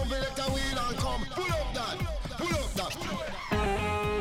something let a wheel and come. Pull up that, pull up that.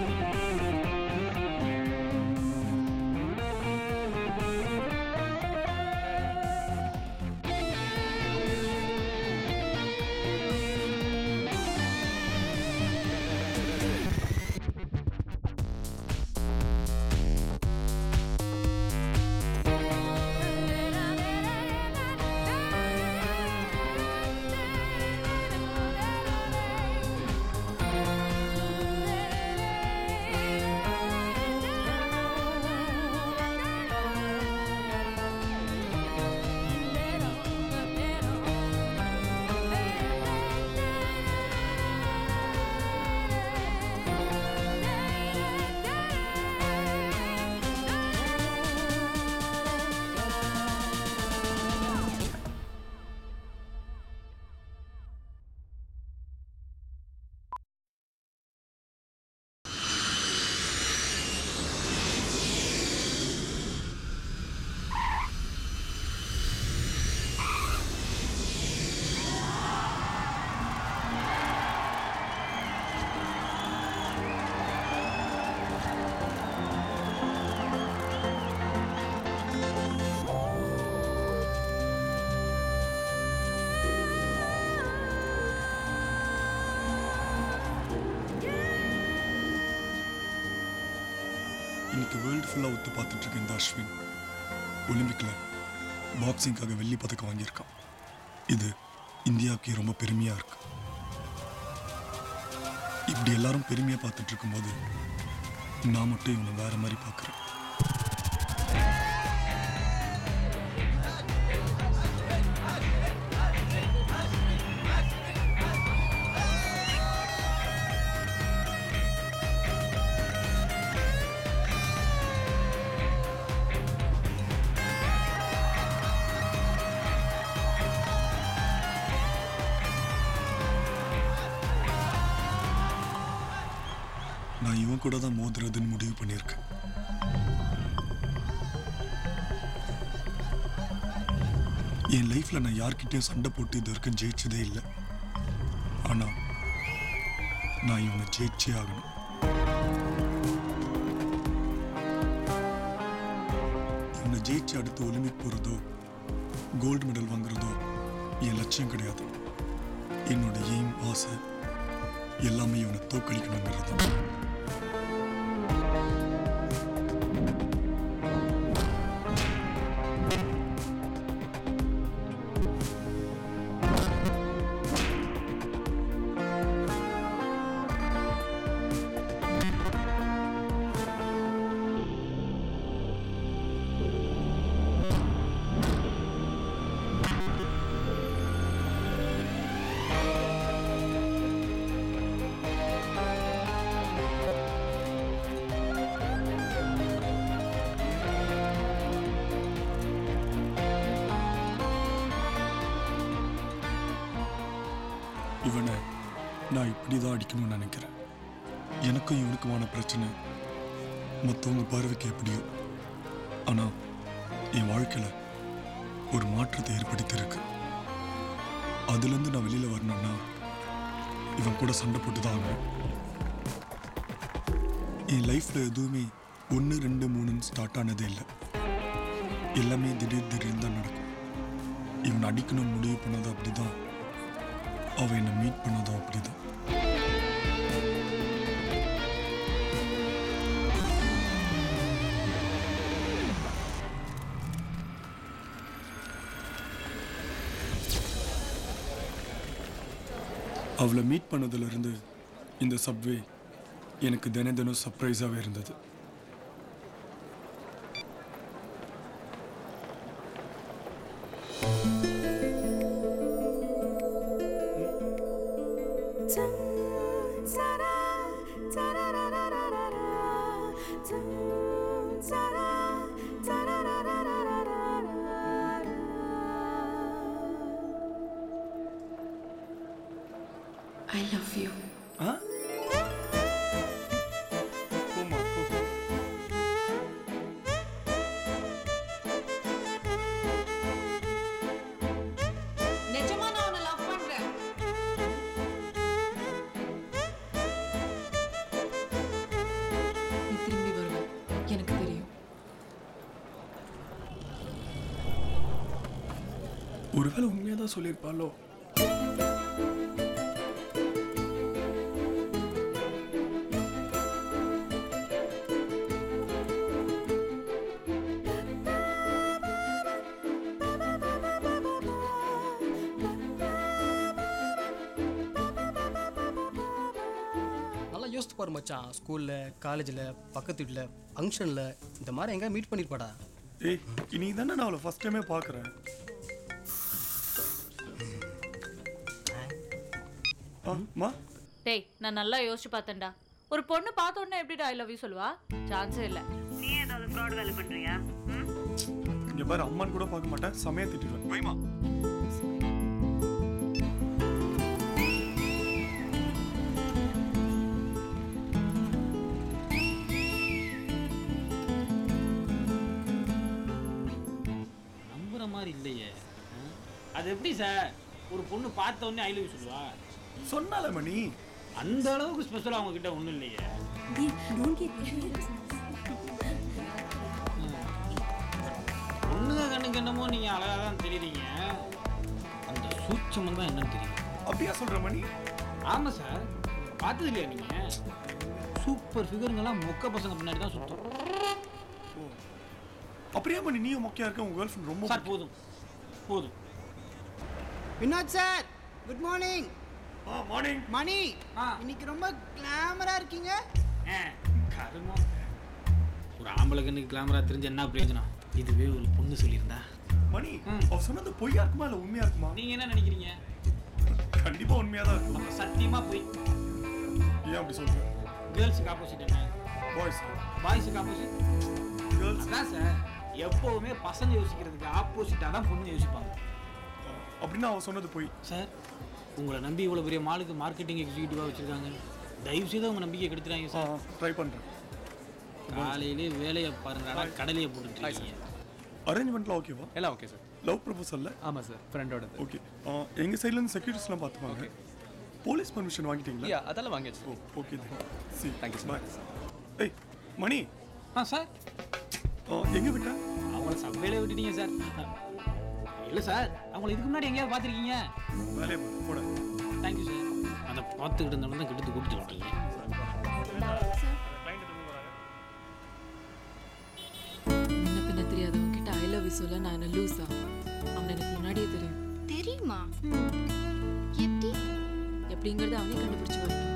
இன்னைக்கு world ஃபுல்லாக ஒத்து பார்த்துட்டு இருக்க இந்த அஸ்வின் ஒலிம்பிக்கில் பாக்ஸிங்காக வெள்ளி பதக்கம் வாங்கியிருக்கான் இது இந்தியாவுக்கு ரொம்ப பெருமையாக இருக்கு இப்படி எல்லாரும் பெருமையாக பார்த்துட்டு இருக்கும்போது நான் மட்டும் இவனை வேற மாதிரி பார்க்குறேன் நான் இவன் கூட தான் மோதுறதுன்னு முடிவு பண்ணியிருக்கேன் என் லைஃப்ல நான் யார்கிட்டயும் சண்டை போட்டு இது வரைக்கும் ஜெயிச்சதே இல்லை ஆனா நான் இவனை ஜெயிச்சே ஆகணும் இவனை ஜெயிச்சு அடுத்து ஒலிம்பிக் போறதோ கோல்டு மெடல் வாங்குறதோ என் லட்சியம் கிடையாது என்னோட எய்ம் ஆசை எல்லாமே இவனை தோக்கடிக்கணுங்கிறது தான் இவனை நான் இப்படி தான் அடிக்கணும்னு நினைக்கிறேன் எனக்கும் இவனுக்குமான பிரச்சனை மற்றவங்க பார்வைக்கு எப்படியோ ஆனால் என் வாழ்க்கையில் ஒரு மாற்றத்தை ஏற்படுத்தியிருக்கு அதுலேருந்து நான் வெளியில் வரணும்னா இவன் கூட சண்டை போட்டு தான் ஆகணும் என் லைஃப்பில் எதுவுமே ஒன்று ரெண்டு மூணுன்னு ஸ்டார்ட் ஆனதே இல்லை எல்லாமே திடீர் திடீர்னு தான் நடக்கும் இவனை அடிக்கணும்னு முடிவு பண்ணது அப்படிதான் அவன் என்னை மீட் பண்ணதும் அப்படிதான் அவளை மீட் பண்ணதுலேருந்து இந்த சப்வே எனக்கு தின தினம் சர்ப்ரைஸாகவே இருந்தது I love you. நிஜமா நான் உன்னை லவ் பண்றேன் ஒருவேளை உண்மையாக தான் சொல்லியிருப்பாளோ நல்லா யோசித்து பாரு மச்சான் ஸ்கூலில் காலேஜில் பக்கத்து வீட்டில் ஃபங்க்ஷனில் இந்த மாதிரி எங்கே மீட் பண்ணியிருப்பாடா ஏய் இன்னைக்கு தானே நான் அவளை ஃபர்ஸ்ட் டைமே பார்க்குறேன் ஆ மா டேய் நான் நல்லா யோசிச்சு பார்த்தேன்டா ஒரு பொண்ணு பார்த்த உடனே எப்படிடா ஐ லவ் யூ சொல்லுவா சான்ஸே இல்லை நீ ஏதாவது ஃப்ராட் வேலை பண்றியா ம்? இங்கே பாரு அம்மான்னு கூட பார்க்க மாட்டேன் செமையாக திட்டிடுவேன் வைமா நம்புற மாதிரி இல்லையே ஆ? அது எப்படி சார் ஒரு பொண்ணு பார்த்த உடனே ஐ லவ் சொல்லுவா சொன்னால மணி அந்த அளவுக்கு ஸ்பெஷலாக அவங்க கிட்ட ஒன்றும் இல்லையே பொண்ணுங்க கண்ணுக்கு என்னமோ நீங்கள் அழகாக தான் தெரியுறீங்க அந்த சூட்சமம் தான் என்னன்னு தெரியும் அப்படியா சொல்கிற மணி ஆமாம் சார் பார்த்தது இல்லையா நீங்கள் சூப்பர் ஃபிகருங்கெல்லாம் மொக்க பசங்க பின்னாடி தான் சுத்தம் அப்படியே மணி நீயும் மொக்கையா இருக்க உங்க கேர்ள் ஃப்ரெண்ட் ரொம்ப சார் போதும் போதும் வினோத் சார் குட் மார்னிங் ஆ மார்னிங் மணி ஆ. இன்னைக்கு ரொம்ப கிளாமரா இருக்கீங்க ஆ, கருமம் ஒரு ஆம்பளை கண்ணுக்கு கிளாமரா தெரிஞ்ச என்ன பிரயோஜனம் இதுவே ஒரு பொண்ணு சொல்லியிருந்தா மணி ம். அவ சொன்னது பொய்யா இருக்குமா இல்ல உண்மையா இருக்குமா நீங்க என்ன நினைக்கிறீங்க கண்டிப்பா உண்மையா தான் இருக்கும் அப்ப சத்தியமா போய் ஏன் அப்படி சொல்ற கேர்ள்ஸுக்கு ஆப்போசிட் என்ன பாய்ஸ் பாய்ஸுக்கு ஆப்போசிட் கேர்ள்ஸ் அதான் சார் எப்பவுமே பசங்க யோசிக்கிறதுக்கு ஆப்போசிட்டாக தான் பொண்ணு யோசிப்பாங்க அப்படின்னா அவ சொன்னது பொய் சார் உங்களை நம்பி இவ்வளோ பெரிய மாலுக்கு மார்க்கெட்டிங் எக்ஸிக்யூட்டிவாக வச்சிருக்காங்க தயவு செய்து உங்க நம்பிக்கை கெடுத்துறாங்க ஆ சார் ட்ரை பண்றேன் காலையிலே வேலையை பாருங்கடா கடலையை போட்டுட்டு இருக்கீங்க அரேஞ்ச்மெண்ட்லாம் ஓகேவா எல்லாம் ஓகே சார் லவ் ப்ரொபோசல்ல ஆமாம் சார் ஃப்ரெண்டோட ஓகே எங்க சைடுல இருந்து செக்யூரிட்டிஸ்லாம் பார்த்துப்பாங்க போலீஸ் பர்மிஷன் வாங்கிட்டீங்களா யா அதெல்லாம் வாங்கியாச்சு ஓ ஓகே சி Thank you so பாய் ஏய் மணி ஆ சார் ஆ, எங்க விட்ட அவங்கள சவ்வேல விட்டுட்டீங்க சார் இல்லை சார் அவங்கள இதுக்கு முன்னாடி எங்கேயாவது பார்த்துருக்கீங்க வேலையை பாரு, போட தேங்க்யூ சார் அதை பார்த்துக்கிட்டு இருந்தவங்க தான் கெடுத்து கொடுத்து விட்டீங்க முன்ன பின்ன தெரியாதவங்க கிட்ட ஐ லவ் யூ சொல்ல நான் என்ன லூஸா அவன் எனக்கு முன்னாடியே தெரியும் தெரியுமா எப்படி எப்படிங்கறத அவனே கண்டுபிடிச்சு வரட்டும்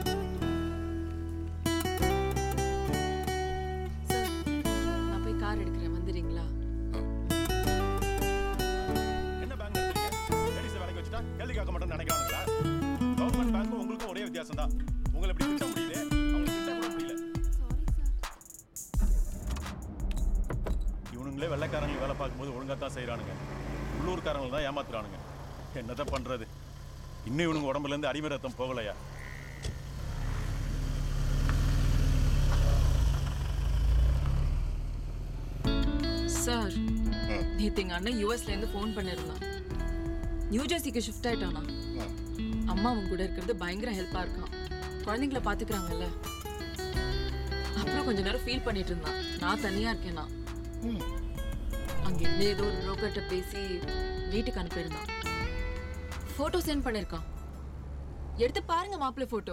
சார் நான் போய் கார் எடுக்கிறேன் வந்துடுறீங்களா என்ன பேங்க் எடுத்தீங்க லேடிஸ் வேலைக்கு வச்சுட்டா கேள்வி கேட்க மாட்டேன்னு நினைக்கிறாங்களா கவர்மெண்ட் பேங்க்கும் உங்களுக்கும் ஒரே வித்தியாசம் தான் உங்களை எப்படி திட்ட முடியல அவங்களுக்கு திட்ட கூட முடியல இவனுங்களே வெள்ளைக்காரங்களுக்கு வேலை பார்க்கும்போது ஒழுங்கா தான் செய்கிறானுங்க உள்ளூர்காரங்களை தான் ஏமாத்துறானுங்க என்னதான் பண்றது இன்னும் இவனுங்க உடம்புல இருந்து அடிமை ரத்தம் போகலையா சார் நேத்து எங்க அண்ணன் யூஎஸ்ல இருந்து ஃபோன் பண்ணிருந்தான் நியூ ஜெர்சிக்கு ஷிஃப்ட் ஆயிட்டானா அம்மா அவன் கூட இருக்கிறது பயங்கர ஹெல்ப்பா இருக்கான் குழந்தைங்கள பாத்துக்கிறாங்கல்ல அப்புறம் கொஞ்ச நேரம் ஃபீல் பண்ணிட்டு இருந்தான் நான் தனியா இருக்கேனா அங்க இருந்து ஏதோ ஒரு புரோக்கர்கிட்ட பேசி வீட்டுக்கு அனுப்பியிருந்தான் போட்டோ சென்ட் பண்ணிருக்கான் எடுத்து பாருங்க மாப்பிள்ளை போட்டோ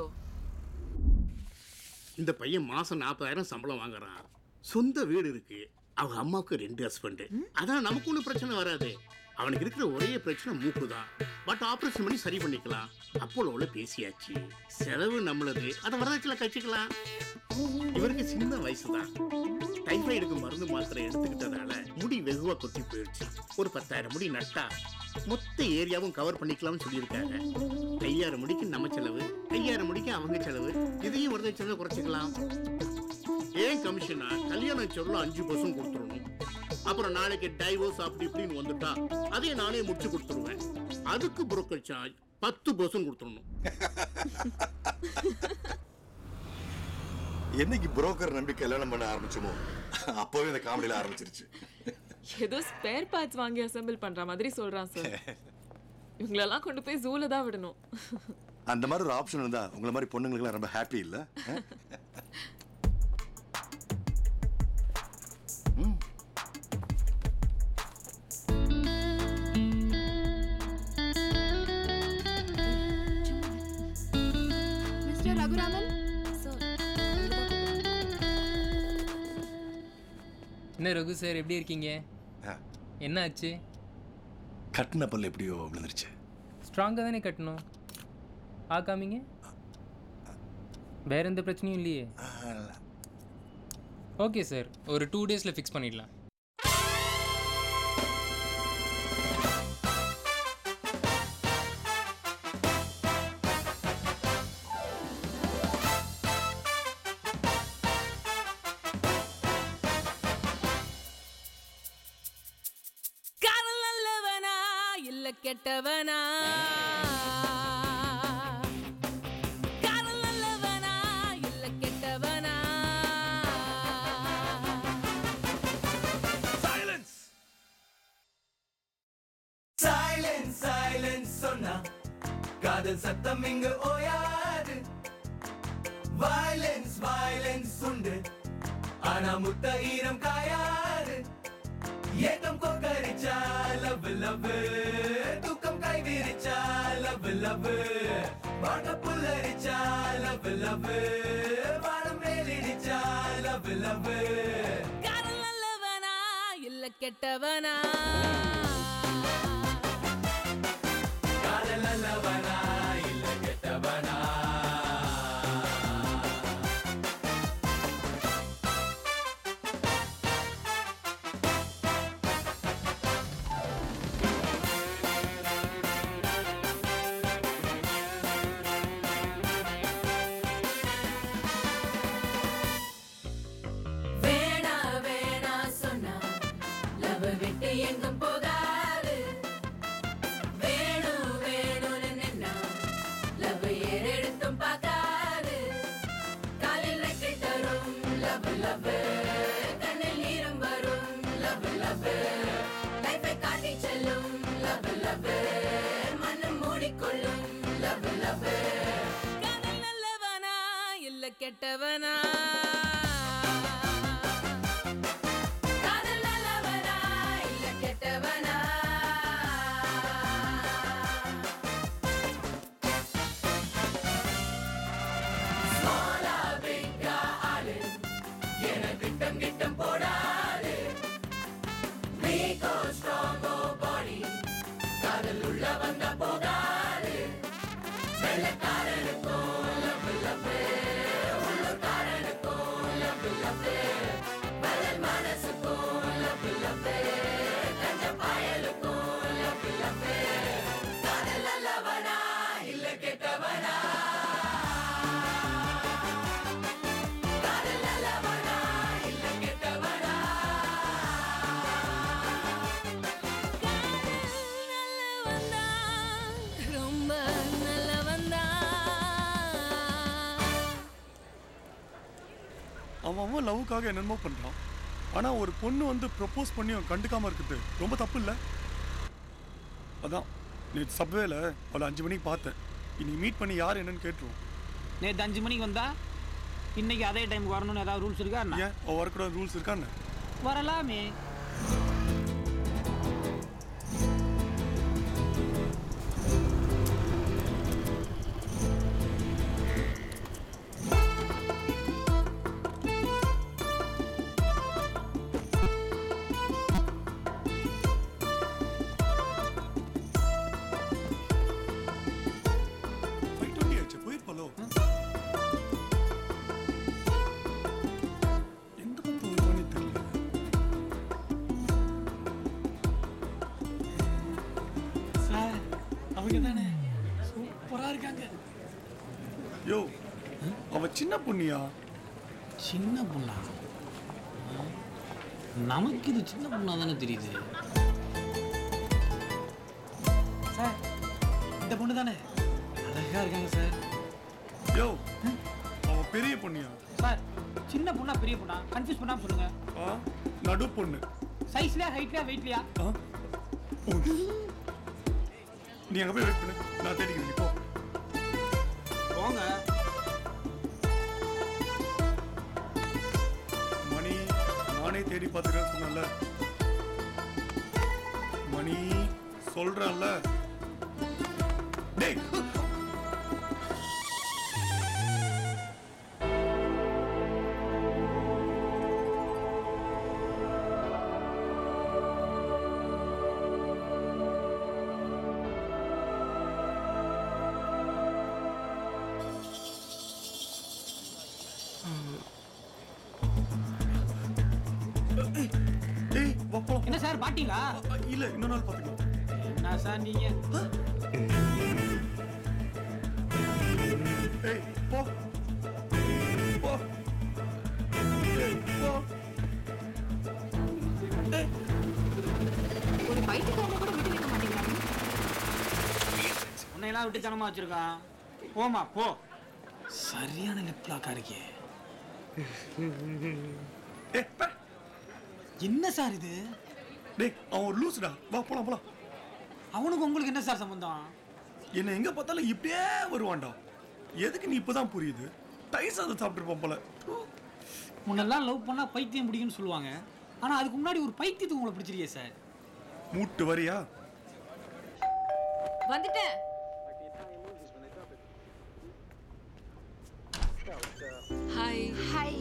இந்த பையன் மாசம் நாற்பதாயிரம் சம்பளம் வாங்குறான் சொந்த வீடு இருக்கு அவங்க அம்மாவுக்கு ரெண்டு ஹஸ்பண்டு அதான் நமக்கு ஒன்றும் பிரச்சனை வராது அவனுக்கு இருக்கிற ஒரே பிரச்சனை மூக்கு தான் பட் ஆப்ரேஷன் பண்ணி சரி பண்ணிக்கலாம் அப்போலோவில் பேசியாச்சு செலவு நம்மளது அதை வரதட்சணை கழிச்சுக்கலாம் இவருக்கு சின்ன வயசு தான் டைஃபாய்டுக்கு மருந்து மாத்திரை எடுத்துக்கிட்டதால முடி வெகுவா கொட்டி போயிடுச்சு ஒரு பத்தாயிரம் முடி நட்டா மொத்த ஏரியாவும் கவர் பண்ணிக்கலாம்னு சொல்லியிருக்காங்க ஐயாயிரம் முடிக்கு நம்ம செலவு ஐயாயிரம் முடிக்கு அவங்க செலவு இதையும் வரதட்சணை குறைச்சிக்கலாம் ஏன் கமிஷனா கல்யாணம் சொல்ல அஞ்சு பர்சன்ட் கொடுத்துடணும் அப்புறம் நாளைக்கு டைவோர்ஸ் அப்படி இப்படின்னு வந்துட்டா அதையும் நானே முடிச்சு கொடுத்துருவேன் அதுக்கு புரோக்கர் சார்ஜ் பத்து பர்சன்ட் கொடுத்துடணும் என்னைக்கு புரோக்கர் நம்பி கல்யாணம் பண்ண ஆரம்பிச்சோமோ அப்பவே இந்த காமெடியில ஆரம்பிச்சிருச்சு ஏதோ ஸ்பேர் பார்ட்ஸ் வாங்கி அசெம்பிள் பண்ற மாதிரி சொல்றான் சார் இவங்களெல்லாம் கொண்டு போய் ஜூல தான் விடணும் அந்த மாதிரி ஒரு ஆப்ஷன் இருந்தா உங்களை மாதிரி பொண்ணுங்களுக்குலாம் ரொம்ப ஹாப்பி இல்ல அஹ்? ம். மிஸ்டர் ரகுராமன் என்ன ரகு சார் எப்படி இருக்கீங்க என்ன ஆச்சு கட்டின பல் எப்படியோ விழுந்துருச்சு ஸ்ட்ராங்காக தானே கட்டணும் ஆ காமிங்க வேற எந்த பிரச்சனையும் இல்லையே ஓகே சார் ஒரு டூ டேஸில் ஃபிக்ஸ் பண்ணிடலாம் காதல் நல்லவனா இல்ல கெட்டவனா காதல் நல்லவனா இல்ல கெட்டவனா சைலன்ஸ் சைலன்ஸ் சொன்னா காதல் சத்தம் இங்கு ஓயாது வயலன்ஸ் வயலன்ஸ் உண்டு ஆனா முத்த ஈரம் காயாது ஏக்கம் கொக்கரிச்சா லவ் லவ் தூக்கம் கை விரிச்சா லவ் லவ் வாட்ட புல்லரிச்சா லவ் லவ் வானம் மேலிடிச்சா லவ் லவ் காதல் நல்லவனா இல்ல கெட்டவனா காதல் நல்லவனா இல்ல கெட்டவனா வேணா வேணா சொன்னா லவ் விட்டு எங்கும் போகாது வேணும் வேணும்னு நின்னா லவ் ஏறெடுத்தும் பார்க்காது காலில் ரெக்கை தரும் லவ் லவ் கண்ணில் நீரும் வரும் லவ் லவ் லைஃபை காட்டி செல்லும் லவ் லவ் மனம் மூடிக்கொள்ளும் லவ் லவ் காதல் நல்லவனா இல்ல கெட்டவனா காதல் நல்லவனா இல்ல கெட்டவனா ஸ்மாலா பிக்கா ஆளு என கிட்டம் கிட்டம் போடாது வீக்கோ ஸ்ட்ராங்கோ பாடி காதல் உள்ள வந்த போகாது வெள்ளக்காரனுக்கும் லவ் லவ் உள்ளூர்காரனுக்கும் லவ் லவ் வளர் மனசுக்கும் லவ் லவ் கஞ்ச பாயலுக்கும் லவ் லவ் காதல் நல்லவனா இல்ல கெட்டவனா காதல் நல்லவனா இல்ல கெட்டவனா ரொம்ப நல்லவன் அவன் அவன் லவ்வுக்காக என்னென்னமோ பண்ணுறான் ஆனால் ஒரு பொண்ணு வந்து ப்ரப்போஸ் பண்ணி அவன் கண்டுக்காம இருக்குது ரொம்ப தப்பு இல்லை அதான் நேற்று சப்வேல அவளை அஞ்சு மணிக்கு பார்த்தேன் இனி மீட் பண்ணி யார் என்னன்னு கேட்டுருவோம் நேற்று அஞ்சு மணிக்கு வந்தா இன்னைக்கு அதே டைமுக்கு வரணும்னு ஏதாவது ரூல்ஸ் இருக்கா என்ன? ஏன் அவள் வரக்கூடாது ரூல்ஸ் இருக்கான்னு வரலாமே ஃபைவ் டுவெண்ட்டி ஆச்சு போயிருப்பாலோ எந்த பக்கம் வருவானே தெரியல சார் அவங்க தானே சூப்பராக இருக்காங்க யோ அவ சின்ன பொண்ணியா சின்ன பொண்ணா நமக்கு இது சின்ன பொண்ணா தானே தெரியுது சார் இந்த பொண்ணு தானே அழகா இருக்காங்க சார் யோ அவ பெரிய பொண்ணியா சார் சின்ன பொண்ணா பெரிய பொண்ணா கன்ஃபியூஸ் பண்ணாம சொல்லுங்க ஆ நடு பொண்ணு சைஸ்லயா ஹைட்லயா வெயிட்லயா ஆ ஓ. நீ அங்க போய் வெயிட் பண்ணு நான் தேடிக்கிறேன் நீ போ போங்க மணி நானே தேடி பார்த்துக்கிறேன்னு சொன்னேன்ல மணி சொல்றேன்ல டேய் என்ன சார் பாட்டிங்களா இல்ல இன்னொரு நாள் பாத்துக்கலாம் என்ன சார் நீங்க ஏய் போ போ ஏய், போ ஒரு பைத்தியக்காரனை கூட விட்டு வைக்க மாட்டேங்கிறாங்க உன்னையெல்லாம் விட்டு தனமா வச்சிருக்கான் போமா போ சரியான லிப்லாக்கா இருக்கே என்ன சார் இது டேய் அவன் ஒரு லூசுடா வா போலாம் போலாம் அவனுக்கு உங்களுக்கு என்ன சார் சம்பந்தம் என்ன எங்க பார்த்தாலும் இப்படியே வருவான்டா எதுக்கு நீ இப்பதான் புரியுது டைஸ் அதை சாப்பிட்டுருப்பான் போல முன்னெல்லாம் லவ் பண்ணா பைத்தியம் பிடிக்கும்னு சொல்லுவாங்க ஆனா அதுக்கு முன்னாடி ஒரு பைத்தியத்துக்கு உங்களை பிடிச்சிருக்கே சார் மூட்டு வரியா வந்துட்டேன் ஹாய் ஹாய்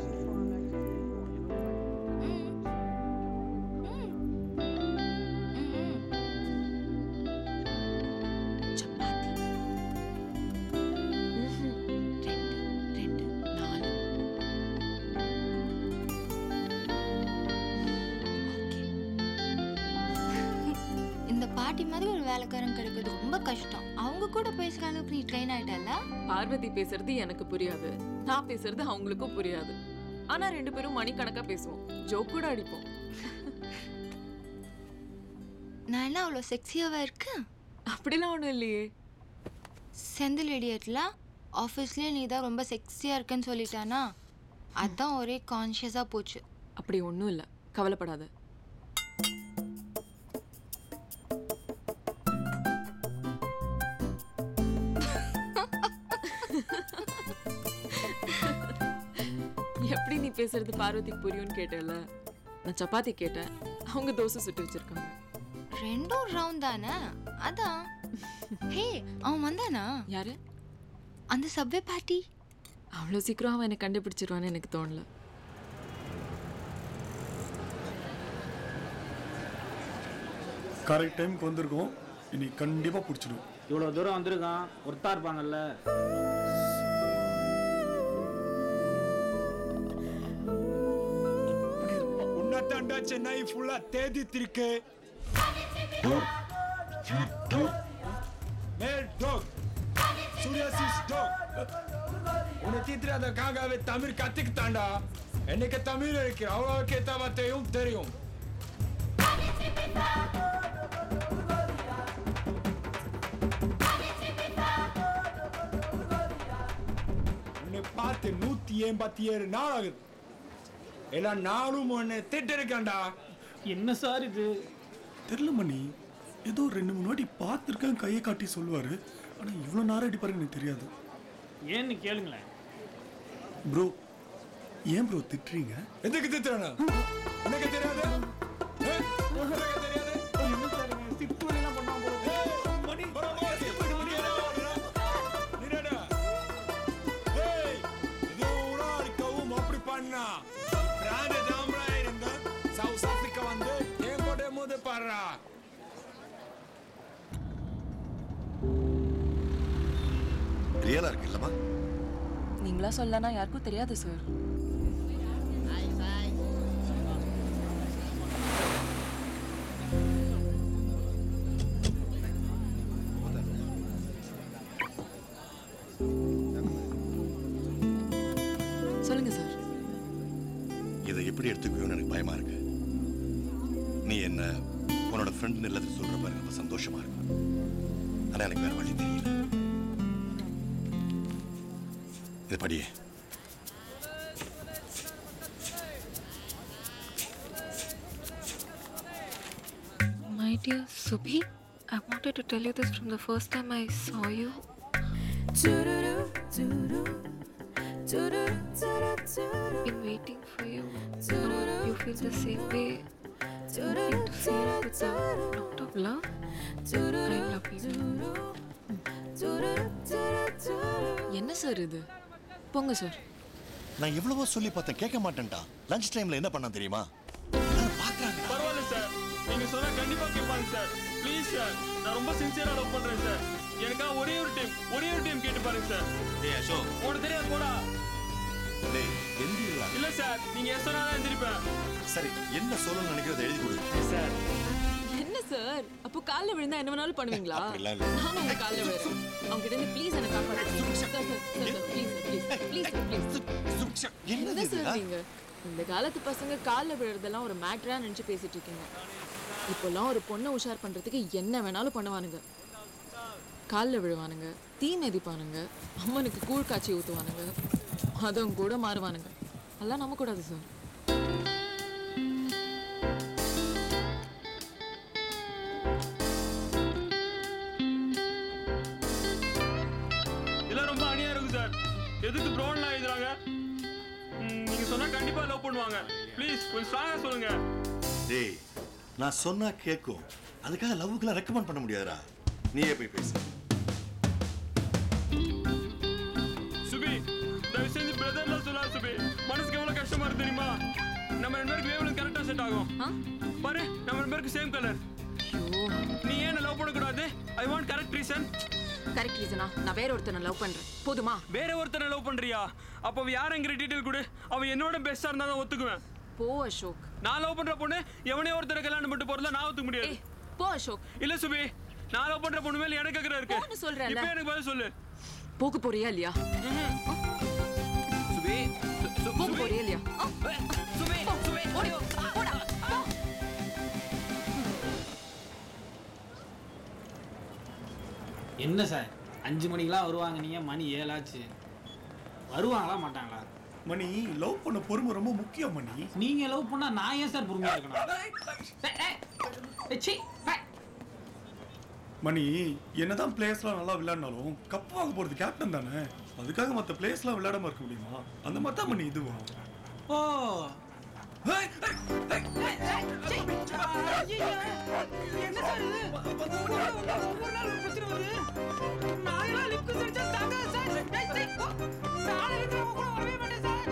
இந்த பாட்டி மாதிரி ஒரு வேலைக்காரன் கிடைக்கிறது ரொம்ப கஷ்டம் அவங்க கூட பேசுற அளவுக்கு நீ ட்ரெயின் ஆயிட்டல பார்வதி பேசுறது எனக்கு புரியாது நான் பேசுறது அவங்களுக்கும் புரியாது ஆனா ரெண்டு பேரும் மணிக்கணக்கா பேசுவோம் ஜோக் கூட அடிப்போம் நான் என்ன அவ்வளோ செக்ஸியாவா இருக்கேன் அப்படிலாம் ஒண்ணும் இல்லையே செந்தில் இடியட்ல ஆஃபீஸ்லேயே நீ தான் ரொம்ப செக்ஸியாக இருக்கேன்னு சொல்லிட்டானா அதான் ஒரே கான்ஷியஸாக போச்சு அப்படி ஒண்ணும் இல்ல கவலைப்படாத எப்படி நீ பேசுறது பார்வதிக்கு புரியும்னு கேட்டல நான் சப்பாத்தி கேட்டேன் அவங்க தோசை சுட்டு வச்சிருக்காங்க ரெண்டும் ரவுண்ட் தானே அதான் ஹே அவன் வந்தானா யாரு அந்த சப்வே பார்ட்டி அவ்வளோ சீக்கிரம் அவன் என்னை கண்டுபிடிச்சிருவான்னு எனக்கு தோணல கரெக்ட் டைம்க்கு வந்திருக்கோம் இனி கண்டிப்பா பிடிச்சிடும் இவ்வளோ தூரம் வந்திருக்கான் ஒருத்தா இருப்பாங்கல்ல உன்னத்தாண்டா சென்னை ஃபுல்லா தேதித்திருக்கு மேல் டாக் சூர்யாசிஸ் டாக் உன்னை தீத்துறதுக்காகவே தமிழ் கத்துக்கிட்டாண்டா என்னைக்கு தமிழ் இருக்கு அவ்வளோக்கு ஏத்த வார்த்தையும் தெரியும் உன்னை பார்த்து நூத்தி எண்பத்தி ஏழு நாள் ஆகுது எல்லாம் நானும் உன்னை திட்டிருக்கேன்டா என்ன சார் இது தெரியல மணி ஏதோ ரெண்டு மூணு வாட்டி பார்த்துருக்கேன் கையை காட்டி சொல்லுவாரு ஆனா இவ்வளோ நேரம் அடிப்பாருன்னு எனக்கு தெரியாது ஏன்னு கேளுங்களேன் ப்ரோ ஏன் ப்ரோ திட்டுறீங்க எதுக்கு திட்டுறேன்னா உனக்கு தெரியாது ஏ? உனக்கு தெரியாது மணி, பரவ, சிப்பு, மணி, என்ன ஆகுதுடா? நிடடா. ஏய், இது ஒரு ஆளுக்கவும் அப்படி பண்ணா. பிராண்டு தாம்ரா இருந்தா, சவுத் ஆப்பிரிக்கா வந்து ஏன் போட்டு மோது பாடுறா ரியலா இருக்கு இல்லம்மா நீங்களா சொல்லனா யாருக்கும் தெரியாது சார் சொல்லுங்க சார் இதை எப்படி எடுத்துக்குவியோன்னு எனக்கு பயமா இருக்கு நீ என்ன உன்னோட ஃப்ரெண்ட் எல்லாத்துக்கும் சொல்ற பாரு ரொம்ப சந்தோஷமா இருக்கும் ஆனா எனக்கு வேற வழி தெரியல இது படியே My dear Subhi, I wanted to tell you this from the first time I saw you. Been waiting for you. Know you feel the same way. Hoping to see you with a note of love. I love you. என்ன sir இது போங்க sir நான் எவ்வளவோ சொல்லி பார்த்தேன் கேட்க மாட்டேன்டா lunch டைம்ல என்ன பண்ணா தெரியுமா பரவாயில்ல சார் நீங்க சொன்னா கண்டிப்பா கேட்பாங்க சார் ப்ளீஸ் சார் நான் ரொம்ப சின்சியரா லவ் பண்றேன் சார் எனக்கா ஒரே ஒரு டைம் ஒரே ஒரு டைம் கேட்டு பாருங்க சார் டேய் அசோக் உனக்கு தெரியாது போடா டேய் எந்திரா இல்ல சார் நீங்க எஸ் சொன்னா தான் எந்திரிப்பேன் சரி என்ன சொல்லணும்னு நினைக்கிறத எழுதி கொடு சார் என்ன சார் அப்போ கால்ல விழுந்தா என்ன வேணாலும் பண்ணுவீங்களா அப்படிலாம் இல்ல. நானும் உங்க கால்ல விழுறேன் அவங்க கிட்ட இருந்து ப்ளீஸ் எனக்கு காப்பாத்துங்க sir sir sir please please please please என்ன சார் நீங்க இந்த காலத்து பசங்க கால்ல விழுறதெல்லாம் ஒரு மேட்டரா நினைச்சு பேசிட்டு இருக்கீங்க இப்போல்லாம் ஒரு பொண்ணை உஷார் பண்றதுக்கு என்ன வேணாலும் பண்ணுவானுங்க கால்ல விழுவானுங்க தீ மிதிப்பானுங்க அம்மனுக்கு கூழ் காய்ச்சி ஊத்துவானுங்க அதுவும் கூட மாறுவானுங்க அதெல்லாம் நம்ப கூடாது சார் இதெல்லாம் ரொம்ப அநியா இருக்கு சார் எதுக்கு ப்ரோன்லாம் எழுதுறாங்க ம், நீங்க சொன்னா கண்டிப்பா லவ் பண்ணுவாங்க ப்ளீஸ் கொஞ்சம் ஸ்ட்ராங்கா சொல்லுங்க டேய் நான் சொன்னா கேட்கும் அதுக்காக லவ்வுக்குலாம் ரெக்கமெண்ட் பண்ண முடியாதுடா நீயே போய் பேசு சுபி தயவு செஞ்சு பிரதர்லாம் சொல்லாத சுபி மனசுக்கு எவ்வளவு கஷ்டமா இருக்கு தெரியுமா நம்ம ரெண்டு பேருக்கு வேவ் கரெக்டா செட் ஆகும் பாரு நம்ம ரெண்டு பேருக்கு சேம் கலர் நீ ஏன் லவ் பண்ணக்கூடாது I want correct reason correct ரீசனா நான் வேற ஒருத்தனை லவ் பண்றேன் போதுமா வேற ஒருத்தனை லவ் பண்றியா அப்ப அவ யாருங்கிற டீடைல் கொடு அவ என்னோட பெஸ்டா இருந்தா தான் ஒத்துக்குவேன் போ அசோக் நான் லவ் பண்ற பொண்ணு எவனே ஒருத்தரை கல்யாணம் பண்ணிட்டு போறதா நான் ஒத்துக்க முடியாது போ அசோக் இல்ல சுபி நான் லவ் பண்ற பொண்ணு மேல எனக்கு அக்கறை இருக்கு போன்னு சொல்றேன்ல. இப்போ எனக்கு பதில் சொல்லு போக போறியா இல்லையா சுபி போக போறியா இல்லையா சுபி சுபி ஓடி வா. போடா போ. என்ன சார் அஞ்சு மணிக்கெல்லாம் வருவாங்க நீங்கள் மணி ஏழாச்சு வருவாங்களா மாட்டாங்களா மணி லவ் பண்ண பொறுமை ரொம்ப முக்கியம் மணி நீங்க லவ் பண்ணா நான் ஏன் சார் பொறுமையா இருக்கணும் மணி என்னதான் பிளேயர்ஸ்லாம் நல்லா விளையாடினாலும் கப் வாங்க போறது கேப்டன் தானே அதுக்காக மற்ற பிளேயர்ஸ்லாம் விளையாடாம இருக்க முடியுமா அந்த மாதிரி தான் மணி இதுவும் ஓ என்ன சார் இது ஒவ்வொரு நாள் ஒரு பிரச்சனை வருது நாலு நாள் லிப்ட் சரிச்சா தாங்க சார் டேய், டேய், போ. நாளை இருந்து அவன் கூட வரவே மாட்டேன் சார்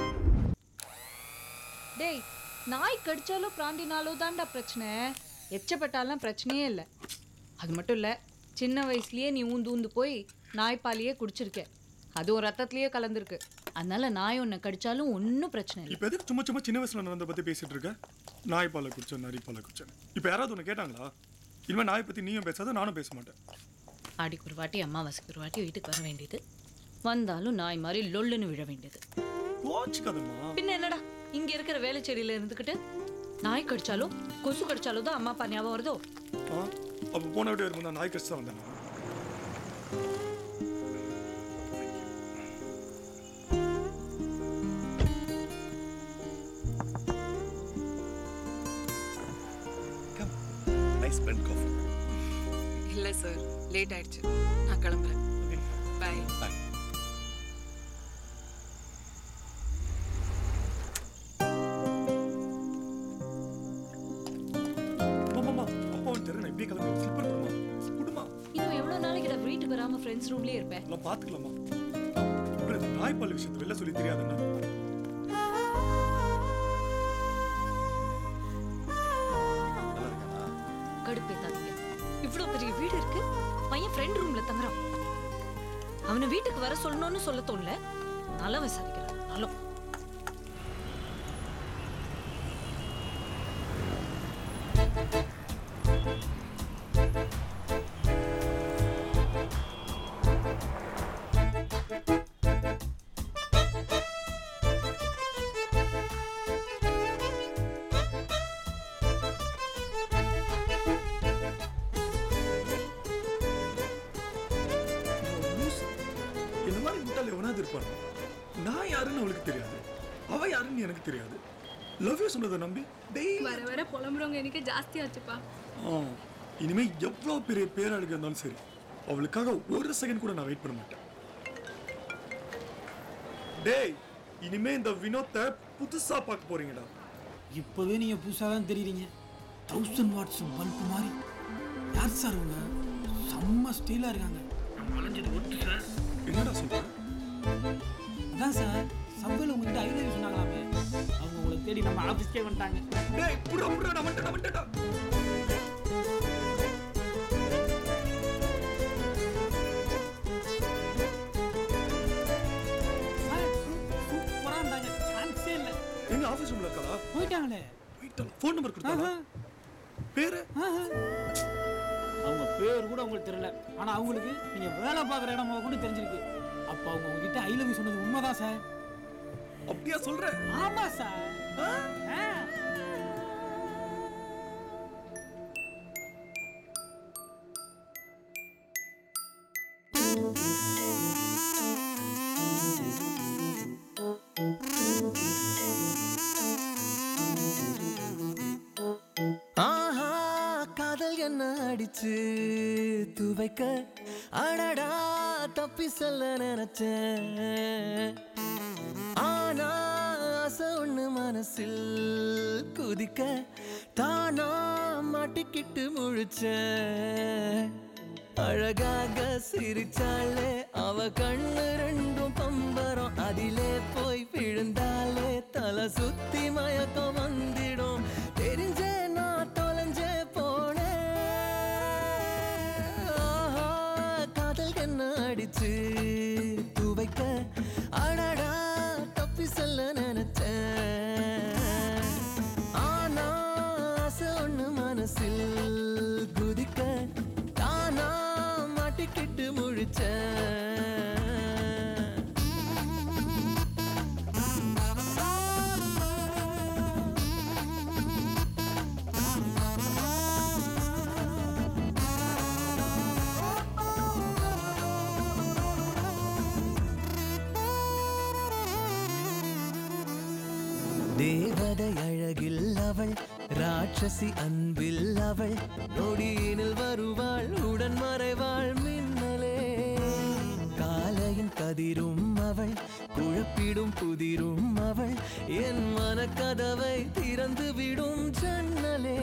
டேய் நாய் கடிச்சாலும் பிராண்டினாலும் தான்டா பிரச்சனை எச்சப்பட்டாலாம் பிரச்சனையே இல்லை அது மட்டும் இல்லை சின்ன வயசுலயே நீ ஊந்து ஊந்து போய் நாய்ப்பாலையே குடிச்சிருக்க அதுவும் ரத்தத்திலேயே கலந்துருக்கு அதனால நாய் உன்னை கடிச்சாலும் ஒன்றும் பிரச்சனை இல்லை இப்போ எதுக்கு சும்மா சும்மா சின்ன வயசுல நடந்த பத்தி பேசிட்டு இருக்க நாய் பாலை குடிச்சேன் நரி பாலை குடிச்சேன் இப்போ யாராவது ஒன்று கேட்டாங்களா இனிமேல் நாயை பத்தி நீயும் பேசாத நானும் பேச மாட்டேன் ஆடிக்கு ஒரு வாட்டி அம்மாவாசைக்கு ஒரு வாட்டி வீட்டுக்கு வர வேண்டியது வந்தாலும் நாய் மாதிரி லொல்லுன்னு விழ வேண்டியது கோச்சிக்காதம்மா பின்ன என்னடா இங்க இருக்கிற வேலை செடியில இருந்துக்கிட்டு நாய் கடிச்சாலும் கொசு கடிச்சாலும் தான் அம்மா அப்பா ஞாபகம் வருதோ ஆ அப்போ போன விட்டு வரும்போது நான் நாய் கடிச்சு தான் வந்தேன் நைஸ் பென் காஃபி இல்ல சார் லேட் ஆயிடுச்சு நான் கிளம்புறேன் பை பாய் அம்மா அப்பா வந்து நான் இப்படியே கிளம்பி ஸ்லிப்பர் கொடுமா கொடுமா இன்னும் எவ்வளவு நாளைக்கு நான் வீட்டுக்கு வராம ஃப்ரெண்ட்ஸ் ரூம்லயே இருப்பேன் எல்லாம் பார்த்துக்கலாமா அப்புறம் இந்த நாய் பால் விஷயத்தை வெளில சொல்லி தெரியாதுன்னா கடுப்பேத்தாதீங்க இவ்வளவு பெரிய வீடு இருக்கு பையன் ஃப்ரெண்ட் ரூம்ல தங்குறான் அவனை வீட்டுக்கு வர சொல்லணும்னு சொல்ல தோணல நலம் விசாரிக்கிறான் நலம் இந்த மாதிரி முட்டாள் எவனாவது இருப்பான் நான் யாருன்னு அவளுக்கு தெரியாது அவ யாருன்னு எனக்கு தெரியாது லவ் யூ சொன்னதை நம்பி டெய்லி வர வர புலம்புறவங்க எனக்கு ஜாஸ்தியாச்சுப்பா ஆ இனிமே எவ்வளோ பெரிய பேராளுக்கு இருந்தாலும் சரி அவளுக்காக ஒரு செகண்ட் கூட நான் வெயிட் பண்ண மாட்டேன் டேய் இனிமே இந்த வினோத்தை புதுசா பார்க்க போறீங்கடா இப்போவே நீங்கள் புதுசாக தான் தெரியுறீங்க தௌசண்ட் வாட்ஸ் பல்ப் மாதிரி யார் சார் இவங்க செம்ம ஸ்டைலாக இருக்காங்க வளைஞ்சது ஒட்டு சார் என்னடா சொல்ற அதான் சார் சப்வேல உங்ககிட்ட ஐ லவ் சொன்னாங்களாமே அவங்க உங்களை தேடி நம்ம ஆஃபீஸ்க்கே வந்துட்டாங்க டேய் புடா புடா நான் வந்துட்டேன் நான் வந்துட்டேன் சார் சூப்பராக இருந்தாங்க போயிட்டாங்களே ஃபோன் நம்பர் கொடுத்தாங்க பேரு அவங்க பேர் கூட அவங்களுக்கு தெரியல ஆனா அவங்களுக்கு நீங்க வேலை பார்க்குற இடம் கூட தெரிஞ்சிருக்கு அப்ப அவங்க உங்ககிட்ட ஐ லவ் சொன்னது உண்மைதான் சார் அப்படியா சொல்ற ஆமா சார் ஆ. ஆஹா காதல் என்ன அடிச்சு துவைக்க அடடா தப்பி சொல்ல நினைச்சேன் ஆனா ஆசை ஒண்ணு மனசில் குதிக்க தானா மாட்டிக்கிட்டு முழிச்சேன் அழகாக சிரிச்சாலே அவ கண்ணு ரெண்டும் பம்பரம் அதிலே போய் விழுந்தாலே தலை சுத்தி மயக்கம் வந்திடும் தெரிஞ்சே நான் தொலைஞ்சே போனேன் ஆஹா, காதல் என்ன அடிச்சு துவைக்க அடடா தப்பி சொல்ல நினைச்சேன் ஆனா ஆசை ஒண்ணு மனசில் குதிக்க தானா மாட்டிக்கிட்டு முழிச்சேன் தேவதை அழகில் அவள் ராட்சசி அன்பில் அவள் நொடியினில் வருவாள் உடன் மறைவாள் மின்னலே காலையின் கதிரும் அவள் குழப்பிடும் புதிரும் அவள் என் மனக்கதவை திறந்து விடும் ஜன்னலே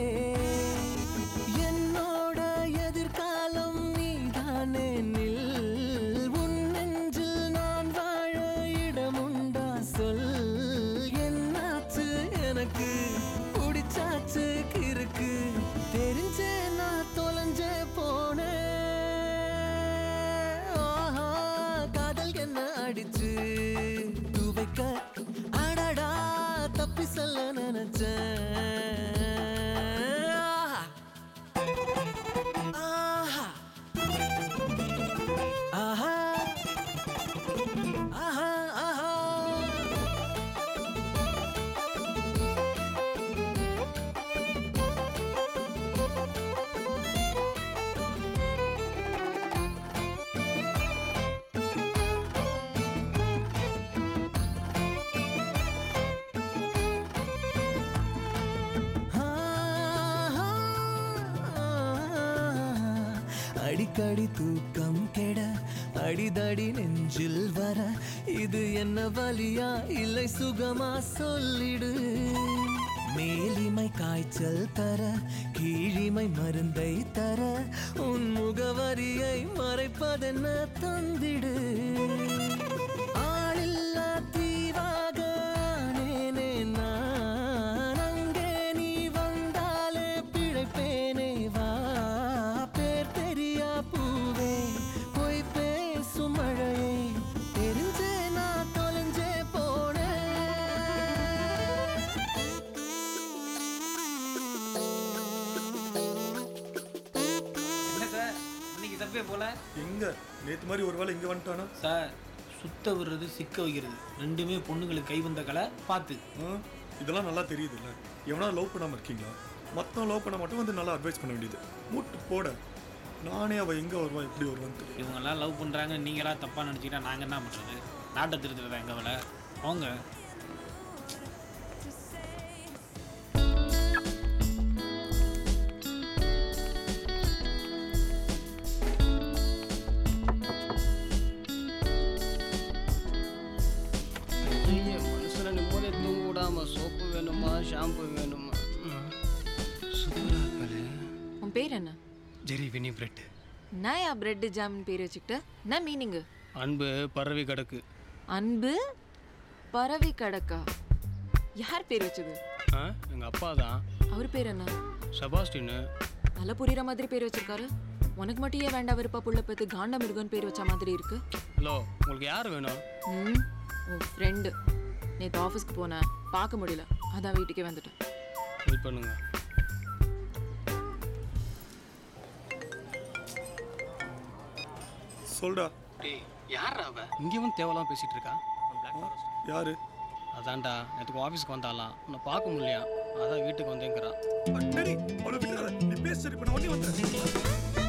என்னோட எதிர்காலம் நீதானே நில் உன் நெஞ்சில் நான் வாழ இடமுண்டா சொல் என்னாச்சு எனக்கு பிடிச்சாச்சு கிறுக்கு தெரிஞ்சே நான் தொலைஞ்சே போனேன் ஆஹா காதல் என்ன அடிச்சு துவைக்க அடடா தப்பி சொல்ல நினைச்சேன் ஆஹா ஆஹா ஆஹா ஆஹா அடிக்கடி தூக்கம் கெட அடிதடி நெஞ்சில் வர இது என்ன வலியா இல்லை சுகமா சொல்லிடு மேலிமை காய்ச்சல் தர கீழிமை மருந்தை தர உன் முகவரியை மறைப்பதென்ன தந்திடு ஆளில்லா தீவாக ஆனேனே நான் அங்கே நீ வந்தாலே பிழைப்பேனே வா பேர் தெரியா பூவே பொய் பேசும் மழையே தெரிஞ்சே நான் தொலைஞ்சே போனேன் என்ன சார் இன்னைக்கு தப்பே போல எங்க நேத்து மாதிரி ஒரு வேளை இங்க வந்துட்டானா சார் சுத்த விடுறது சிக்க வைக்கிறது ரெண்டுமே பொண்ணுங்களுக்கு கை வந்த கலை பார்த்து இதெல்லாம் நல்லா தெரியுது இல்ல எவனா லவ் பண்ணாம இருக்கீங்களா மத்தவன் லவ் பண்ண மட்டும் வந்து நல்லா அட்வைஸ் பண்ண வேண்டியது மூட்டு போட நானே அவ எங்க வருவா எப்படி வருவான்னு தெரியும் இவங்கெல்லாம் லவ் பண்ணுறாங்க நீங்களா தப்பாக நினச்சிக்கிட்டா நாங்கள் என்ன பண்ணுறது நாட்டை திருத்துறதா எங்கள் வேலை போங்க மனுஷனை நிம்மதியை தூங்க விடாம சோப்பு வேணுமா ஷாம்பு வேணுமா சூப்பராக இருக்காளே உன் பேர் என்ன ஜெரி வினி பிரெட் நான் யா பிரெட் ஜாமின் பேர் வச்சுக்கிட்ட என்ன மீனிங்கு அன்பு பரவி கிடக்கு அன்பு பறவை கடக்கா யார் பேர் வச்சது ஆ எங்கள் அப்பா தான் அவர் பேர் என்ன செபாஸ்டின்னு நல்லா புரியுற மாதிரி பேர் வச்சிருக்காரு உனக்கு மட்டும் ஏன் வேண்டாம் விருப்பா புள்ள பத்து காண்ட மிருகன் பேர் வச்ச மாதிரி இருக்கு ஹலோ உங்களுக்கு யார் வேணும் ம் உன் ஃப்ரெண்டு நேற்று ஆஃபீஸ்க்கு போனேன் பார்க்க முடியல அதான் வீட்டுக்கே வந்துட்டேன் வெயிட் பண்ணுங்க சொல்டா டேய் யார் அவ இங்கேயும் தேவலாம் பேசிட்டு இருக்கா யாரு அதான்டா நேற்றுக்கு ஆஃபீஸ்க்கு வந்தாலாம் உன்னை பார்க்க முடியலையா அதான் வீட்டுக்கு வந்தேங்கிறா டேடி அவளை விட்டுறாத நீ பேசு இப்போ நான் உடனே வந்துடுறேன்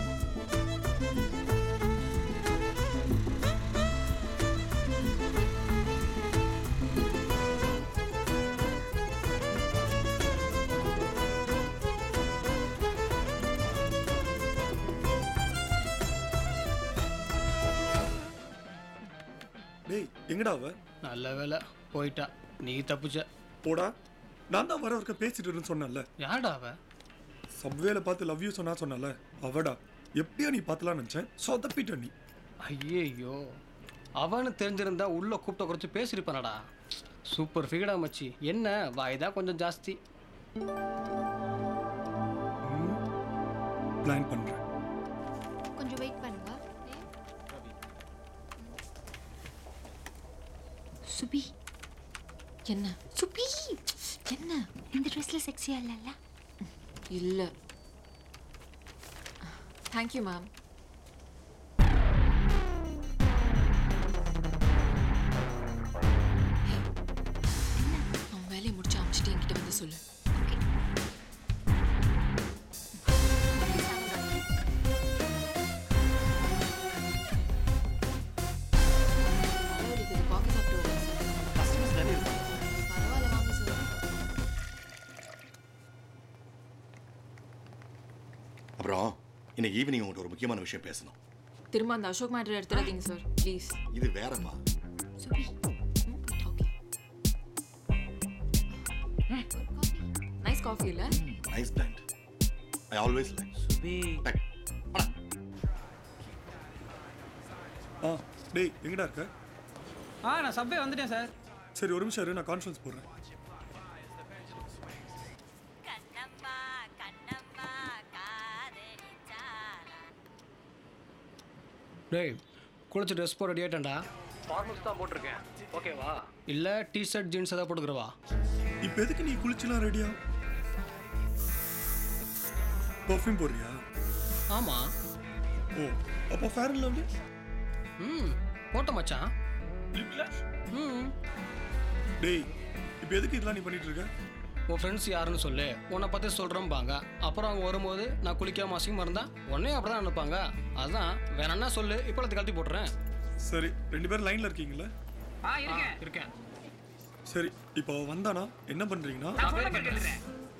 டேய் எங்கடா அவ நல்ல வேலை போயிட்டா நீ தப்பிச்ச போடா நான் தான் வர வரைக்க பேசிட்டு இருன்னு சொன்னேன்ல யார்டா அவ சப்வேல பார்த்து லவ் யூ சொன்னா சொன்னல அவடா எப்படியோ நீ பார்த்தலாம் நினைச்சேன் சொதப்பிட்ட நீ ஐயையோ அவன்னு தெரிஞ்சிருந்தா உள்ள கூப்பிட்ட குறைச்சி பேசியிருப்பானடா சூப்பர் ஃபிகடா மச்சி என்ன வாய் தான் கொஞ்சம் ஜாஸ்தி பிளான் பண்றேன் கொஞ்சம் வெயிட் பண்ணுங்க சுபி என்ன சுபி என்ன இந்த ட்ரெஸ்ல செக்ஸியா இல்லல்ல இல்லை தேங்க்யூ மேம் அவன் வேலையை முடிச்சு அமிச்சிட்டு என்கிட்ட வந்து சொல்லு பரவாயில்ல, இது coffee சாப்பிட்டு வரேன் சார். பரவாயில்ல, வாங்க சார். அப்புறம் இன்னைக்கு ஈவினிங் உங்கள்கிட்ட ஒரு முக்கியமான விஷயம் பேசணும் திரும்ப அந்த அசோக் மேட்டர் எடுத்துடாதீங்க சார் ப்ளீஸ் இது வேறம்மா நைஸ் காஃபி இல்லை nice plant I always like Subi ஆ டேய் எங்கடா இருக்க ஆ நான் சப்வே வந்துட்டேன் சார் சரி ஒரு நிமிஷம் இரு நான் கான்ஃபரன்ஸ் போடுறேன் டேய் குளிச்சு ட்ரெஸ் போட ரெடி ஆயிட்டேன்டா ஃபார்மல்ஸ் தான் போட்டிருக்கேன் ஓகேவா இல்லை டிஷர்ட் ஜீன்ஸ் ஏதாவது போட்டுக்கிறவா இப்போ எதுக்கு நீ குளிச்சுலாம் ரெடியா பர்ஃப்யூம் போடுறியா ஆமாம் ஓ அப்போ ஃபேர் அண்ட் லவ்லி ம் போட்ட மச்சான் ம் டேய் இப்போ எதுக்கு இதெல்லாம் நீ பண்ணிட்டு இருக்க உன் ஃப்ரெண்ட்ஸ் யாருன்னு சொல்லு உன்னை பற்றி சொல்கிறோம்பாங்க அப்புறம் அவங்க வரும்போது நான் குளிக்காம அசிங்கமாக இருந்தால் உடனே அப்படி தான் நினைப்பாங்க அதான் வேணா சொல்லு இப்போ அதை கழட்டி போட்டுறேன் சரி ரெண்டு பேரும் லைன்ல இருக்கீங்களா ஆ இருக்கேன் இருக்கேன் சரி இப்போ அவ வந்தானா என்ன பண்றீங்கன்னா நான் சொல்ல கேட்டுறேன்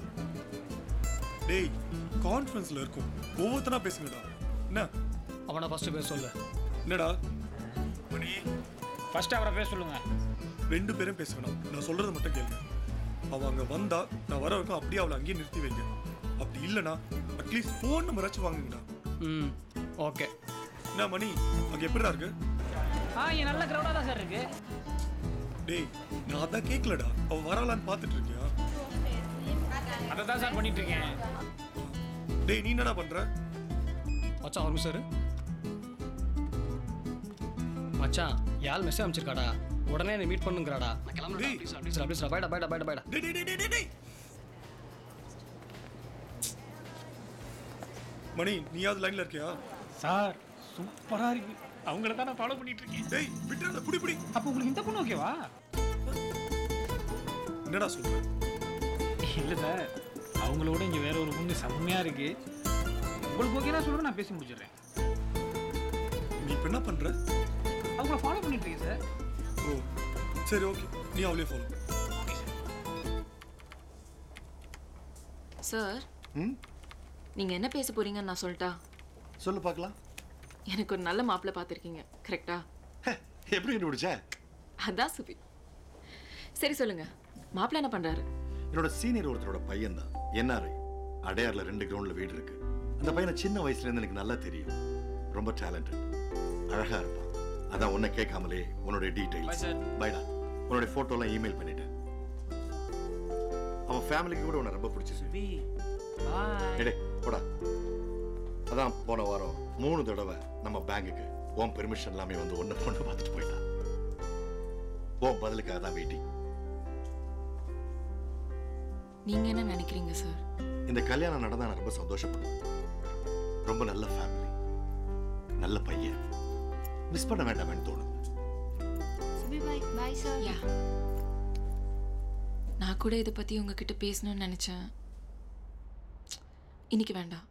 டேய் கான்ஃபரன்ஸ்ல இருக்கும் ஒவ்வொருத்தனா பேசுங்கடா என்ன அவனை ஃபர்ஸ்ட் பேச சொல்லு என்னடா மணி ஃபர்ஸ்ட் அவரை பேச சொல்லுங்க ரெண்டு பேரும் பேச வேணாம் நான் சொல்றத மட்டும் கேளுங்க அவ அங்க வந்தா நான் வர வரைக்கும் அப்படியே அவளை அங்கேயே நிறுத்தி வைங்க அப்படி இல்லைனா அட்லீஸ்ட் ஃபோன் நம்பராச்சும் வாங்குங்கடா ம் ஓகே என்ன மணி அங்க எப்படிடா இருக்கு ஆ இங்க நல்ல கிரௌடா தான் சார் இருக்கு டேய் நான் அதான் கேட்கலடா அவ வரலான்னு பார்த்துட்டு இருக்கியா அதை தான் சார் பண்ணிட்டு இருக்கேன் டேய் நீ என்னடா பண்ற மச்சான் ஒரு நிமிஷம் இரு. மச்சான் யாழ் மெசேஜ் அனுப்பிச்சிருக்காடா உடனே என்னை மீட் பண்ணுங்கிறாடா நான் கிளம்புறேன் ப்ளீஸ் ப்ளீஸ் ப்ளீஸ் பைடா பைடா பைடா பைடா டேய் டேய் டேய் டேய் டேய் மணி நீயாவது லைன்ல இருக்கியா சார் சூப்பரா இருக்கு அவங்கள தான் நான் ஃபாலோ பண்ணிட்டு இருக்கேன் டேய் விட்டுறாத புடி புடி அப்போ உங்களுக்கு இந்த பொண்ணு ஓகேவா என்னடா சொல்ற இல்லை சார் அவங்களோட இங்கே வேற ஒரு பொண்ணு செம்மையா இருக்கு உங்களுக்கு ஓகேனா சொல்லுங்க நான் பேசி முடிச்சிடுறேன் நீ இப்போ என்ன பண்ற அவங்கள ஃபாலோ பண்ணிட்டு இருக்கேன் சார் ஓ சரி ஓகே நீ அவளே ஃபாலோ சார் ம் நீங்க என்ன பேச போறீங்கன்னு நான் சொல்லட்டா சொல்லு பார்க்கலாம் எனக்கு ஒரு நல்ல மாப்பிள்ளை பார்த்துருக்கீங்க கரெக்டா எப்படி கண்டுபிடிச்ச அதான் சுபி சரி சொல்லுங்க மாப்பிள்ளை என்ன பண்றாரு என்னோட சீனியர் ஒருத்தரோட பையன் தான் என்ஆர்ஐ அடையார்ல ரெண்டு கிரவுண்ட்ல வீடு இருக்கு அந்த பையனை சின்ன வயசுல இருந்து எனக்கு நல்லா தெரியும் ரொம்ப டேலண்டட் அழகா இருப்பான் அதான் உன்னை கேட்காமலே உன்னுடைய டீடைல்ஸ் பைடா உன்னுடைய போட்டோலாம் இமெயில் பண்ணிட்டேன் அவன் ஃபேமிலிக்கு கூட உன்னை ரொம்ப பிடிச்சிருக்கு எடே போடா அதான் போன வாரம் மூணு தடவை நம்ம பேங்குக்கு உன் பெர்மிஷன் இல்லாம வந்து ஒன்னு பொண்ணு பார்த்துட்டு போயிட்டான் உன் பதிலுக்காக தான் வெயிட்டிங் நீங்க என்ன நினைக்கிறீங்க சார் இந்த கல்யாணம் நடந்தா நான் ரொம்ப சந்தோஷப்படுவேன் ரொம்ப நல்ல ஃபேமிலி நல்ல பையன் மிஸ் பண்ண வேண்டாமேன்னு தோணுது சுபி பாய் பாய் சார் யா நான் கூட இதை பத்தி உங்ககிட்ட பேசணும்னு நினைச்சேன் இன்னைக்கு வேண்டாம்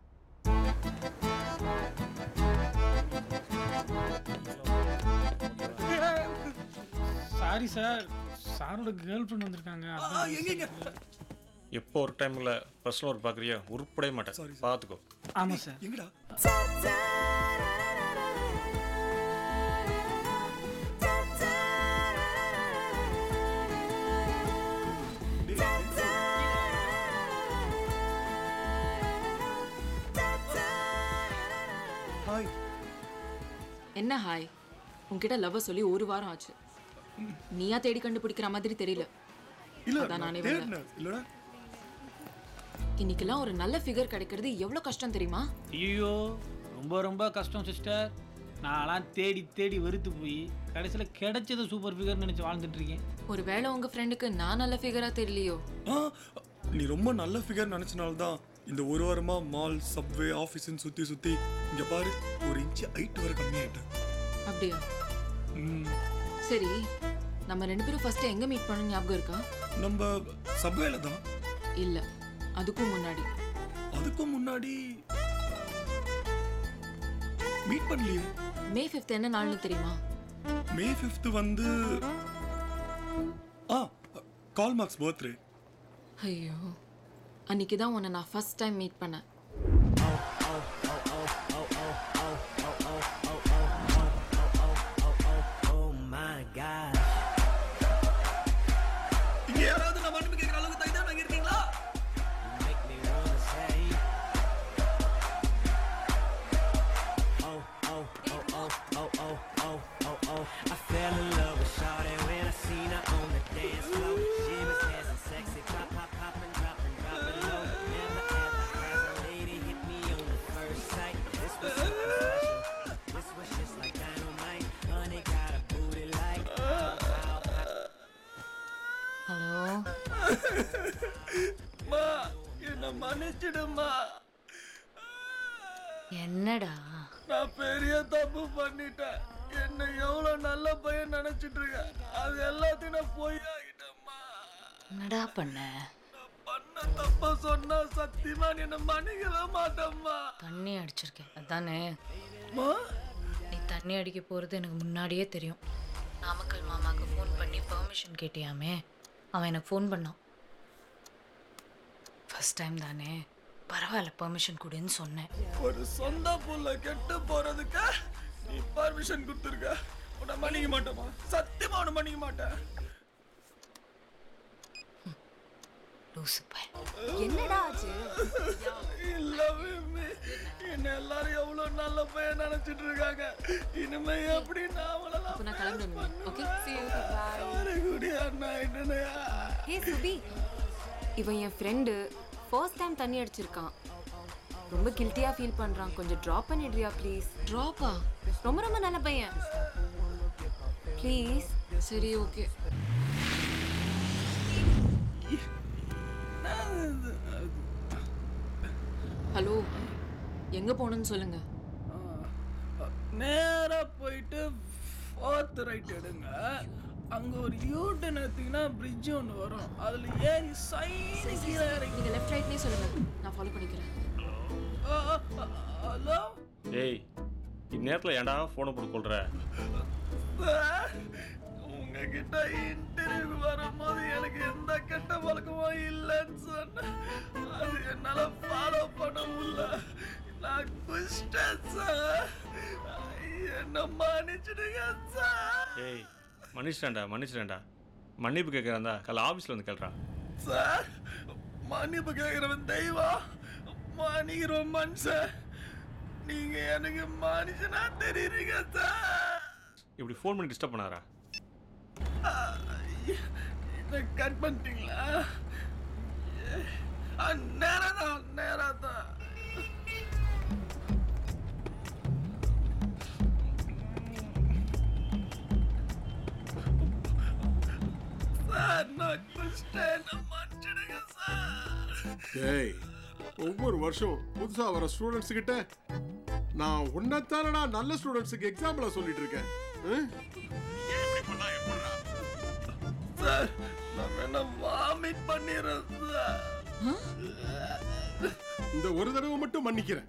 சாரி சார் சாரோட கேர்ள் ஃப்ரெண்ட் வந்திருக்காங்க அதான் எப்போ ஒரு டைமில் பர்சனல் ஒர்க் பார்க்குறியா உருப்படவே மாட்டேன் பார்த்துக்கோ ஆமாம் சார் எங்கடா ஹாய் என்ன ஹாய் உன்கிட்ட லவ் சொல்லி ஒரு வாரம் ஆச்சு நீயா தேடி கண்டுபிடிக்கிற மாதிரி தெரியல இல்ல அதான் நான் நானே வந்தேன். தேடினேன் இல்லடா இன்னைக்கெல்லாம் ஒரு நல்ல ஃபிகர் கிடைக்கிறது எவ்வளவு கஷ்டம் தெரியுமா ஐயோ ரொம்ப ரொம்ப கஷ்டம் சிஸ்டர் நான்லாம் தேடி தேடி வெறுத்து போய் கடைசியில் கிடைச்சது சூப்பர் ஃபிகர்னு நினச்சி வாழ்ந்துட்டு இருக்கேன் ஒருவேளை உங்க ஃப்ரெண்டுக்கு நான் நல்ல ஃபிகரா தெரியலையோ ஆ நீ ரொம்ப நல்ல ஃபிகர் நினைச்சனால தான் இந்த ஒரு வாரமா மால் சப்வே ஆஃபீஸ்னு சுத்தி சுத்தி இங்க பாரு ஒரு இன்ச் ஹைட் வரை கம்மியாயிட்டேன் அப்படியா ம், சரி நம்ம ரெண்டு பேரும் ஃபர்ஸ்ட் எங்க மீட் பண்ண ஞாபகம் இருக்கா நம்ம சப்வேல தான் இல்ல அதுக்கும் முன்னாடி அதுக்கும் முன்னாடி மீட் பண்ணலையே மே ஃபிஃப்த் என்ன நாள்னு தெரியுமா மே ஃபிஃப்த் வந்து ஆ கால் மார்க்ஸ் பர்த்டே ஐயோ அன்னைக்கு தான் உன்னை நான் ஃபர்ஸ்ட் டைம் மீட் பண்ணேன் Oh my god. இங்க யாராவது நான் மன்னிப்பு கேட்குற அளவுக்கு தைதான் வாங்கி இருக்கீங்களா Make me wanna say. Oh, oh, oh, oh, oh, oh, oh, oh, oh. I fell in love with Shawty when I seen her on the dance floor. She was dancing sexy, pop, pop, popping, dropping, dropping low. Never ever has a lady hit me on the first sight. This was something special. This was just like dynamite. Honey got a booty like. Hello மா என்ன மன்னிச்சிடுமா என்னடா நான் பெரிய தப்பு பண்ணிட்டேன் என்ன எவ்வளவு நல்ல பையன் நினைச்சிட்டு இருக்கேன் அது எல்லாத்தையும் நான் போய் ஆகிட்டேம்மா என்னடா பண்ண பண்ண தப்ப சொன்னா சத்தியமா நீ என்ன மன்னிக்கவே மாட்டேம்மா தண்ணி அடிச்சிருக்கேன் அதானே மா நீ தண்ணி அடிக்க போகிறது எனக்கு முன்னாடியே தெரியும் நாமக்கல் மாமாவுக்கு ஃபோன் பண்ணி பெர்மிஷன் கேட்டியாமே அவன் எனக்கு ஃபோன் பண்ணான் ஃபர்ஸ்ட் டைம் தானே பரவாயில்ல பெர்மிஷன் கொடுன்னு சொன்னேன் ஒரு சொந்த புள்ள கெட்டு போறதுக்கு நீ பர்மிஷன் கொடுத்துருக்க உன்னை மன்னிக்க மாட்டேமா சத்தியமா உன்னை மன்னிக்க மாட்டேன் லூசு பையன் என்னடா ஆச்சு இல்ல விம்மி. என்ன எல்லாரும் எவ்வளவு நல்ல பையன் நினைச்சிட்டு இருக்காங்க இனிமே எப்படி நான் அவளெல்லாம் அப்ப நான் கிளம்புறேன் ஓகே see you ஒரு குடியா நான் ஹே சுபி இவன் என் ஃப்ரெண்டு ஃபர்ஸ்ட் டைம் தண்ணி அடிச்சிருக்கான் ரொம்ப கில்ட்டியா ஃபீல் பண்றான் கொஞ்சம் ட்ராப் பண்ணிடுறியா ப்ளீஸ் ட்ராப்பா ரொம்ப ரொம்ப நல்ல பையன் ப்ளீஸ் சரி ஓகே ஹலோ எங்க போகணும்னு சொல்லுங்க நேரா போயிட்டு ஃபோர்த் ரைட் எடுங்க அங்க ஒரு யூட்டன் எடுத்தீங்கன்னா பிரிட்ஜ் ஒன்று வரும் அதுல ஏறி சைடு கீழே இறங்கி நீங்க லெஃப்ட் ரைட்னே சொல்லுங்க நான் ஃபாலோ பண்ணிக்கிறேன் ஹலோ ஏய் இந்நேரத்தில் ஏன்டா ஃபோனை போட்டு கொள்ற உங்ககிட்ட இன்டர்வியூ வரும்போது எனக்கு எந்த கெட்ட பழக்கமும் இல்லைன்னு சொன்னேன் அது என்னால ஃபாலோ பண்ண முடியல நான் குஷ்டேன் சார் என்ன மன்னிச்சிடுங்க சார் ஏய் மன்னிச்சிட்டேன்டா மன்னிச்சிட்டேன்டா மன்னிப்பு கேட்குறாந்தா காலைல ஆஃபீஸில் வந்து கேள்றான் சார் மன்னிப்பு கேட்கிறவன் தெய்வம் மன்னிக்கிறோம் மனுஷன் நீங்க எனக்கு மனுஷனா தெரியுறீங்க சார் இப்படி ஃபோன் பண்ணி டிஸ்டர்ப் பண்ணாரா இதை கட் பண்ணிட்டீங்களா நேரா தான் நேரா தான் சார் நான் குஷ்டேன் மன்னிச்சிடுங்க சார் டேய் ஒவ்வொரு வருஷம் புதுசா வர ஸ்டூடெண்ட்ஸ் கிட்ட நான் உன்னைத்தானடா நல்ல ஸ்டூடெண்ட்ஸுக்கு எக்ஸாம்பிளா சொல்லிட்டு இருக்கேன் ம்? சார் நான் வேணா வாமிட் பண்ணிடுறேன் சார் இந்த ஒரு தடவை மட்டும் மன்னிக்கிறேன்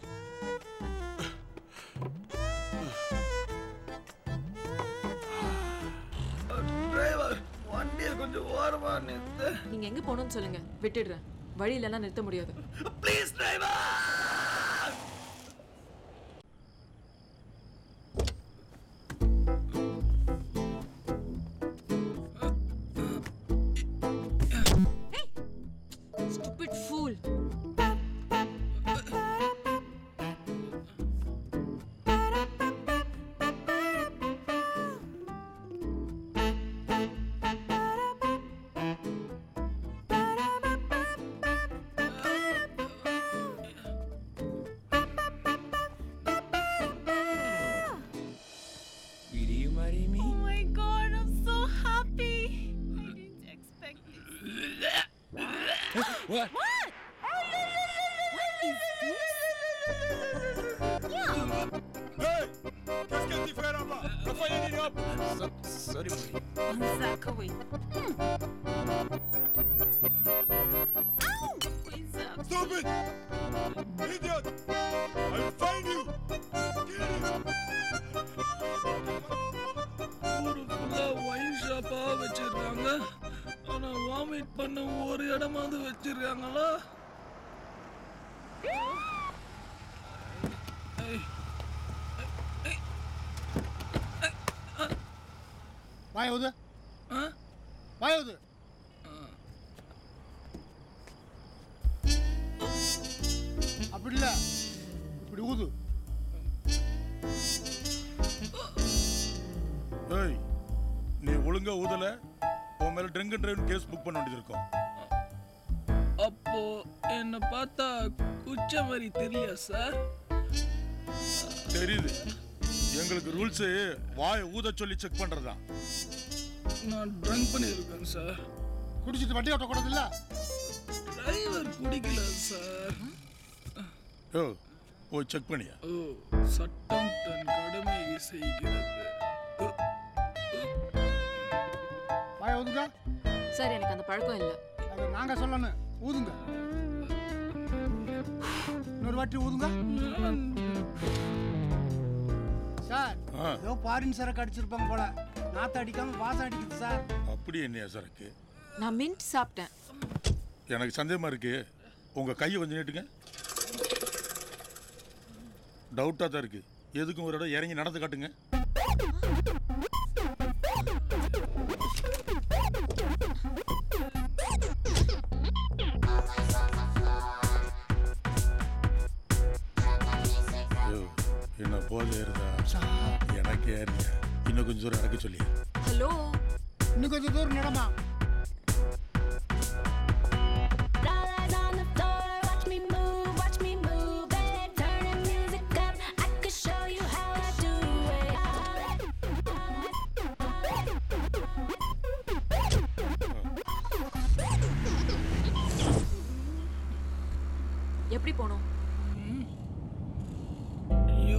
டிரைவர் வண்டியை கொஞ்சம் ஓரமா நிறுத்து நீங்க எங்க போகணும்னு சொல்லுங்க விட்டுடுறேன் வழியிலலாம் நிறுத்த முடியாது please driver Stupid fool. Will you marry me? Oh my god, I'm so happy. I didn't expect this. What? What? What is this? Yeah. Hey! Qu'est-ce que tu fais là-bas Rafael, il est hop Sorry, buddy. One sack away. Hmm. Ow! What's up? Stop it! Idiot! I'll find you! ஊரு ஃபுல்லா wine ஷாப்பா வச்சிருக்காங்க ஆனா vomit பண்ண ஒரு இடமாவது வச்சிருக்காங்களா வாய் ஊது வாய் ஊது அப்படி இல்ல இப்படி ஊது ஏய் நீ ஒழுங்கா ஊதல உன் மேல drink and drive case book பண்ண வேண்டியது இருக்கும் அப்போ என்ன பார்த்தா குச்ச மாதிரி தெரியல சார் தெரியுது எங்களுக்கு ரூல்ஸ் வாய் ஊத சொல்லி செக் பண்றதா நான் ட்ரங்க் பண்ணியிருக்கேன் சார் குடிச்சிட்டு வண்டி ஓட்டக்கூடாது இல்ல டிரைவர் குடிக்கல சார் ஓ போய் செக் பண்ணியா ஓ சட்டம் தன் கடமையை செய்கிறது வாய் ஊதுங்க சார் எனக்கு அந்த பழக்கம் இல்லை அது நாங்க சொல்லணும் ஊதுங்க இன்னொரு வாட்டி ஊதுங்க சார் ஆ. ஏதோ பாரின் சரக்கு அடிச்சிருப்பாங்க போல நாத்த அடிக்காம வாசம் அடிக்குது சார் அப்படி என்னையா சரக்கு நான் மின்ட் சாப்பிட்டேன் எனக்கு சந்தேகமா இருக்கு உங்க கையை கொஞ்சம் நீட்டுங்க டவுட்டா தான் இருக்கு எதுக்கும் ஒரு இடம் இறங்கி நடந்து காட்டுங்க ஐயோ, என்ன போல இருந்தா எனக்கு ஏறியா இன்னும் கொஞ்சம் தூரம் நடக்க சொல்லி ஹலோ இன்னும் கொஞ்சம் தூரம் நடமா Dollars on the floor, watch me move, watch me move it. Turn the music up, I could show you how I do எப்படி போகணும் யூ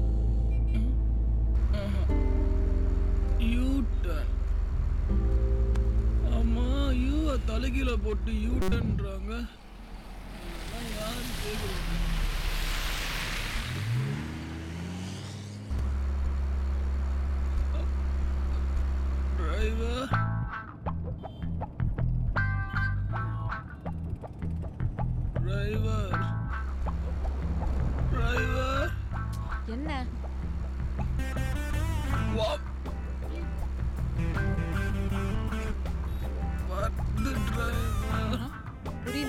யூ டர்ன் ஆமா யூவை தலைகீழ போட்டு யூ டர்ன்றாங்க யாரும் கேட்குறாங்க டிரைவர் டிரைவர் டிரைவர் என்ன What? What the driver? புரியல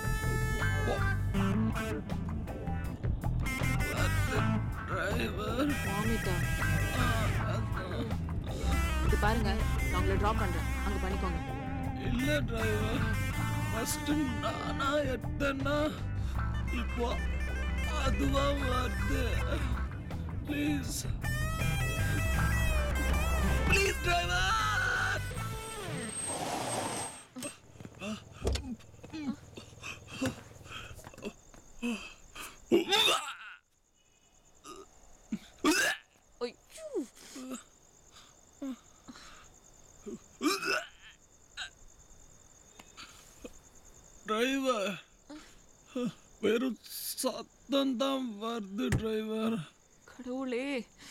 டிரைவர் வாமிட்டா இது பாருங்க நான் உங்களை ட்ராப் பண்றேன் அங்க பண்ணிக்கோங்க இல்ல டிரைவர் ஃபர்ஸ்ட் நானா எத்தனா இப்போ அதுவா வருது ப்ளீஸ் ப்ளீஸ் டிரைவர் டிரைவர் வெறும் சத்தம் தான் வருது டிரைவர் கடவுளே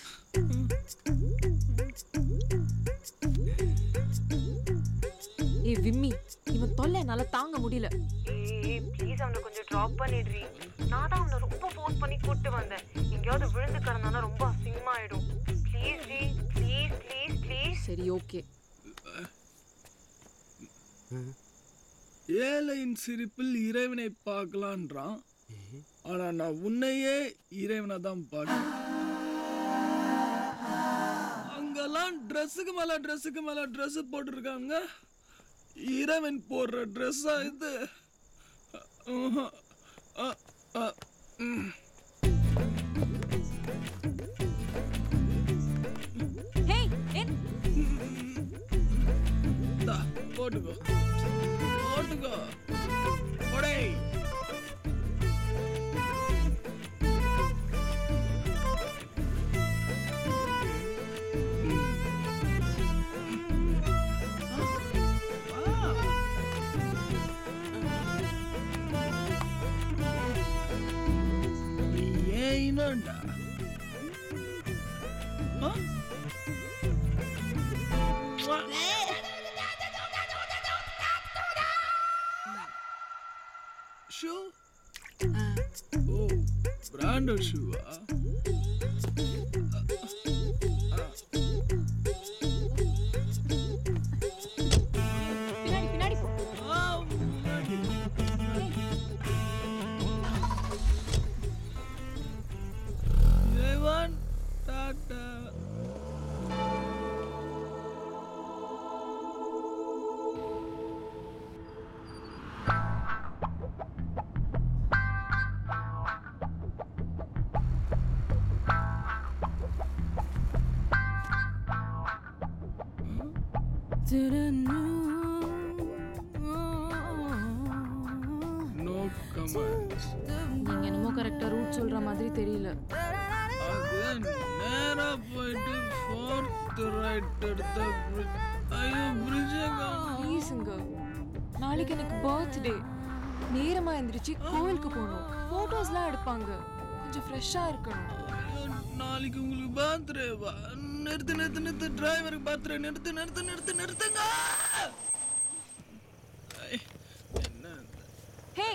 ஏ விம்மி இவன் தொல்லை என்னால தாங்க முடியல ஏய் ப்ளீஸ் அவனை கொஞ்சம் ட்ராப் பண்ணிடுறீ நான் தான் அவனை ரொம்ப ஃபோர்ஸ் பண்ணி கூட்டு வந்தேன் எங்கேயாவது விழுந்து கிடந்தானா ரொம்ப அசிங்கமாயிடும் ப்ளீஸ் டி ப்ளீஸ் ப்ளீஸ் ப்ளீஸ் சரி ஓகே ஏழையின் சிரிப்பில் இறைவனை பார்க்கலான்றான் ஆனா நான் உன்னையே இறைவனை தான் பார்க்கிறேன் அங்கெல்லாம் ட்ரெஸ்ஸுக்கு மேல ட்ரெஸ்ஸுக்கு மேல ட்ரெஸ் போட்டிருக்காங்க இறைவன் போடுற ட்ரெஸ்ஸா இது ஆஹா. அ, அ, ம். ஹேய் என் இந்தா, போட்டுக்கோ போட்டுக்கோ போடே நீ ஏன் இனம்டா ஆ? ஷூ ஓ பிராண்டட் ஷூவா பின்னாடி பின்னாடி போ ஜெயவான் டாட்டா நோ கமெண்ட்ஸ் நீங்க என்னமோ கரெக்டா ரூட் சொல்ற மாதிரி தெரியல அது நேரா போயிட்டு ஃபோர்த் ரைட் எடுத்த bridge. ஐயோ பிரிட்ஜே ப்ளீஸுங்க நாளைக்கு எனக்கு பர்த்டே நேரமா எந்திரிச்சு கோவிலுக்கு போகணும் போட்டோஸ்லாம் எடுப்பாங்க கொஞ்சம் ஃப்ரெஷ்ஷா இருக்கணும் நாளைக்கு உங்களுக்கு பர்த்டே வா நிறுத்து நிறுத்து நிறுத்து டிரைவருக்கு பர்த்டே நிறுத்து நிறுத்து நிறுத்து நிறுத்துங்க ஐ, என்ன ஹே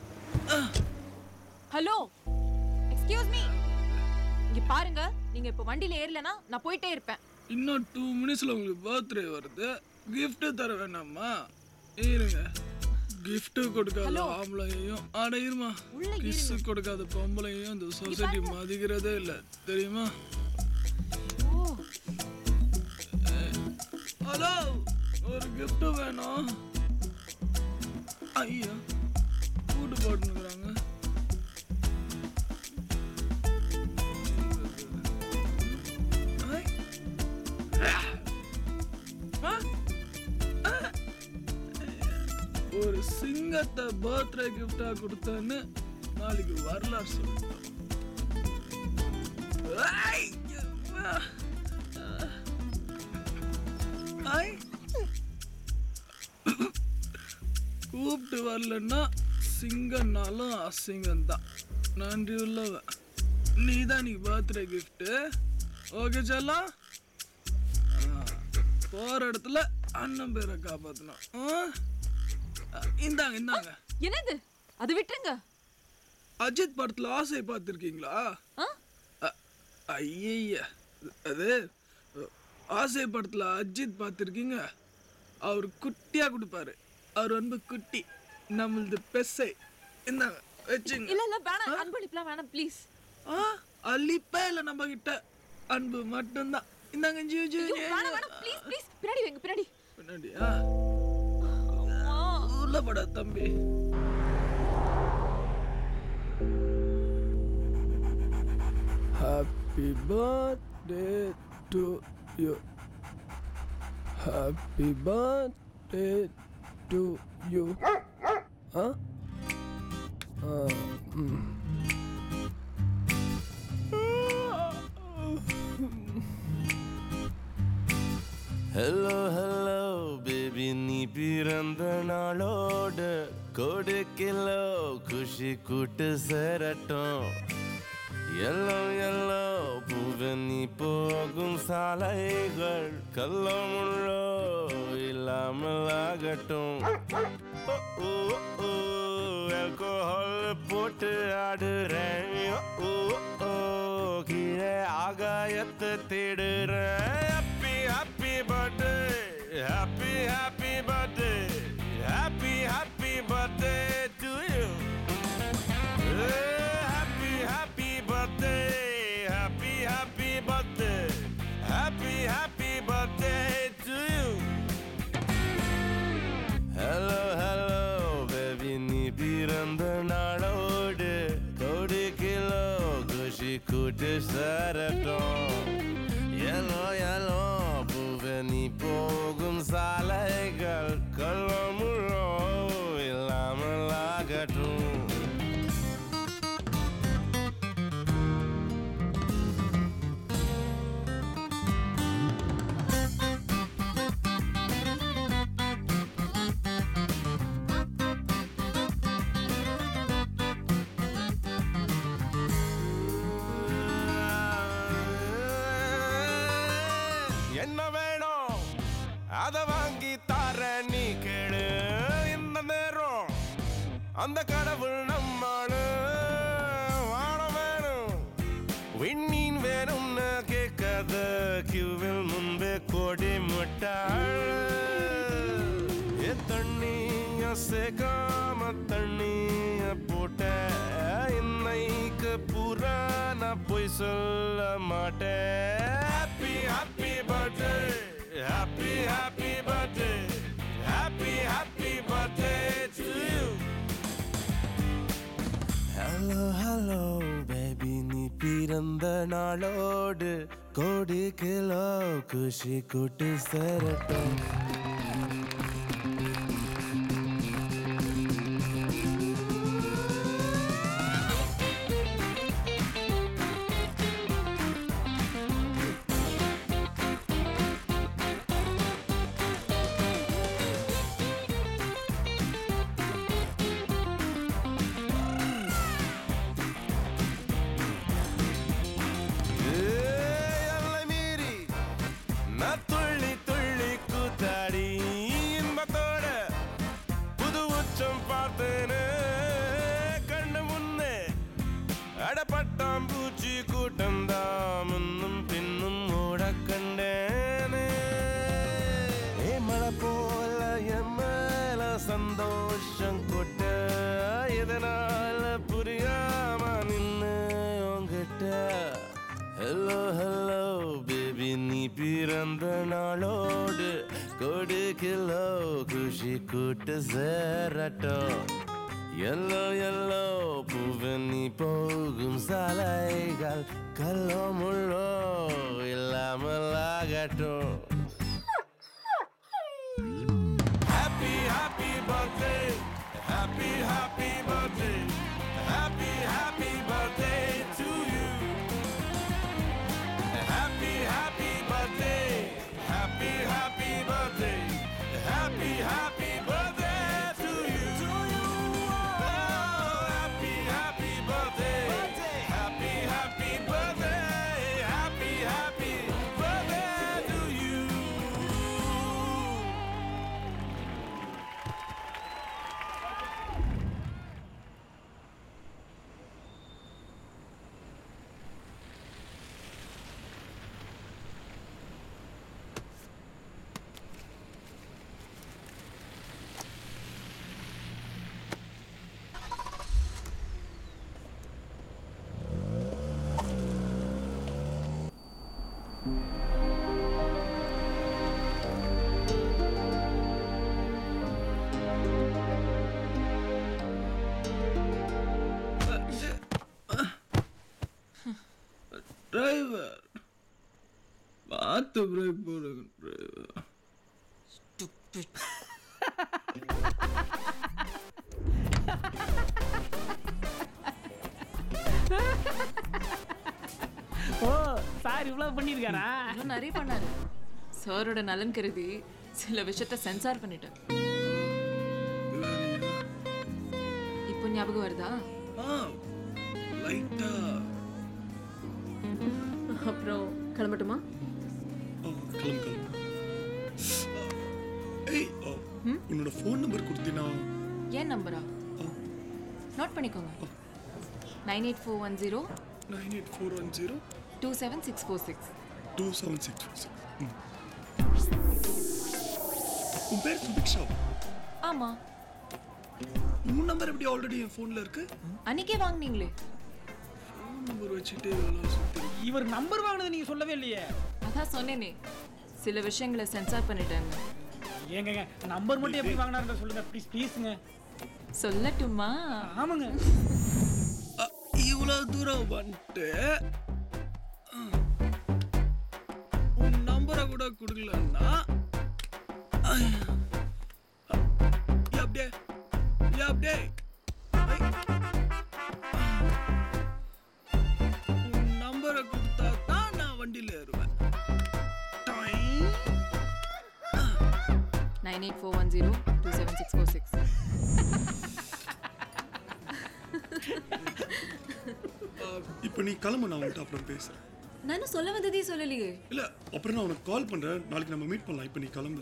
ஹலோ எக்ஸ்கியூஸ் மீ இங்க பாருங்க நீங்க இப்ப வண்டியில ஏறலனா நான் போயிட்டே இருப்பேன் இன்னும் டூ மினிட்ஸ்ல உங்களுக்கு பர்த்டே வருது gift தர வேணாமா இருங்க gift கொடுக்காத ஆம்பளையையும் ஆட இருமா கிஸ் கொடுக்காத பொம்பளையும் இந்த சொசைட்டி மதிக்கிறதே இல்லை தெரியுமா ஹலோ ஒரு gift வேணும் ஐயா கூட்டு போட்டுனுக்குறாங்க ஒரு சிங்கத்தை பர்த்டே கிஃப்டா கொடுத்தேன்னு நாளைக்கு வரலாறு சொல்லிட்டோம் ஐ! ஐ! கூப்பிட்டு வரலன்னா சிங்கம்னாலும் அசிங்கம் தான் நன்றி உள்ளவன் நீ தான் நீ பர்த்டே கிஃப்ட்டு ஓகே செல்லாம் ஆ, போற இடத்துல அண்ணன் பேரை காப்பாத்தணும் ஆ? ஆ, இந்தாங்க இந்தாங்க என்னது அது விட்டுருங்க அஜித் படத்துல ஆசை பார்த்துருக்கீங்களா ஐய அது ஆசை படத்துல அஜித் பார்த்துருக்கீங்க அவர் குட்டியா கொடுப்பாரு அவர் வந்து குட்டி நம்மளது பெசை இந்தாங்க வச்சுங்க இல்ல இல்ல வேணாம் அன்பளிப்புலாம் வேணாம் ப்ளீஸ் ஆ அள்ளிப்பே இல்லை நம்ம கிட்ட அன்பு மட்டும்தான் இந்தாங்க ஜீ ஜீ வேணாம் வேணாம் ப்ளீஸ் ப்ளீஸ் பின்னாடி வைங்க பின்னாடி பின்னாடியா உள்ள படா தம்பி Happy birthday to you. Happy birthday to you. Huh? Uh, mm. Hello hello baby நீ பிறந்த நாளோட கோடி கிலோ குஷி கூட்டு சேரட்டும் எல்லோ எல்லோ பூவனி போகும் சாலைகள் கல்லோ முள்ளோ இல்லாமல் ஆகட்டும் ஓ, ஓ, ஓ, alcohol போட்டு ஆடுறேன் ஓ, ஓ, கீழே ஆகாயத்தை தேடுறேன் happy happy birthday happy happy birthday happy happy birthday to you happy happy birthday happy happy birthday happy happy birthday to you hello hello baby நீ பிறந்த நாளோடு கோடி கிலோ குஷி கூட்டு சரட்டும் எலோ எலோ பூவே நீ போகும் சாலைகள் கள்ளமுள்ளோ இல்லாமல் ஆகட்டும் என்ன வேணும் அத வாங்கி தார நீ கேளு இந்த நேரம் அந்த கடவுள் நம்மாளு வானம் வேணும் விண்ணீன் வேணும்னு கேட்காத கியூவில் முன்பே கோடி முட்டாள் ஏ தண்ணிய சேர்க்காம தண்ணிய போட்ட இன்னைக்கு பூரா நான் போய் சொல்ல மாட்டேன் happy happy birthday happy happy birthday happy happy birthday to you hello hello baby நீ பிறந்த நாளோடு கோடி கிலோ குஷி கூட்டு சேரட்டும் எல்லை மீறி நான் துள்ளி துள்ளி கூத்தாடி இன்பத்தோட புது உச்சம் பார்த்தேனே கண்ணு முன்னே அடப்பட்டாம் பூச்சி கூட்டம் தான் முன்னும் பின்னும் ஓட கண்டேனே ஏ மழை போல என் மேல சந்தோஷம் கொட்ட இதனால புரியாம நின்னு உங்கிட்ட ஹலோ ஹலோ பேபி நீ பிறந்த நாளோடு கொடு கிலோ குஷி கூட்டு சேரட்டும் எல்லோ எல்லோ பூவு நீ போகும் சாலைகள் கல்லோ முள்ளோ இல்லாமல் ஆகட்டும் Happy, happy birthday. Happy, happy birthday. Happy, happy birthday to you. Happy, happy birthday. Happy, happy birthday. Happy, happy birthday to you. Oh, happy, happy birthday. Happy, happy birthday. Happy, happy birthday to you. Driver பார்த்து brake போடுங்க driver ஓ sir இவ்வளவு பண்ணிருக்காரா இன்னும் நிறைய பண்ணாரு சாரோட நலன் கருதி சில விஷயத்த சென்சார் பண்ணிட்டேன் ஞாபகம் வருதா ஆ லைட்டா அப்புறம் கிளம்பட்டுமா கிளம்பு கிளம்பு ஏய் ஆ, உன்னோட ஃபோன் நம்பர் கொடுத்தீனா ஏன் நம்பரா நோட் பண்ணிக்கோங்க nine eight four one zero nine eight four one zero two seven six four six two seven six four six உன் பேர் சுபிக்ஷா ஆமா உன் நம்பர் எப்படி ஆல்ரெடி என் ஃபோனில் இருக்கு அன்னைக்கே வாங்குனீங்களே ஃபோன் நம்பர் வச்சுட்டு இதெல்லாம் சுத்தி இவர் நம்பர் வாங்கினது நீங்க சொல்லவே இல்லையே அதான் சொன்னேனே சில விஷயங்களை சென்சார் பண்ணிட்டேங்க ஏங்க நம்பர் மட்டும் எப்படி வாங்கினாருங்க சொல்லுங்க ப்ளீஸ் ப்ளீஸுங்க சொல்லட்டுமா ஆமாங்க இவ்வளோ தூரம் வந்துட்டு ஆ, உன் நம்பரை கூட கொடுக்கலன்னா ஐயா. ஏ அப்படியே ஏ அப்படியே ஐ. உன் நம்பரை கொடுத்தா தான் நான் வண்டியில் ஏறுவேன் டாய். Nine eight four one zero two seven six four six இப்போ நீ கிளம்பு நான் உன்கிட்ட அப்புறம் பேசுறேன் நானும் சொல்ல வந்ததே சொல்லலையே இல்ல அப்புறம் நான் உனக்கு கால் பண்றேன் நாளைக்கு நம்ம மீட் பண்ணலாம் இப்போ நீ கிளம்பு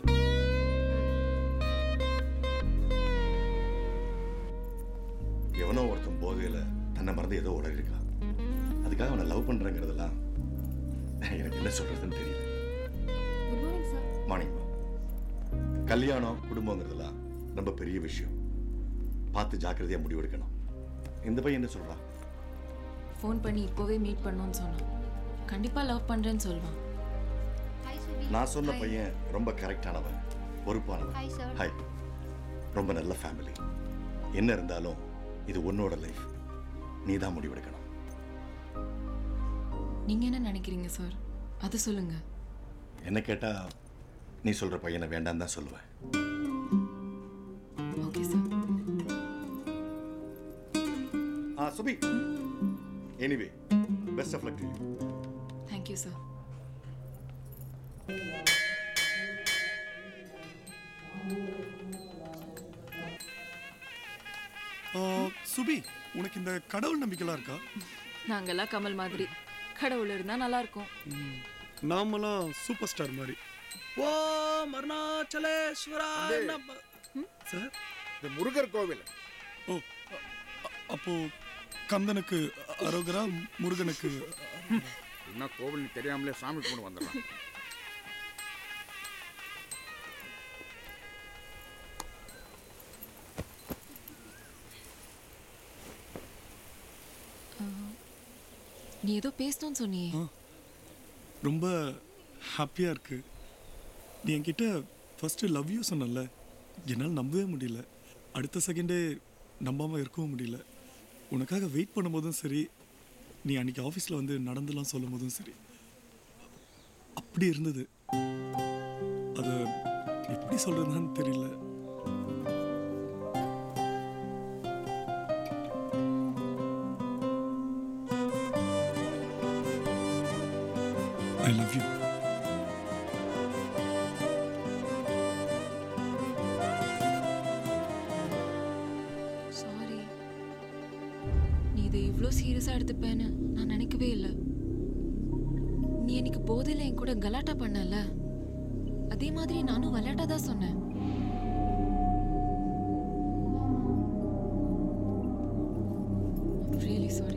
எவனோ ஒருத்தன் போகையில தன்னை மறந்து ஏதோ உடல் இருக்கான் அதுக்காக அவனை லவ் பண்றேங்கிறதெல்லாம் எனக்கு என்ன சொல்றதுன்னு தெரியல குட் மார்னிங் சார் மார்னிங் கல்யாணம் குடும்பங்கிறதெல்லாம் ரொம்ப பெரிய விஷயம் பார்த்து ஜாக்கிரதையா முடிவெடுக்கணும் இந்த பையன் என்ன சொல்றான் ஃபோன் பண்ணி இப்போவே மீட் பண்ணோன்னு சொன்னான் கண்டிப்பாக லவ் பண்ணுறேன்னு சொல்லுவான் நான் சொன்ன பையன் ரொம்ப கரெக்டானவன் பொறுப்பானவன் Hi, sir. ஹாய் ரொம்ப நல்ல ஃபேமிலி என்ன இருந்தாலும் இது உன்னோட லைஃப் நீ தான் முடிவெடுக்கணும் நீங்கள் என்ன நினைக்கிறீங்க சார் அதை சொல்லுங்க என்ன கேட்டா நீ சொல்ற பையனை வேண்டாம் தான் சொல்லுவேன் ஓகே சார் ஆ Subi anyway best of luck to you thank you sir ஆ, சுபி உனக்கு இந்த கடவுள் நம்பிக்கைலாம் இருக்கா நாங்கெல்லாம் கமல் மாதிரி கடவுள் இருந்தால் நல்லா இருக்கும் ம், நாமெல்லாம் சூப்பர் ஸ்டார் மாதிரி ஓ மருணாச்சலேஸ்வரா நம்ம சார் இந்த முருகர் கோவில் ஓ அ- அ- அப்போ கந்தனுக்கு அரோகரா முருகனுக்கு என்ன கோவில் தெரியாமலே சாமி கும்பிட்டு வந்துடலாம் நீ ஏதோ பேசணும்னு சொன்னியே ரொம்ப ஹாப்பியாக இருக்கு நீ என்கிட்ட ஃபர்ஸ்ட் லவ் யூ சொன்னல என்னால் நம்பவே முடியல அடுத்த செகண்டே நம்பாமல் இருக்கவும் முடியல உனக்காக வெயிட் பண்ணும்போதும் சரி நீ அன்னைக்கு ஆஃபீஸில் வந்து நடந்துலாம் சொல்லும் போதும் சரி அப்படி இருந்தது அதை எப்படி சொல்கிறதுன்னு தெரியல ஐ லவ் யூ சாரி நீ இதை இவ்வளோ சீரியஸாக எடுத்துப்பேன்னு நான் நினைக்கவே இல்லை நீ எனக்கு போதையில் என் கூட கலாட்டா பண்ணல அதே மாதிரி நானும் விளையாட்டா தான் சொன்னேன் ரியலி சாரி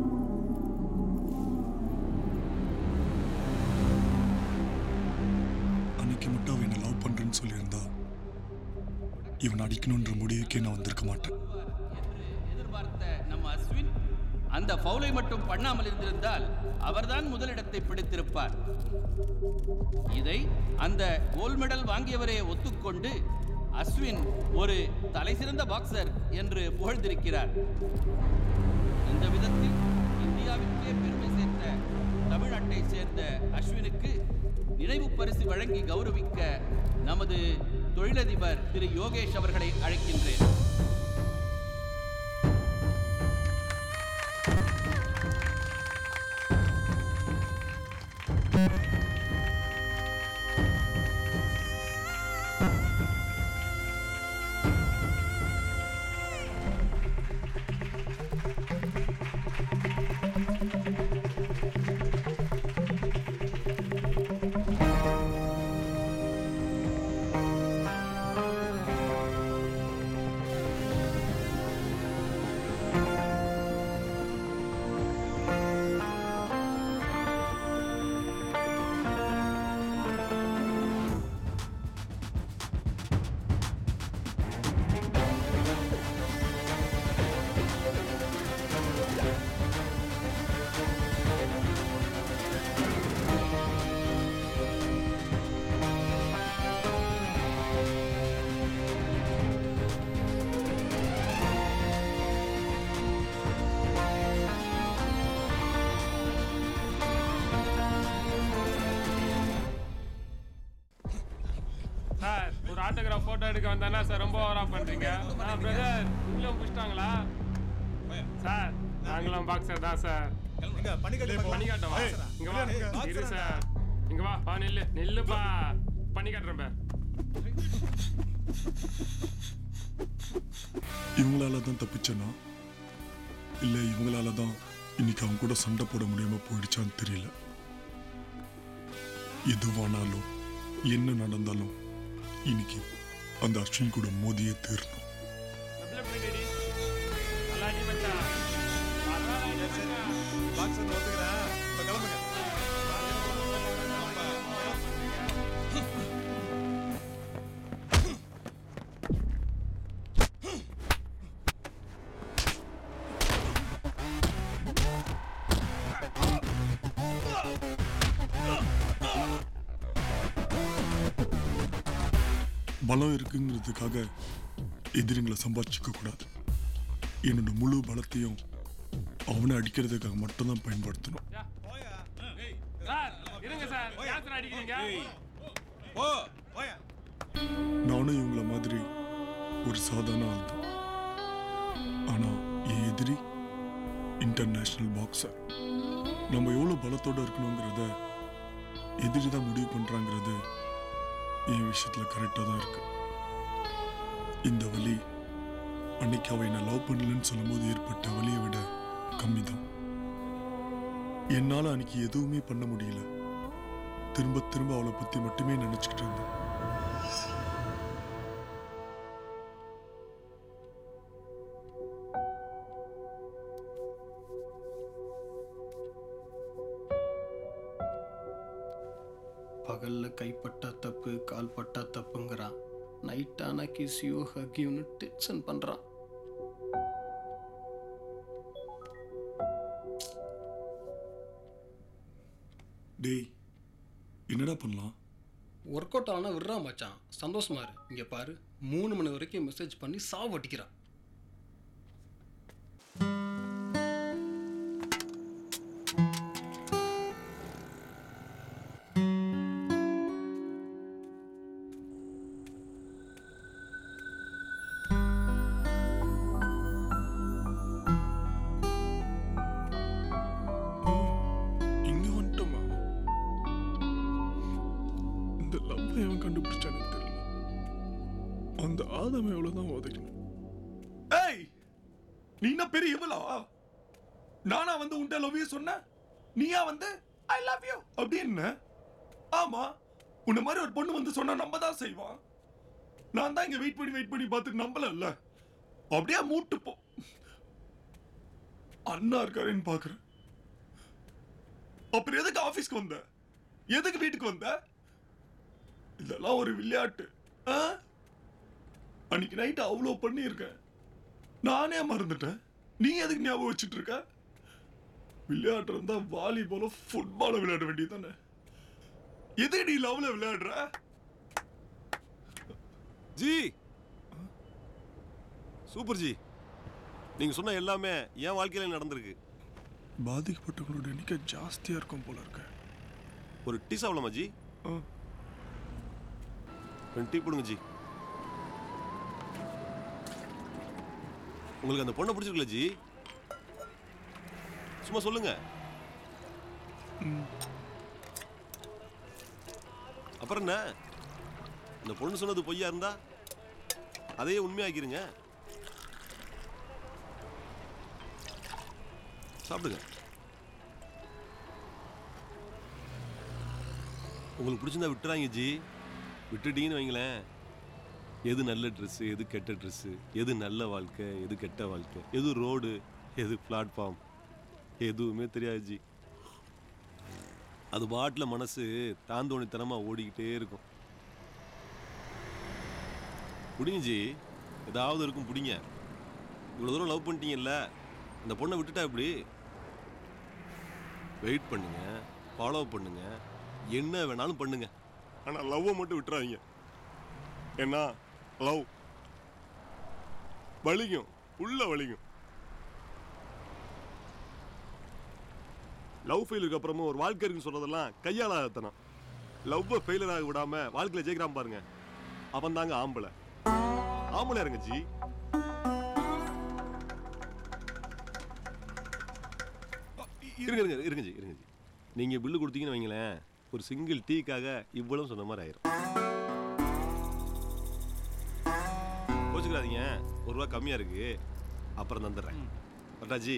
அன்னைக்கு மட்டும் அவன் என்னை லவ் பண்ணுறேன்னு சொல்லியிருந்தா இவன் அடிக்கணுன்ற முடிவுக்கே நான் வந்திருக்க மாட்டேன் எதிர்பார்த்த நம்ம அஸ்வின் அந்த ஃபவுலை மட்டும் பண்ணாமல் இருந்திருந்தால் அவர்தான் முதலிடத்தை பிடித்திருப்பார் இதை அந்த கோல்ட் மெடல் வாங்கியவரே ஒத்துக்கொண்டு அஸ்வின் ஒரு தலைசிறந்த பாக்ஸர் என்று புகழ்ந்திருக்கிறார் இந்த விதத்தில் இந்தியாவிற்கே பெருமை சேர்த்த தமிழ்நாட்டை சேர்ந்த அஸ்வினுக்கு நினைவு பரிசு வழங்கி கௌரவிக்க நமது தொழிலதிபர் திரு யோகேஷ் அவர்களை அழைக்கின்றேன் நேரா போட்டோ எடுக்க வந்தானா சார் ரொம்ப ஓவரா பண்றீங்க ஆ பிரதர் உங்களும் புடிச்சிட்டாங்களா சார் நாங்களும் பாக்ஸர் தான் சார் பண்ணிக்காட்டம் வா இங்க வா இரு சார் இங்க வா வா நில்லு நில்லுப்பா பண்ணி காட்டுறேன் பார். இவங்களால தான் தப்பிச்சேனா இல்லை இவங்களால தான் இன்னைக்கு அவங்க கூட சண்டை போட முடியாம போயிடுச்சான்னு தெரியல எதுவானாலும் என்ன நடந்தாலும் இன்னைக்கு அந்த அர்ஷின் கூட மோதியே தீரணும் டபுள் எப்படி ரெடி நல்லா அடி மச்சான் பரவாயில்ல அடி மச்சான். பலம் இருக்குங்கிறதுக்காக எதிரிங்களை சம்பாதிச்சுக்க கூடாது என்னோட முழு பலத்தையும் அவனை அடிக்கிறதுக்காக மட்டும்தான் பயன்படுத்தணும் சார் இருங்க சார் ஏன் சார் அடிக்கிறீங்க நானும் இவங்கள மாதிரி ஒரு சாதாரண ஆள் தான் ஆனா என் எதிரி இன்டர்நேஷனல் பாக்ஸர் நம்ம எவ்வளவு பலத்தோட இருக்கணுங்கிறத எதிரி தான் முடிவு பண்றாங்கிறது என் விஷயத்துல கரெக்டா தான் இருக்கு இந்த வலி அன்னைக்கு அவ என்ன லவ் பண்ணலன்னு சொல்லும்போது ஏற்பட்ட வலியை விட கம்மி தான் என்னால அன்னைக்கு எதுவுமே பண்ண முடியல திரும்ப திரும்ப அவளை பத்தி மட்டுமே நினைச்சுக்கிட்டு இருந்தேன் பகல்ல கைப்பட்டா தப்பு கால் பட்டா தப்புங்கிறான் நைட்டான கிஸ்யூ ஹக்யூன்னு டென்ஷன் பண்றான் டேய் என்னடா பண்ணலாம் ஒர்க் அவுட் ஆனால் விடுறான் மச்சான் சந்தோஷமா இரு இங்க பாரு மூணு மணி வரைக்கும் மெசேஜ் பண்ணி சாவு அடிக்கிறான் இங்க வந்துட்டோமா இந்த லவ் எவன் கண்டுபிடிச்சானு தெரியல அந்த ஆதம் எவ்வளவுதான் உதைக்கணும் ஏய் நீ என்ன பெரிய இவளா நானா வந்து உன்ட்ட லவ் யூ சொன்னேன் நீயா வந்து ஐ லவ் யூ அப்படின்னு ஆமா உன்ன மாதிரி ஒரு பொண்ணு வந்து சொன்னா நம்ம தான் செய்வான் நான் தான் இங்க வெயிட் பண்ணி வெயிட் பண்ணி பார்த்துட்டு நம்பல அப்படியே மூட்டு போ அண்ணா இருக்காருன்னு பாக்குறேன் அப்புறம் எதுக்கு ஆபீஸ்க்கு வந்த எதுக்கு வீட்டுக்கு வந்த இதெல்லாம் ஒரு விளையாட்டு ஆ? அன்னைக்கு நைட்டு அவ்வளோ பண்ணியிருக்கேன் நானே மறந்துட்டேன் நீ எதுக்கு ஞாபகம் வச்சுட்டு இருக்க விளையாட்டு இருந்தா வாலிபாலோ ஃபுட்பாலோ விளையாட வேண்டியது தானே எதுக்கு நீ லவ்ல விளையாடுற ஜி சூப்பர் ஜி நீங்க சொன்ன எல்லாமே என் வாழ்க்கையில நடந்திருக்கு பாதிக்கப்பட்டவங்களோட எண்ணிக்கை ஜாஸ்தியா இருக்கும் போல இருக்க ஒரு டீ சாப்பிடலாமா ஜி ரெண்டு டீ போடுங்க ஜி உங்களுக்கு அந்த பொண்ணை பிடிச்சிருக்கல ஜி சும்மா சொல்லுங்க அப்புறம் என்ன இந்த பொண்ணு சொன்னது பொய்யா இருந்தா அதையே உண்மையாக்கிருங்க சாப்பிடுங்க உங்களுக்கு பிடிச்சிருந்தா விட்டுறாங்க ஜி விட்டுட்டீங்கன்னு வைங்களேன் எது நல்ல ட்ரெஸ்ஸு எது கெட்ட ட்ரெஸ்ஸு எது நல்ல வாழ்க்கை எது கெட்ட வாழ்க்கை எது ரோடு எது பிளாட்ஃபார்ம் எதுவுமே தெரியாது ஜி அது பாட்டில் மனசு தாந்தோணித்தனமாக ஓடிக்கிட்டே இருக்கும் பிடிங்க ஜி ஏதாவது இருக்கும் பிடிங்க இவ்வளோ தூரம் லவ் பண்ணிட்டீங்கல்ல அந்த பொண்ணை விட்டுட்டா எப்படி வெயிட் பண்ணுங்க ஃபாலோ பண்ணுங்க என்ன வேணாலும் பண்ணுங்க ஆனால் லவ்வை மட்டும் விட்டுறாதீங்க ஏன்னா லவ் வலிக்கும் உள்ள வலிக்கும் லவ் ஃபெயிலுக்கு அப்புறமும் ஒரு வாழ்க்கை இருக்குன்னு சொல்றதெல்லாம் கையாளாதத்தனம் லவ்வை ஃபெயிலர் ஆக விடாம வாழ்க்கையில ஜெயிக்கிறான் பாருங்க அவன் தாங்க ஆம்பளை ஆம்பளை இருங்க ஜி இருங்க இருங்க இருங்க ஜி இருங்க ஜி நீங்க பில்லு கொடுத்தீங்கன்னு வைங்களேன் ஒரு சிங்கிள் டீக்காக இவ்வளவு சொன்ன மாதிரி ஆயிரும் கோச்சுக்கிறாதீங்க ஒரு ரூபா கம்மியா இருக்கு அப்புறம் தந்துடுறேன் பட்டா ஜி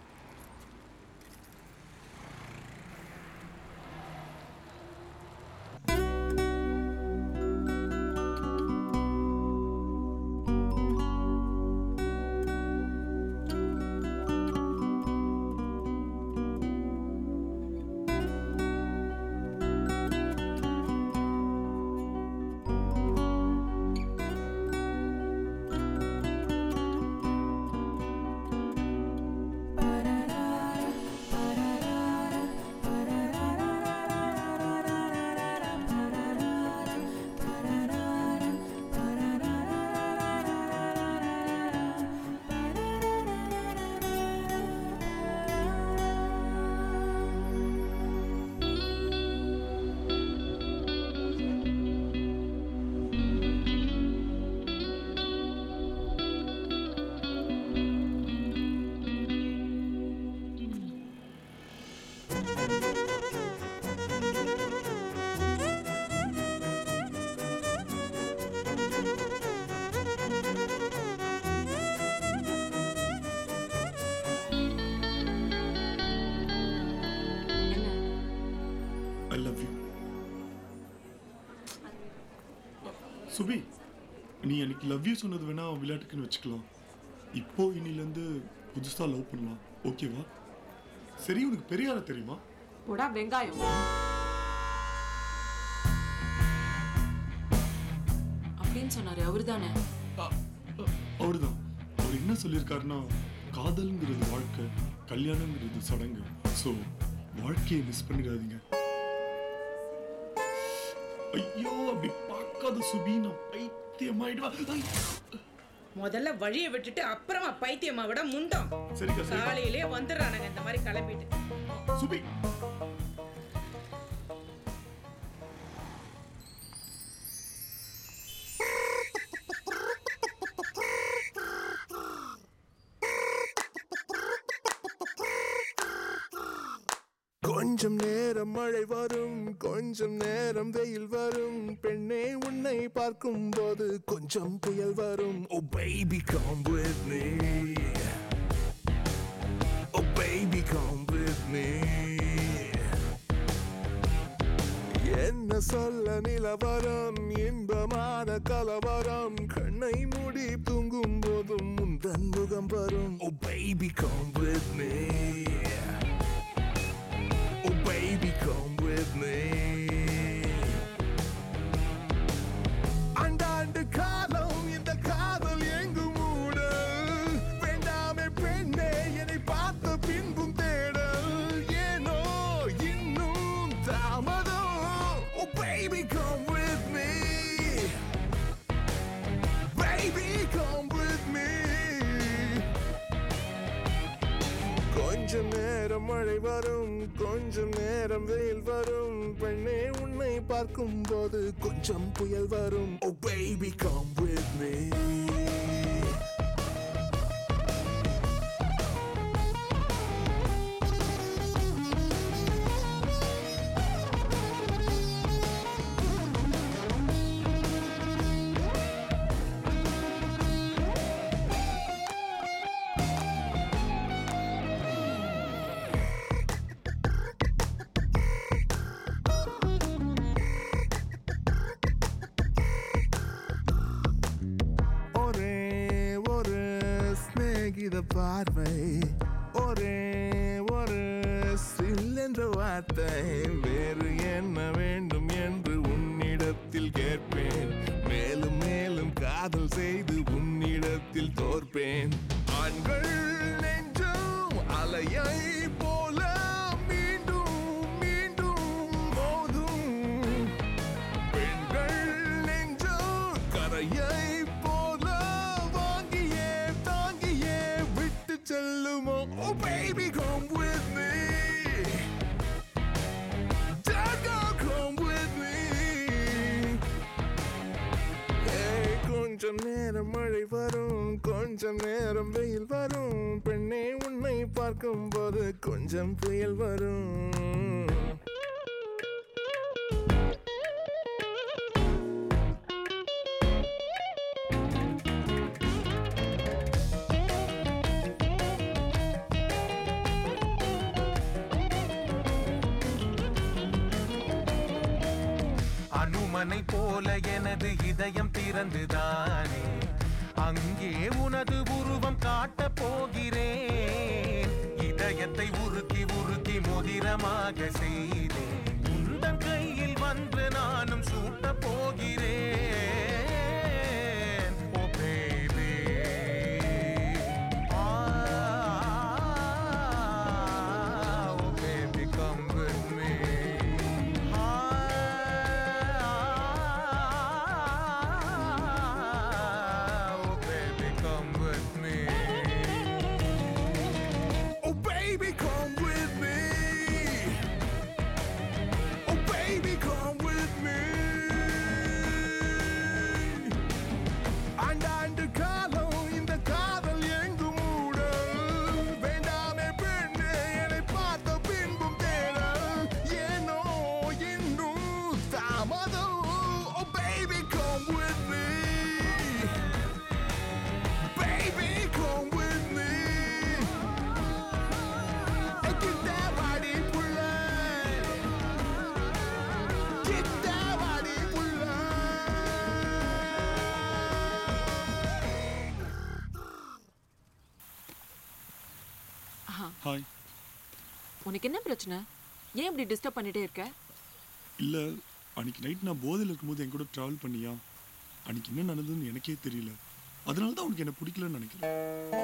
ஐ லவ் யூ சுபி நீ எனக்கு லவ் யூ சொன்னது வேணா விளையாட்டுக்குன்னு வச்சுக்கலாம் இப்போ இன்னிலேருந்து புதுசாக லவ் பண்ணலாம் ஓகேவா சரி உனக்கு பெரியார தெரியுமா போடா வெங்காயம் அப்படின்னு சொன்னாரு அவர்தானே அவர்தான் அவர் என்ன சொல்லியிருக்காருன்னா காதல்ங்கிறது வாழ்க்கை கல்யாணங்கிறது சடங்கு ஸோ வாழ்க்கையை மிஸ் பண்ணிடாதீங்க ஐயோ அப்படி பார்க்காத சுபி நான் பைத்தியமாயிடுவேன் முதல்ல வழியை விட்டுட்டு அப்புறமா பைத்தியமா விட முண்டோம் சரிக்கா, சரிக்கா. காலையிலே வந்துடுறானுங்க இந்த மாதிரி கிளம்பிட்டு சுபி கொஞ்சம் நேரம் மழை வரும் கொஞ்சம் நேரம் வெயில் வரும் பெண்ணே உன்னை பார்க்கும் போது கொஞ்சம் புயல் வரும் ஓ baby come with me oh baby come with me என்ன சொல்ல நிலவரம் இன்பமான கலவரம் கண்ணை மூடி தூங்கும் போதும் முந்தன் முகம் வரும் ஓ baby come with me Oh baby, come with me. அண்டாண்டு காலம் இந்த காதல் எங்கும் மூடல் வேண்டாமே பெண்ணே என்னை பார்த்த பின்பும் தேடல் ஏனோ இன்னும் தாமதம் Oh baby, come with me. Baby, come with me. கொஞ்சம் நேரம் மழை வரும் கொஞ்சம் நேரம் வெயில் வரும் பெண்ணே உன்னை பார்க்கும் போது கொஞ்சம் புயல் வரும் Oh baby come with me ஒரே ஒரு சிநேகித பார்வை ஒரே ஒரு சில் என்ற வார்த்தை வேறு என்ன வேண்டும் என்று உன்னிடத்தில் கேட்பேன் மேலும் மேலும் காதல் செய்து உன்னிடத்தில் தோற்பேன் ஆண்கள் நெஞ்சும் அலையை போல மீண்டும் மீண்டும் மோதும் பெண்கள் நெஞ்சும் கரையை போல வாங்கியே தாங்கியே விட்டு செல்லுமோ Oh baby come with me Dad, go come with me கொஞ்சம் நேரம் மழை வரும் கொஞ்சம் நேரம் வெயில் வரும் பெண்ணே உன்னை பார்க்கும்போது கொஞ்சம் புயல் வரும் அனுமனை போல எனது இதயம் திறந்துதானே அங்கே உனது உருவம் காட்டப் போகிறேன் இதயத்தை உருக்கி உருக்கி முதிரமாக செய்தேன் உந்தன் கையில் வந்து நானும் சூட்டப் போகிறேன் ஓ baby. Ah, oh baby, come with me. Oh baby, come with me. Oh baby, come with me. Oh baby, come with me. அண்டாண்டு காலம் இந்த காதல் எங்கும் மூடல் வேண்டாமே பெண்ணே என்னை பார்த்த பின்பும் தேடல் ஏனோ இன்னும் தாமதம் Oh baby, come with me. Baby, come with me. கிட்ட வாடி புள்ள கிட்ட வாடி புள்ள ஆஹா. ஹாய் உனக்கு என்ன பிரச்சனை ஏன் இப்படி டிஸ்டர்ப் பண்ணிட்டே இருக்க இல்லை அன்னைக்கு நைட் நான் போதையில் இருக்கும்போது என் கூட ட்ராவல் பண்ணியா அன்னைக்கு என்ன நடந்ததுன்னு எனக்கே தெரியல அதனால தான் உனக்கு என்ன பிடிக்கலன்னு நினைக்கிறேன்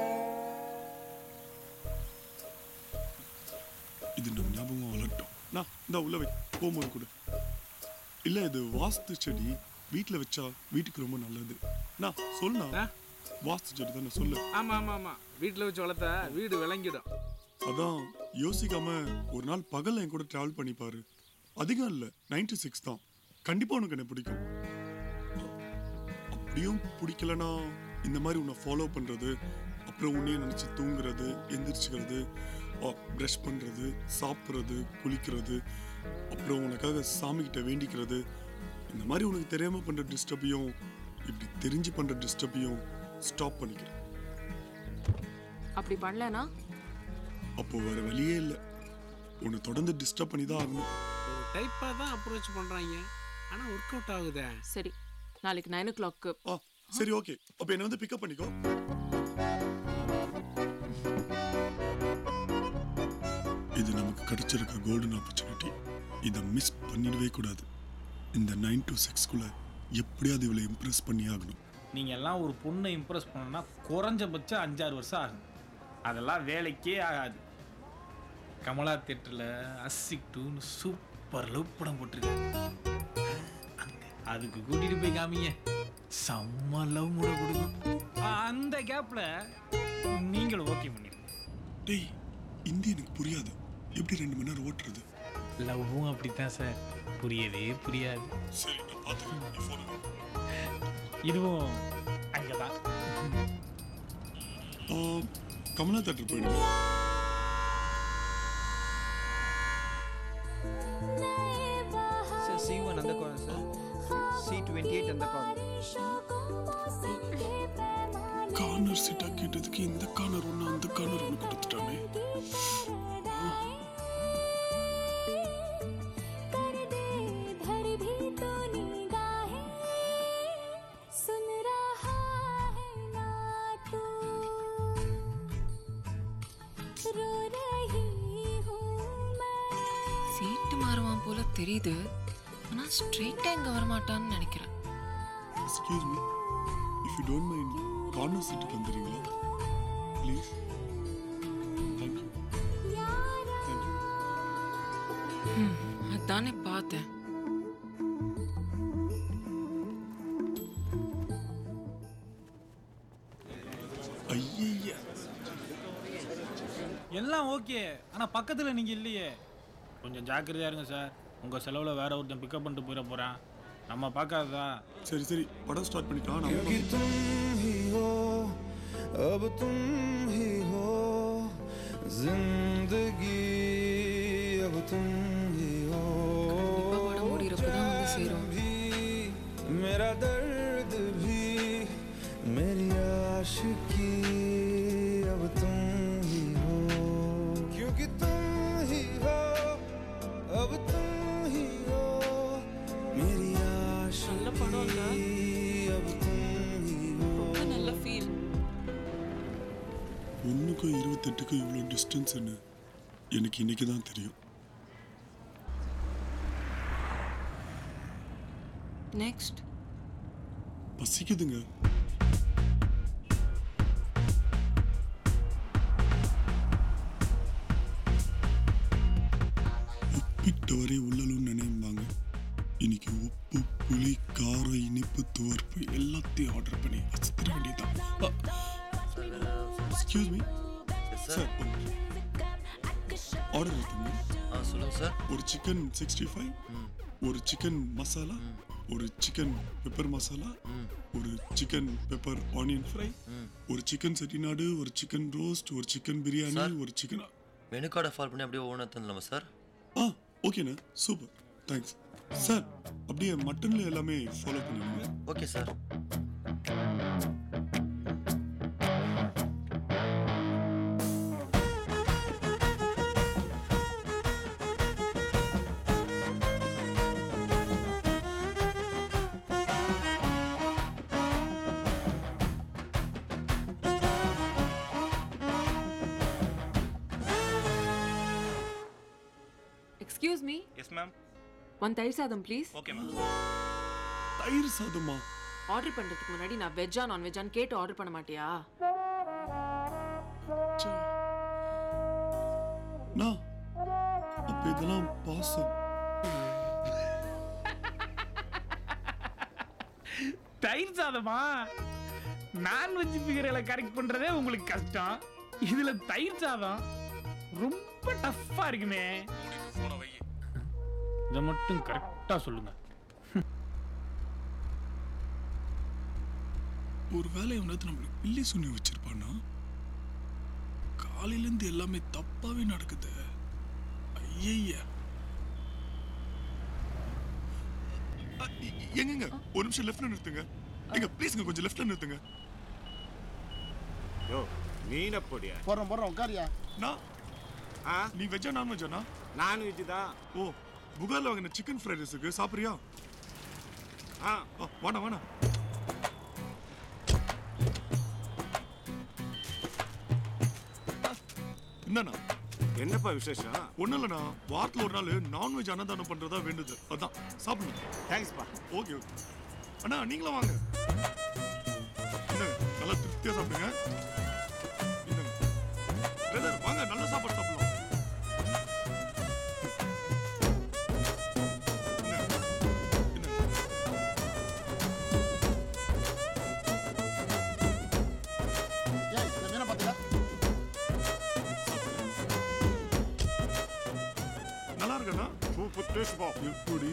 இது நம்ம ஞாபகம் வளரட்டும் நான் இந்த உள்ள வை போகும்போது கூட இல்லை இது வாஸ்து செடி வீட்டில் வச்சா வீட்டுக்கு ரொம்ப நல்லது நான் சொல்லுண்ணா வாஸ்து செடி தானே சொல்லு ஆமா ஆமா ஆமா வீட்டில் வச்சு வளர்த்தா வீடு விளங்கிடும் அதான் யோசிக்காம ஒரு நாள் பகல்ல என் கூட டிராவல் பண்ணி பாரு அதிகம் இல்லை நைன்டி சிக்ஸ் தான் கண்டிப்பா உனக்கு என்ன பிடிக்கும் அப்படியும் பிடிக்கலனா இந்த மாதிரி உன்னை ஃபாலோ பண்றது அப்புறம் உன்னையே நினைச்சு தூங்குறது எந்திரிச்சுக்கிறது ப்ரஷ் பண்றது சாப்பிட்றது குளிக்கிறது அப்புறம் உனக்காக சாமி கிட்ட வேண்டிக்கிறது இந்த மாதிரி உனக்கு தெரியாம பண்ற டிஸ்டர்பையும் இப்படி தெரிஞ்சு பண்ற டிஸ்டர்பையும் ஸ்டாப் பண்ணிக்கிறேன் அப்படி பண்ணலனா அப்போ வேற வழியே இல்லை உன்னை தொடர்ந்து டிஸ்டர்ப் பண்ணி தான் ஆகணும் ஒரு டைப்பாக தான் அப்ரோச் பண்ணுறாங்க ஆனால் ஒர்க் அவுட் ஆகுதே சரி நாளைக்கு நைன் ஓ கிளாக்கு ஆ சரி ஓகே அப்போ என்னை வந்து பிக்கப் பண்ணிக்கோ இது நமக்கு கிடைச்சிருக்க கோல்டன் ஆப்பர்ச்சுனிட்டி இதை மிஸ் பண்ணிடவே கூடாது இந்த நைன் டு சிக்ஸ்க்குள்ள எப்படியாவது இவளை இம்ப்ரெஸ் பண்ணி ஆகணும் நீங்கள் எல்லாம் ஒரு பொண்ணை இம்ப்ரெஸ் பண்ணணும்னா குறைஞ்சபட்சம் அஞ்சாறு வருஷம் ஆகும் அதெல்லாம் வேலைக்கே ஆகாது கமலா தேட்டரில் அசிக் டூன்னு சூப்பர் லவ் படம் போட்டிருக்காங்க அங்க அதுக்கு கூட்டிட்டு போய் காமிங்க செம்ம லவ் முறை கொடுக்கும் அந்த கேப்பில் நீங்களும் ஓகே பண்ணிடுங்க டேய் இந்தி எனக்கு புரியாது எப்படி ரெண்டு மணி நேரம் ஓட்டுறது லவ்வும் அப்படித்தான் சார் புரியவே புரியாது சரி நான் பார்த்துக்கிறேன் நீ phone வை. இதுவும் அங்கே தான் ஆ, கமலா தேட்டர் போயிடுங்க Sir, C1 on the corner, sir. C28 on the corner. Corner சீட்டா கேட்டதுக்கு இந்த கார்னர் ஒன்று அந்த கார்னர் ஒன்று கொடுத்துட்டானே சீட்டு மாறுவான் போல தெரியுது ஆனா ஸ்ட்ரெயிட்டா இங்க வரமாட்டான்னு நினைக்கிறேன் excuse me if you don't mind corner சீட்டுக்கு வந்துடுறீங்களா ப்ளீஸ் தேங்க்யூ ம், அதானே பார்த்தேன் ஐயா எல்லாம் ஓகே ஆனால் பக்கத்தில் நீங்கள் இல்லையே கொஞ்சம் ஜாக்கிரதையா இருங்க சார் உங்கள் செலவில் வேற ஒருத்தன் பிக்கப் பண்ணிட்டு போயிட போகிறான் நம்ம பார்க்காததா சரி சரி படம் ஸ்டார்ட் பண்ணிக்கலாம் क्योंकि நான் तुम ही हो अब तुम ही हो जिंदगी अब तुम ही हो भी मेरा दर्द भी मेरी आशिकी अब तुम ही हो क्योंकि तुम ही हो अब तुम ही हो मेरी आशिकी अब तुम ही हो நல்ல ஃபீல் ஒன்றுக்கும் இருபத்தெட்டுக்கும் இவ்வளோ டிஸ்டன்ஸ்னு எனக்கு இன்னைக்கு தான் தெரியும் நெக்ஸ்ட் பசிக்குதுங்க உப்பிட்டவரை உள்ளலும் நினைம்பாங்க இன்னைக்கு உப்பு புளி காரம் இனிப்பு துவர்ப்பு எல்லாத்தையும் ஆர்டர் பண்ணி அசத்திர வேண்டியதுதான் எக்ஸ்கியூஸ் மீ சார் ஆர்டர் இருக்குங்க சொல்லுங்க சார் ஒரு சிக்கன் சிக்ஸ்டி ஃபைவ் ஒரு சிக்கன் மசாலா ஒரு சிக்கன் பெப்பர் மசாலா ஒரு சிக்கன் பெப்பர் ஆனியன் ஃப்ரை ஒரு சிக்கன் செட்டிநாடு ஒரு சிக்கன் ரோஸ்ட் ஒரு சிக்கன் பிரியாணி சார். ஒரு சிக்கன் மெனு கார்டை ஃபால் பண்ணி அப்படியே ஒவ்வொன்றா தந்துடலாமா சார் ஆ ஓகேண்ணா சூப்பர் தேங்க்ஸ் சார் அப்படியே மட்டன்ல எல்லாமே ஃபாலோ பண்ணிடுங்க okay sir excuse me yes ma'am one தயிர் சாதம் ப்ளீஸ் ஓகே மேம் தயிர் சாதமா ஆர்டர் பண்றதுக்கு முன்னாடி நான் வெஜ்ஜா நான் வெஜ்ஜான்னு கேட்டு ஆர்டர் பண்ண மாட்டியா நான் அப்ப இதெல்லாம் பாசம் தயிர் சாதமா நான்வெஜ் ஃபிகர்களை கரெக்ட் பண்றதே உங்களுக்கு கஷ்டம் இதுல தயிர் சாதம் ரொம்ப டஃப்பா இருக்குமே இதை மட்டும் கரெக்டா சொல்லுங்க ஒரு வேலை எவனாவது நம்மளுக்கு பில்லி சுண்ணி வச்சிருப்பானா காலையிலேருந்து எல்லாமே தப்பாவே நடக்குது ஐயய்யா அ, எ- எங்கங்க ஒரு நிமிஷம் லெஃப்ட்ல நிறுத்துங்க எங்க ப்ளீஸ்ங்க கொஞ்சம் லெஃப்ட்ல நிறுத்துங்க யோ மீனை பொடியா போடுறோம் போடுறோம் உட்காரியா நான் ஆ நீ வெஜ்ஜா நான் வெஜ்ஜானா நான் வெஜ் தான் ஓ புகார்ல வாங்கின சிக்கன் ஃப்ரைட் ரைஸ் இருக்கு சாப்பிட்றியா ஆ ஆ வேணாம் வேணாம் என்னண்ணா என்னப்பா விசேஷம் ஒன்றும் இல்லைண்ணா வாரத்தில் ஒரு நாள் நான்வெஜ் அன்னதானம் பண்ணுறதா வேண்டுது அதான் சாப்பிடுங்க தேங்க்ஸ்ப்பா ஓகே ஓகே அண்ணா நீங்களும் வாங்க என்னங்க நல்லா திருப்தியாக சாப்பிடுங்க என்னங்க பிரதர் வாங்க நல்ல சாப்பாடு சாப்பிடலாம் ஏய் இந்த மீனை பார்த்துக்க நல்லா இருக்கண்ணா சூப்பர் டேஸ்ட் பா எப்படி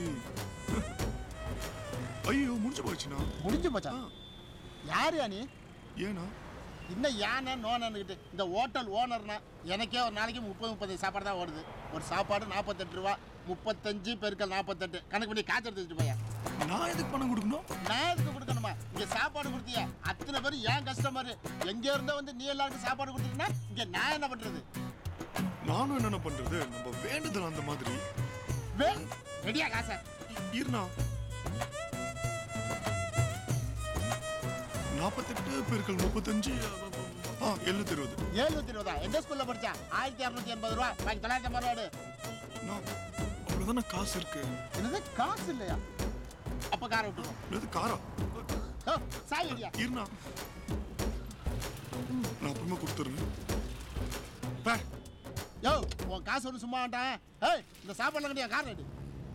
ஐயோ முடிஞ்சு போச்சுண்ணா முடிஞ்சு போச்சா யாருயா நீ ஏண்ணா இன்னும் யானை நோனன்னுக்கிட்டு இந்த ஹோட்டல் ஓனர்னா எனக்கே ஒரு நாளைக்கு முப்பது முப்பது சாப்பாடு தான் ஓடுது ஒரு சாப்பாடு நாற்பத்தெட்டு ரூபா முப்பத்தஞ்சு பெருக்கல் நாற்பத்தெட்டு கணக்கு பண்ணி காய்ச்சி எடுத்து வச்சுட்டு போயா நான் எதுக்கு பணம் கொடுக்கணும் நான் எதுக்கு கொடுக்கணுமா இங்க சாப்பாடு கொடுத்தியா அத்தனை பேர் ஏன் கஸ்டமர் எங்க இருந்தோ வந்து நீ எல்லாருக்கும் சாப்பாடு கொடுத்தீங்கன்னா இங்க நான் என்ன பண்றது நானும் என்னென்ன பண்றது நம்ம வேண்டுதல் அந்த மாதிரி வே ரெடியா காசை இருண்ணா நாற்பத்தெட்டு பெருக்கள் முப்பத்தஞ்சு ஆ எழுநூத்தி இருபது ஏழுநூத்தி இருபதா எந்த ஸ்கூல்ல படிச்சா ஆயிரத்தி இரநூத்தி எண்பது ரூபா பாக்கி தொள்ளாயிரத்தி ஐம்பது ரூபாடு அவ்வளோதானே காசு இருக்கு என்னது காசு இல்லையா அப்ப காரை விட்டுருவோம் இது காரா ஓ, சாய் அடியா இருண்ணா நான் அப்புறமா கொடுத்துறேன் பே யோ உன் காசு ஒன்று சும்மா வேண்டாம் ஏய் இந்த சாப்பாடுலாம் கட்டியா கார் ரெடி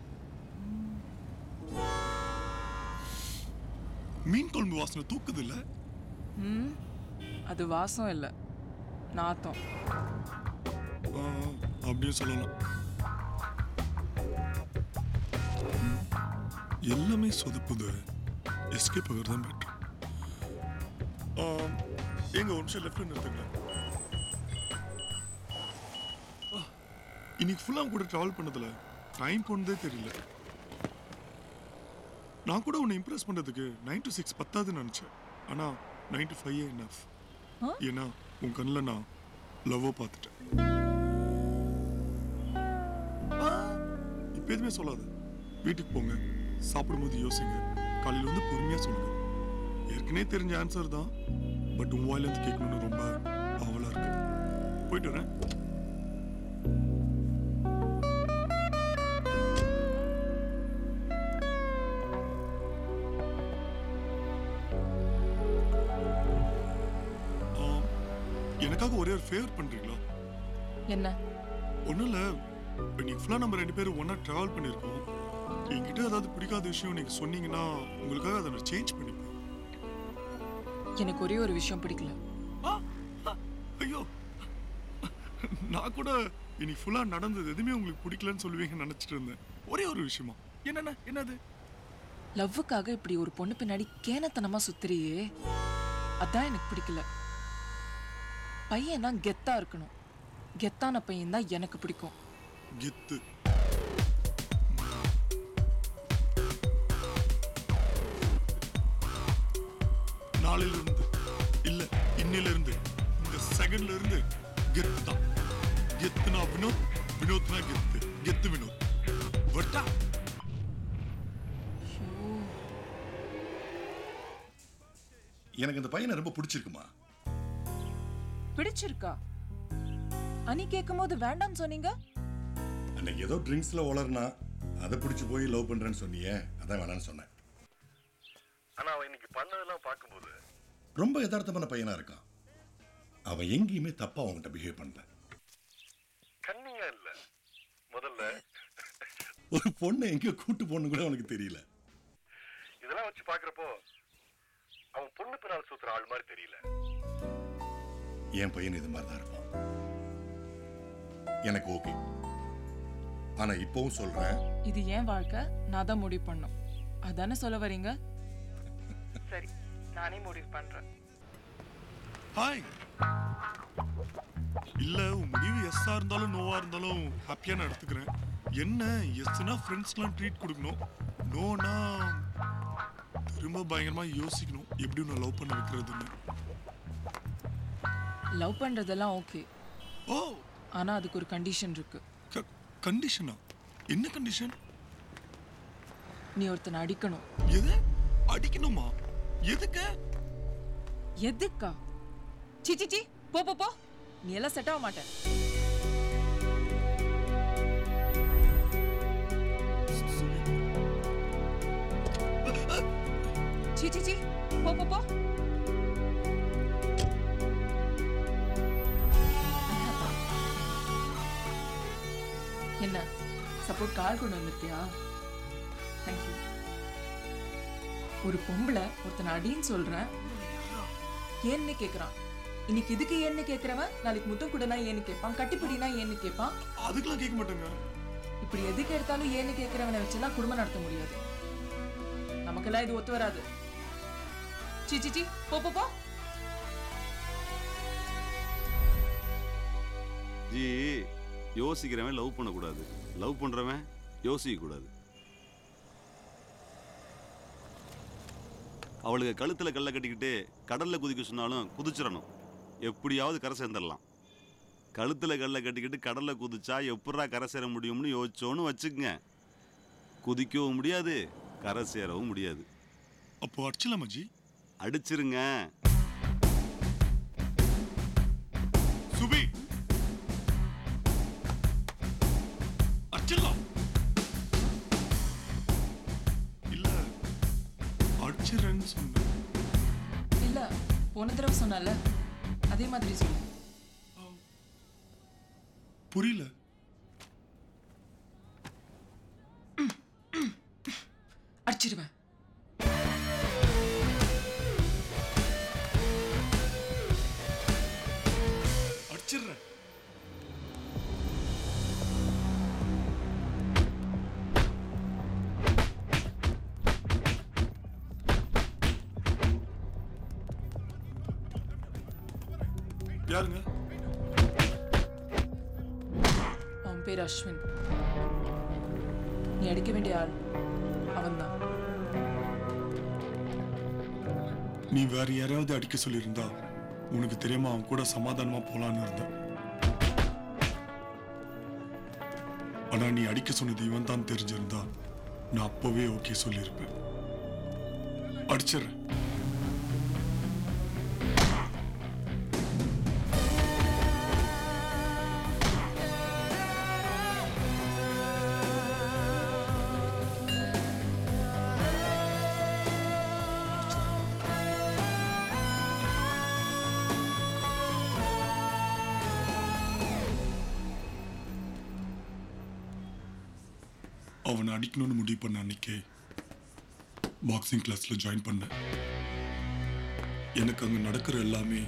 மீன் குழம்பு வாசனை தூக்குது இல்ல ம் அது வாசம் இல்லை நாத்தம் அப்படியே சொல்லலாம் எல்லாமே சொதப்புது எஸ்கேப் ஆகிறது தான் பெட்டர் எங்க ஒரு நிமிஷம் லெஃப்ட் நிறுத்துங்க ஆ, இன்னைக்கு ஃபுல்லாக கூட ட்ராவல் பண்ணதுல டைம் போனதே தெரியல நான் கூட உன்னை இம்ப்ரெஸ் பண்றதுக்கு நைன் டு சிக்ஸ் பத்தாதுன்னு நினச்சேன் ஆனால் நைன் டு ஃபைவ் என்னஃப் ஏன்னா உன் கண்ணில் நான் லவ்வை பார்த்துட்டேன் இப்போ எதுவுமே சொல்லாத வீட்டுக்கு போங்க சாப்பிடும்போது யோசிங்க காலையில் வந்து பொறுமையாக சொல்லுங்க ஏற்கனவே தெரிஞ்ச ஆன்சர் தான் பட் உன் வாயிலேருந்து கேட்கணும்னு ரொம்ப ஆவலாக இருக்கு போயிட்டு வரேன் ஆம், எனக்காக ஒரே ஒரு ஃபேவர் பண்றீங்களா என்ன ஒன்றும் இல்லை இன்னைக்கு ஃபுல்லாக நம்ம ரெண்டு பேரும் ஒன்றா ட்ராவல் பண்ணியிருக்கோம் என்கிட்ட ஏதாவது பிடிக்காத விஷயம் நீங்கள் சொன்னீங்கன்னா உங்களுக்காக அதை நான் சேஞ்ச் பண்ணிப்பேன் எனக்கு ஒரே ஒரு விஷயம் பிடிக்கல ஐயோ நான் கூட இன்னைக்கு ஃபுல்லாக நடந்தது எதுவுமே உங்களுக்கு பிடிக்கலன்னு சொல்லுவீங்கன்னு நினச்சிட்டு இருந்தேன் ஒரே ஒரு விஷயமா என்னென்ன என்னது லவ்வுக்காக இப்படி ஒரு பொண்ணு பின்னாடி கேனத்தனமா சுத்துறியே அதான் எனக்கு பிடிக்கல பையனா கெத்தா இருக்கணும் கெத்தான பையன் தான் எனக்கு பிடிக்கும் கெத்து நாளையில இருந்து இல்ல இன்னையில இருந்து இந்த செகண்ட்ல இருந்து கெத்து தான் கெத்துனா வினோத் வினோத்னா கெத்து கெத்து வினோத் வட்டா எனக்கு இந்த பையனை ரொம்ப பிடிச்சிருக்குமா பிடிச்சிருக்கா அனி கேட்கும் போது வேண்டாம்னு சொன்னீங்க அன்னைக்கு ஏதோ ட்ரிங்க்ஸ்ல வளர்னா அதை பிடிச்சி போய் லவ் பண்றேன்னு சொன்னியே அதான் வேணாம்னு சொன்னேன் ஆனா அவன் இன்னைக்கு பண்ணதெல்லாம் பார்க்கும்போது ரொம்ப யதார்த்தமான பையனா இருக்கான் அவன் எங்கேயுமே தப்பா அவன்கிட்ட பிஹேவ் பண்ணல கண்ணியா இல்ல முதல்ல ஒரு பொண்ணை எங்க கூட்டு போன்னு கூட அவனுக்கு தெரியல இதெல்லாம் வச்சு பாக்குறப்போ அவன் பொண்ணு பின்னால் சுத்துற ஆள் மாதிரி தெரியல என் பையன் இது மாதிரி தான் இருப்பான் எனக்கு ஓகே ஆனா இப்பவும் சொல்றேன் இது ஏன் வாழ்க்கை நான் தான் முடிவு பண்ணும் அதானே சொல்ல வரீங்க சரி நானே முடிவு பண்றேன் ஹாய் இல்ல உன் முடிவு எஸ்ஸா இருந்தாலும் நோவா இருந்தாலும் ஹாப்பியா நான் எடுத்துக்கிறேன் என்ன எஸ்னா ஃப்ரெண்ட்ஸ்க்குலாம் ட்ரீட் கொடுக்கணும் நோனா திரும்ப பயங்கரமா யோசிக்கணும் எப்படி நான் லவ் பண்ண வைக்கிறதுன்னு லவ் பண்றதெல்லாம் ஓகே ஓ ஆனா அதுக்கு ஒரு கண்டிஷன் இருக்கு கண்டிஷனா என்ன கண்டிஷன் நீ ஒருத்தனை அடிக்கணும் எது அடிக்கணுமா எதுக்கு எதுக்கா சி சி சி போ போ போ நீ எல்லாம் செட் ஆக மாட்டேன் சி சி சி போ போ போ என்ன சப்போர்ட் கால் கொண்டு வந்திருக்கியா தேங்க்யூ ஒரு பொம்பளை ஒருத்தனை அடின்னு சொல்றேன் ஏன்னு கேக்குறான் இன்னைக்கு இதுக்கு ஏன்னு கேக்குறவன் நாளைக்கு முத்தம் கூடனா ஏன்னு கேட்பான் கட்டிப்பிடினா ஏன்னு கேட்பான் அதுக்கெல்லாம் கேட்க மாட்டேங்க இப்படி எதுக்கு எடுத்தாலும் ஏன்னு கேக்குறவனை வச்செல்லாம் குடும்பம் நடத்த முடியாது நமக்கெல்லாம் இது ஒத்து வராது சி சி சி போ போ போ ஜி யோசிக்கிறவன் லவ் பண்ணக்கூடாது லவ் பண்ணுறவன் யோசிக்கக்கூடாது அவளுக்கு கழுத்தில் கல்லை கட்டிக்கிட்டு கடலில் குதிக்க சொன்னாலும் குதிச்சிடணும் எப்படியாவது கரை சேர்ந்துடலாம் கழுத்தில் கல்லை கட்டிக்கிட்டு கடலில் குதிச்சா எப்படா கரை சேர முடியும்னு யோசிச்சோன்னு வச்சுக்கங்க குதிக்கவும் முடியாது கரை சேரவும் முடியாது அப்போ அடிச்சலாமா ஜி அடிச்சிருங்க சுபி அடிச்சிடலாம் இல்ல அடிச்சிடறேன்னு சொன்னேன் இல்ல போன தடவை சொன்னல அதே மாதிரி சொல்லு புரியல அடிச்சிருவேன் அடிச்சிடுறேன் யாருங்க அவன் பேர் அஸ்வின் நீ அடிக்க வேண்டிய ஆள் அவன்தான் நீ வேற யாரையாவது அடிக்க சொல்லியிருந்தா உனக்கு தெரியாம அவன் கூட சமாதானமா போலான்னு இருந்த ஆனா நீ அடிக்க சொன்னது இவன் தான் தெரிஞ்சிருந்தா நான் அப்பவே ஓகே சொல்லியிருப்பேன் அடிச்சிடுறேன் அவனை அடிக்கணும்னு முடிவு பண்ண அன்னைக்கே பாக்ஸிங் கிளாஸ்ல ஜாயின் பண்ணேன் எனக்கு அங்க நடக்கிற எல்லாமே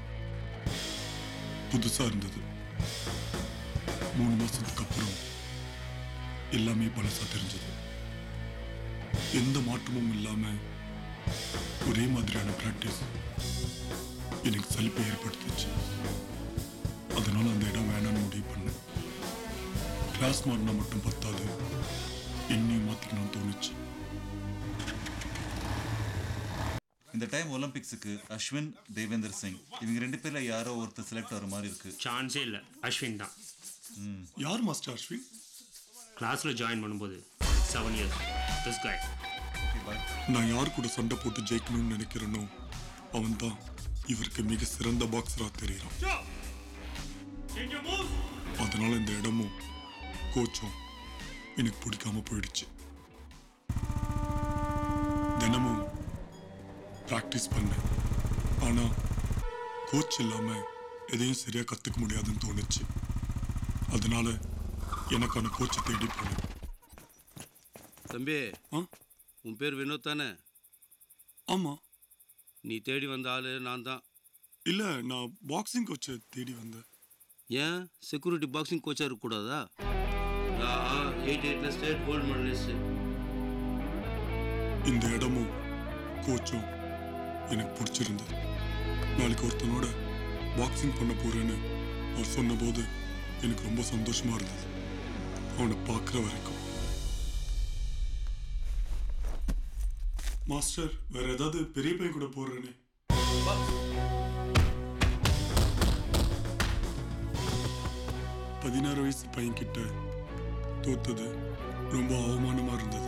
புதுசா இருந்தது மூணு மாசத்துக்கு அப்புறம் எல்லாமே பழசா தெரிஞ்சது எந்த மாற்றமும் இல்லாம ஒரே மாதிரியான பிராக்டிஸ் எனக்கு சலிப்பை ஏற்படுத்துச்சு அதனால அந்த இடம் வேணாம்னு முடிவு பண்ணேன் கிளாஸ் மாறினா மட்டும் பத்தாது என்னையும் மாத்திக்கணும்னு தோணுச்சு இந்த டைம் ஒலிம்பிக்ஸுக்கு அஸ்வின் தேவேந்தர் சிங் இவங்க ரெண்டு பேர்ல யாரோ ஒருத்தர் செலக்ட் ஆகிற மாதிரி இருக்கு சான்ஸே இல்லை அஸ்வின் தான் யார் மாஸ்டர் அஸ்வின் கிளாஸில் ஜாயின் பண்ணும்போது செவன் இயர்ஸ் திஸ் guy நான் யார் கூட சண்டை போட்டு ஜெயிக்கணும்னு நினைக்கிறேனோ அவன் தான் இவருக்கு மிக சிறந்த பாக்ஸரா தெரியுறான் அதனால இந்த இடமும் கோச்சும் எனக்கு பிடிக்காம போயிடுச்சு தினமும் ப்ராக்டிஸ் பண்ணேன் ஆனா கோச் இல்லாம எதையும் சரியா கத்துக்க முடியாதுன்னு தோணுச்சு அதனால எனக்கான கோச்சை தேடி போனேன் தம்பி உன் பேர் வினோத் தானே ஆமா நீ தேடி வந்த ஆளு நான் தான் இல்ல நான் பாக்ஸிங் கோச்சை தேடி வந்தேன் ஏன் செக்யூரிட்டி பாக்ஸிங் கோச்சாக இருக்கக்கூடாதா நான் எயிட் எயிட்டில் ஸ்டேட் கோல்டு மெடலிஸ்ட் இந்த இடமும் கோச்சும் எனக்கு பிடிச்சிருந்தது நாளைக்கு ஒருத்தனோட பாக்ஸிங் பண்ண போறேன்னு அவர் சொன்னபோது எனக்கு ரொம்ப சந்தோஷமா இருந்தது அவனை பார்க்குற வரைக்கும் மாஸ்டர் வேற ஏதாவது பெரிய பையன் கூட போடுறேனே பதினாறு வயசு பையன் கிட்ட தோத்தது ரொம்ப அவமானமா இருந்தது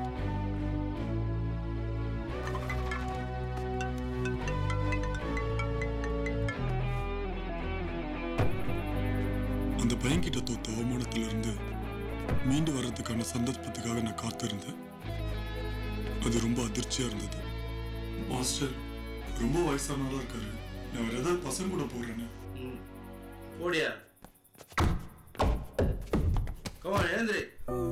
அந்த பையன் கிட்ட தோத்த அவமானத்துல இருந்து மீண்டு வர்றதுக்கான சந்தர்ப்பத்துக்காக நான் காத்திருந்தேன் அது ரொம்ப அதிர்ச்சியா இருந்தது மாஸ்டர் ரொம்ப வயசானாலும் இருக்காரு நான் வேற ஏதாவது பசங்க கூட போடுறேன்னு ஓடியா கமான் எழுந்திரி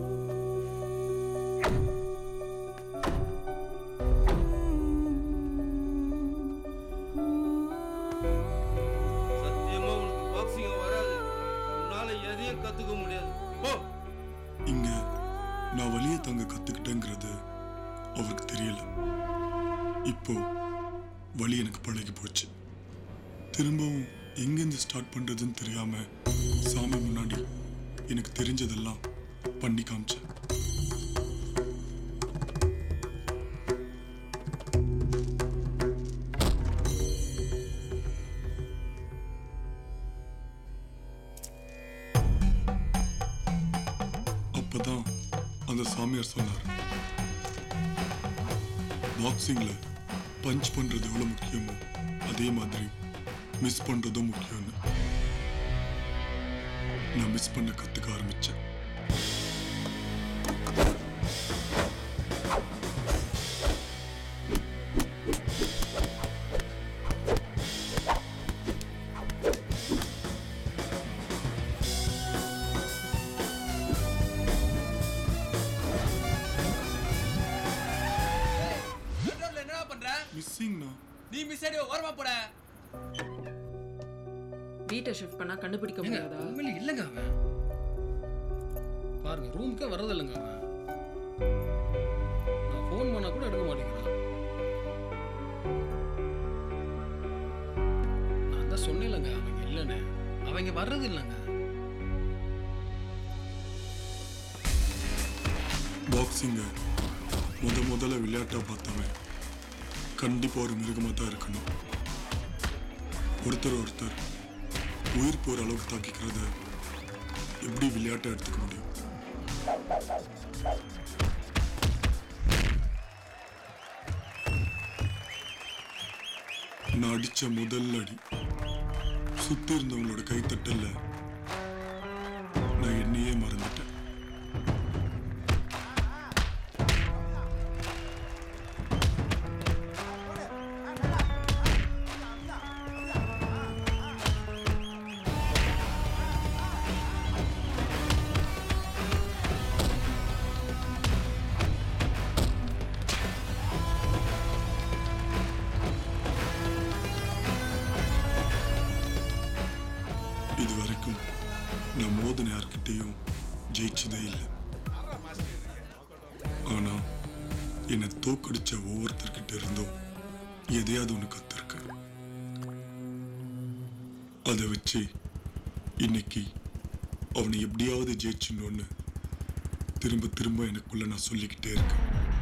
சத்தியமா உனக்கு பாக்ஸிங் வராது உன்னால எதையும் கத்துக்க முடியாது போ இங்க நான் வலியை தங்க கத்துக்கிட்டேங்கிறது அவருக்கு தெரியல இப்போ வலி எனக்கு பழகி போச்சு திரும்பவும் எங்கேருந்து ஸ்டார்ட் பண்றதுன்னு தெரியாம சாமி முன்னாடி எனக்கு தெரிஞ்சதெல்லாம் பண்ணி காமிச்சேன் அப்பதான் அந்த சாமியார் சொன்னார் பாக்ஸிங்ல பஞ்ச் பண்றது எவ்வளவு முக்கியமோ அதே மாதிரி மிஸ் பண்றதும் முக்கியம்னு நான் மிஸ் பண்ண கத்துக்க ஆரம்பிச்சேன் என்னடா பண்ற மிஸ்ஸிங்னா நீ மிஸ் ஆடி ஓரமா போட வீட்டை ஷிஃப்ட் பண்ணா கண்டுபிடிக்க முடியாதா உண்மையில இல்லைங்க அவன் பாருங்க ரூமுக்கே வர்றது இல்லைங்க அவன் நான் ஃபோன் பண்ணா கூட எடுக்க மாட்டேங்கிறான் நான் தான் சொன்னேன்லங்க அவங்க இல்லைன்னு அவங்க வர்றது இல்லைங்க பாக்ஸிங்கை முத முதல்ல விளையாட்டாக பார்த்தவன் கண்டிப்பாக ஒரு மிருகமாக தான் இருக்கணும் ஒருத்தர் ஒருத்தர் உயிர் போகிற அளவுக்கு தாக்கிக்கிறத எப்படி விளையாட்டை எடுத்துக்க முடியும் நான் அடித்த முதல் அடி சுற்றி இருந்தவங்களோட கைத்தட்டல்ல நான் என்னையே மறந்துட்டேன் இது வரைக்கும் நான் மோதின யார்கிட்டையும் ஜெயிச்சதே இல்லை ஆனா என்னை தோக்கடிச்ச ஒவ்வொருத்தர்கிட்ட இருந்தும் எதையாவது ஒன்று கத்துருக்கேன் அதை வச்சு இன்னைக்கு அவனை எப்படியாவது ஜெயிச்சிடணும்னு திரும்ப திரும்ப எனக்குள்ள நான் சொல்லிக்கிட்டே இருக்கேன்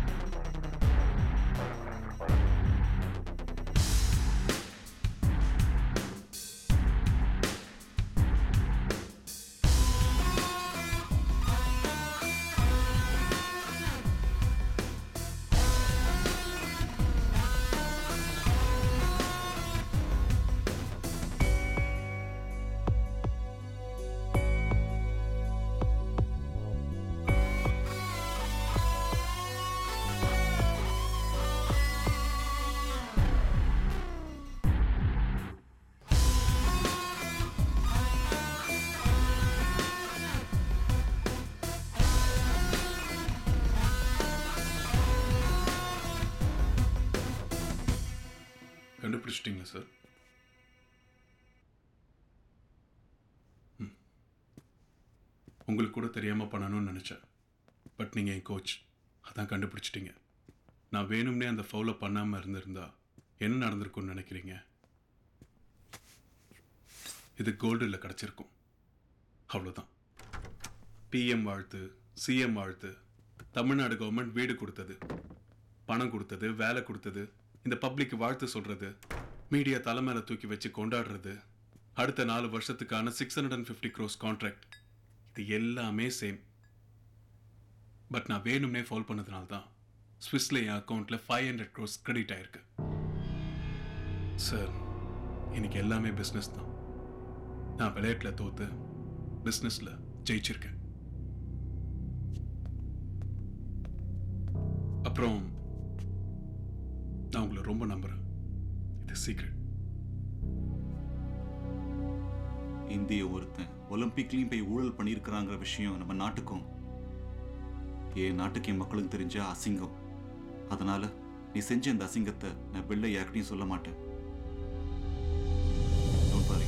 கண்டுபிடிச்சிட்டிங்களா சார் ம். உங்களுக்கு கூட தெரியாமல் பண்ணணும்னு நினச்சேன் பட் நீங்கள் என் கோச் அதான் கண்டுபிடிச்சிட்டீங்க நான் வேணும்னே அந்த ஃபவுலை பண்ணாமல் இருந்திருந்தா என்ன நடந்திருக்கும்னு நினைக்கிறீங்க இது கோல்டில் கிடச்சிருக்கும் அவ்வளோதான் பிஎம் வாழ்த்து சிஎம் வாழ்த்து தமிழ்நாடு கவர்மெண்ட் வீடு கொடுத்தது பணம் கொடுத்தது வேலை கொடுத்தது இந்த பப்ளிக் வாழ்த்து சொல்றது மீடியா தலை மேல தூக்கி வச்சு கொண்டாடுறது அடுத்த நாலு வருஷத்துக்கான six hundred and fifty crores contract இது எல்லாமே சேம் பட் நான் வேணும்னே ஃபால் பண்ணதுனால தான் ஸ்விஸ்ல என் அக்கௌண்ட்ல ஃபைவ் ஹண்ட்ரட் க்ரோஸ் கிரெடிட் ஆயிருக்கு சார் இன்னைக்கு எல்லாமே பிஸ்னஸ் தான் நான் விளையாட்டில் தோத்து பிஸ்னஸில் ஜெயிச்சிருக்கேன் அப்புறம் நான் உங்களை ரொம்ப நம்புறேன் இது சீக்ரெட் இந்திய ஒருத்தன் ஒலிம்பிக்லயும் போய் ஊழல் பண்ணியிருக்கிறாங்கிற விஷயம் நம்ம நாட்டுக்கும் என் நாட்டுக்கு என் மக்களுக்கும் தெரிஞ்ச அசிங்கம் அதனால நீ செஞ்ச இந்த அசிங்கத்தை நான் வெளில யார்கிட்டையும் சொல்ல மாட்டேன் Don't worry.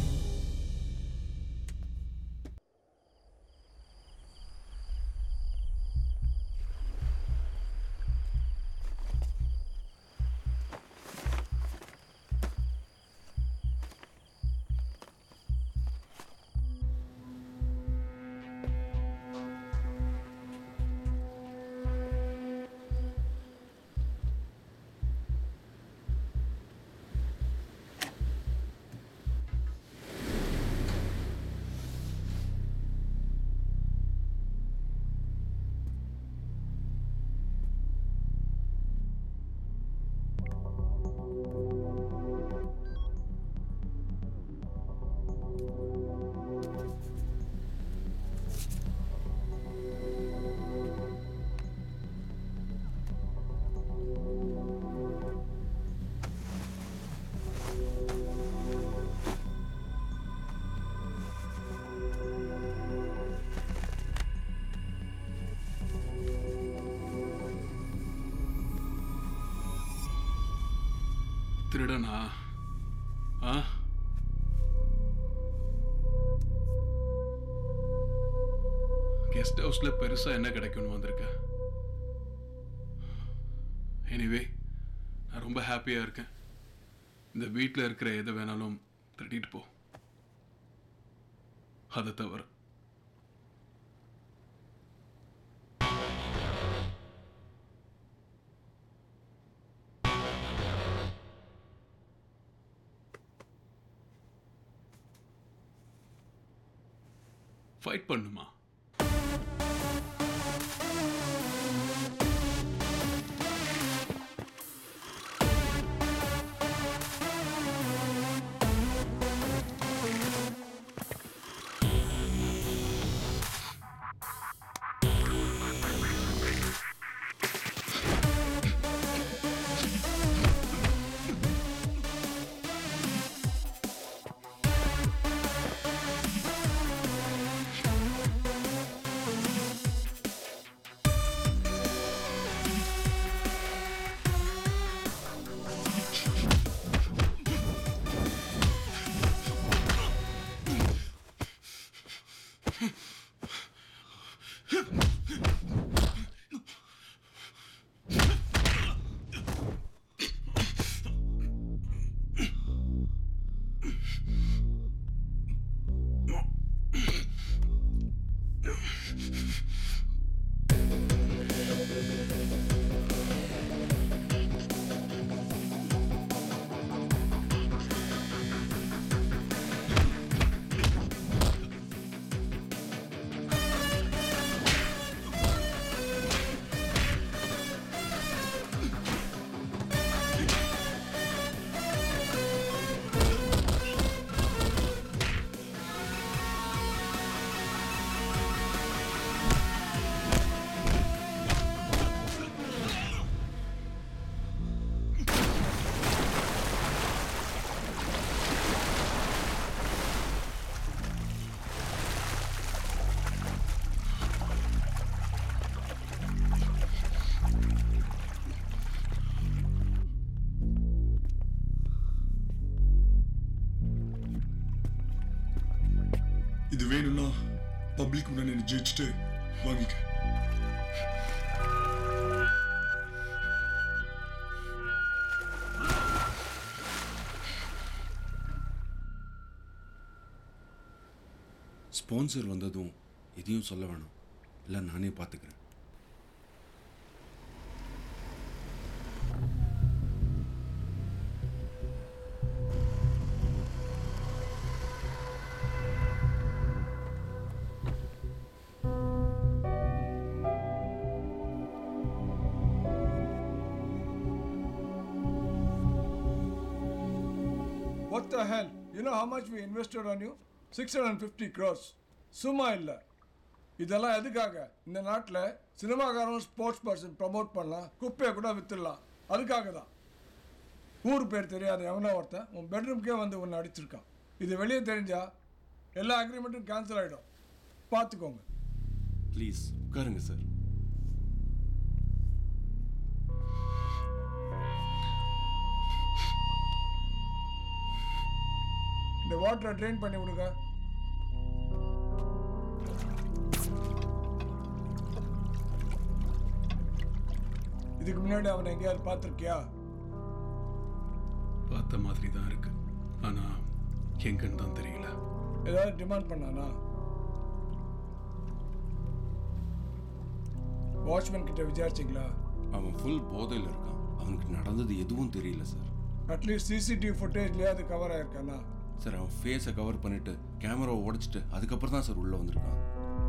திருடனா ஆ கெஸ்ட் ஹவுஸ்ல பெருசா என்ன கிடைக்கும்னு வந்திருக்கேன் எனிவே நான் ரொம்ப ஹாப்பியா இருக்கேன் இந்த வீட்டில் இருக்கிற எதை வேணாலும் திருடிட்டு போ அதை தவிர ஃபைட் பண்ணுமா இது வேணும்னா பப்ளிக் முன்னாடி நீ ஜெயிச்சுட்டு வாங்கிக்க ஸ்பான்சர் வந்ததும் எதையும் சொல்ல வேணாம் இல்லை நானே பார்த்துக்கிறேன் What the hell? You know how much we invested on you? 650 crores. சும்மா இல்லை இதெல்லாம் எதுக்காக இந்த நாட்டில் சினிமாக்காரன் ஸ்போர்ட்ஸ் பர்சன் ப்ரமோட் பண்ணலாம் குப்பையை கூட வித்துடலாம் அதுக்காக தான் ஊர் பேர் தெரியாத எவனோ ஒருத்தன் உன் பெட்ரூம்க்கே வந்து உன்னை அடிச்சிருக்கான் இது வெளியே தெரிஞ்சா எல்லா அக்ரிமெண்ட்டும் கேன்சல் ஆகிடும் பார்த்துக்கோங்க ப்ளீஸ் உட்காருங்க சார் இந்த வாட்டரை ட்ரெயின் பண்ணி விடுங்க இதுக்கு முன்னாடி அவனை எங்கேயாவது பார்த்துருக்கியா பார்த்த மாதிரி தான் இருக்கு ஆனா எங்கன்னு தான் தெரியல ஏதாவது டிமாண்ட் பண்ணானா வாட்ச்மேன் கிட்ட விசாரிச்சிங்களா அவன் ஃபுல் போதையில் இருக்கான் அவனுக்கு நடந்தது எதுவும் தெரியல சார் அட்லீஸ்ட் சிசிடிவி ஃபுட்டேஜ்லேயாவது கவர் ஆயிருக்கானா சார் அவன் ஃபேஸை கவர் பண்ணிட்டு கேமராவை உடைச்சிட்டு அதுக்கப்புறம் தான் சார் உள்ளே வந்திருக்கான்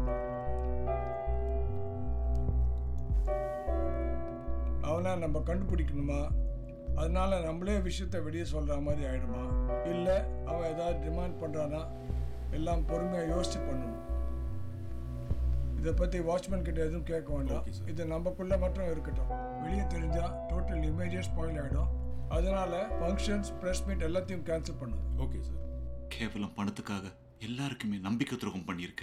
அவனை நம்ம கண்டுபிடிக்கணுமா அதனால நம்மளே விஷயத்தை வெளியே சொல்கிற மாதிரி ஆயிடுமா இல்லை அவன் ஏதாவது டிமாண்ட் பண்ணுறானா எல்லாம் பொறுமையாக யோசிச்சு பண்ணணும் இதை பற்றி வாட்ச்மேன் கிட்ட எதுவும் கேட்க வேண்டாம் இது நமக்குள்ள மட்டும் இருக்கட்டும் வெளியே தெரிஞ்சா டோட்டல் இமேஜே ஸ்பாயில் ஆகிடும் அதனால ஃபங்க்ஷன்ஸ் ப்ரெஸ் மீட் எல்லாத்தையும் கேன்சல் பண்ணும் ஓகே சார் கேவலம் பணத்துக்காக எல்லாருக்குமே நம்பிக்கை துரோகம் பண்ணியிருக்க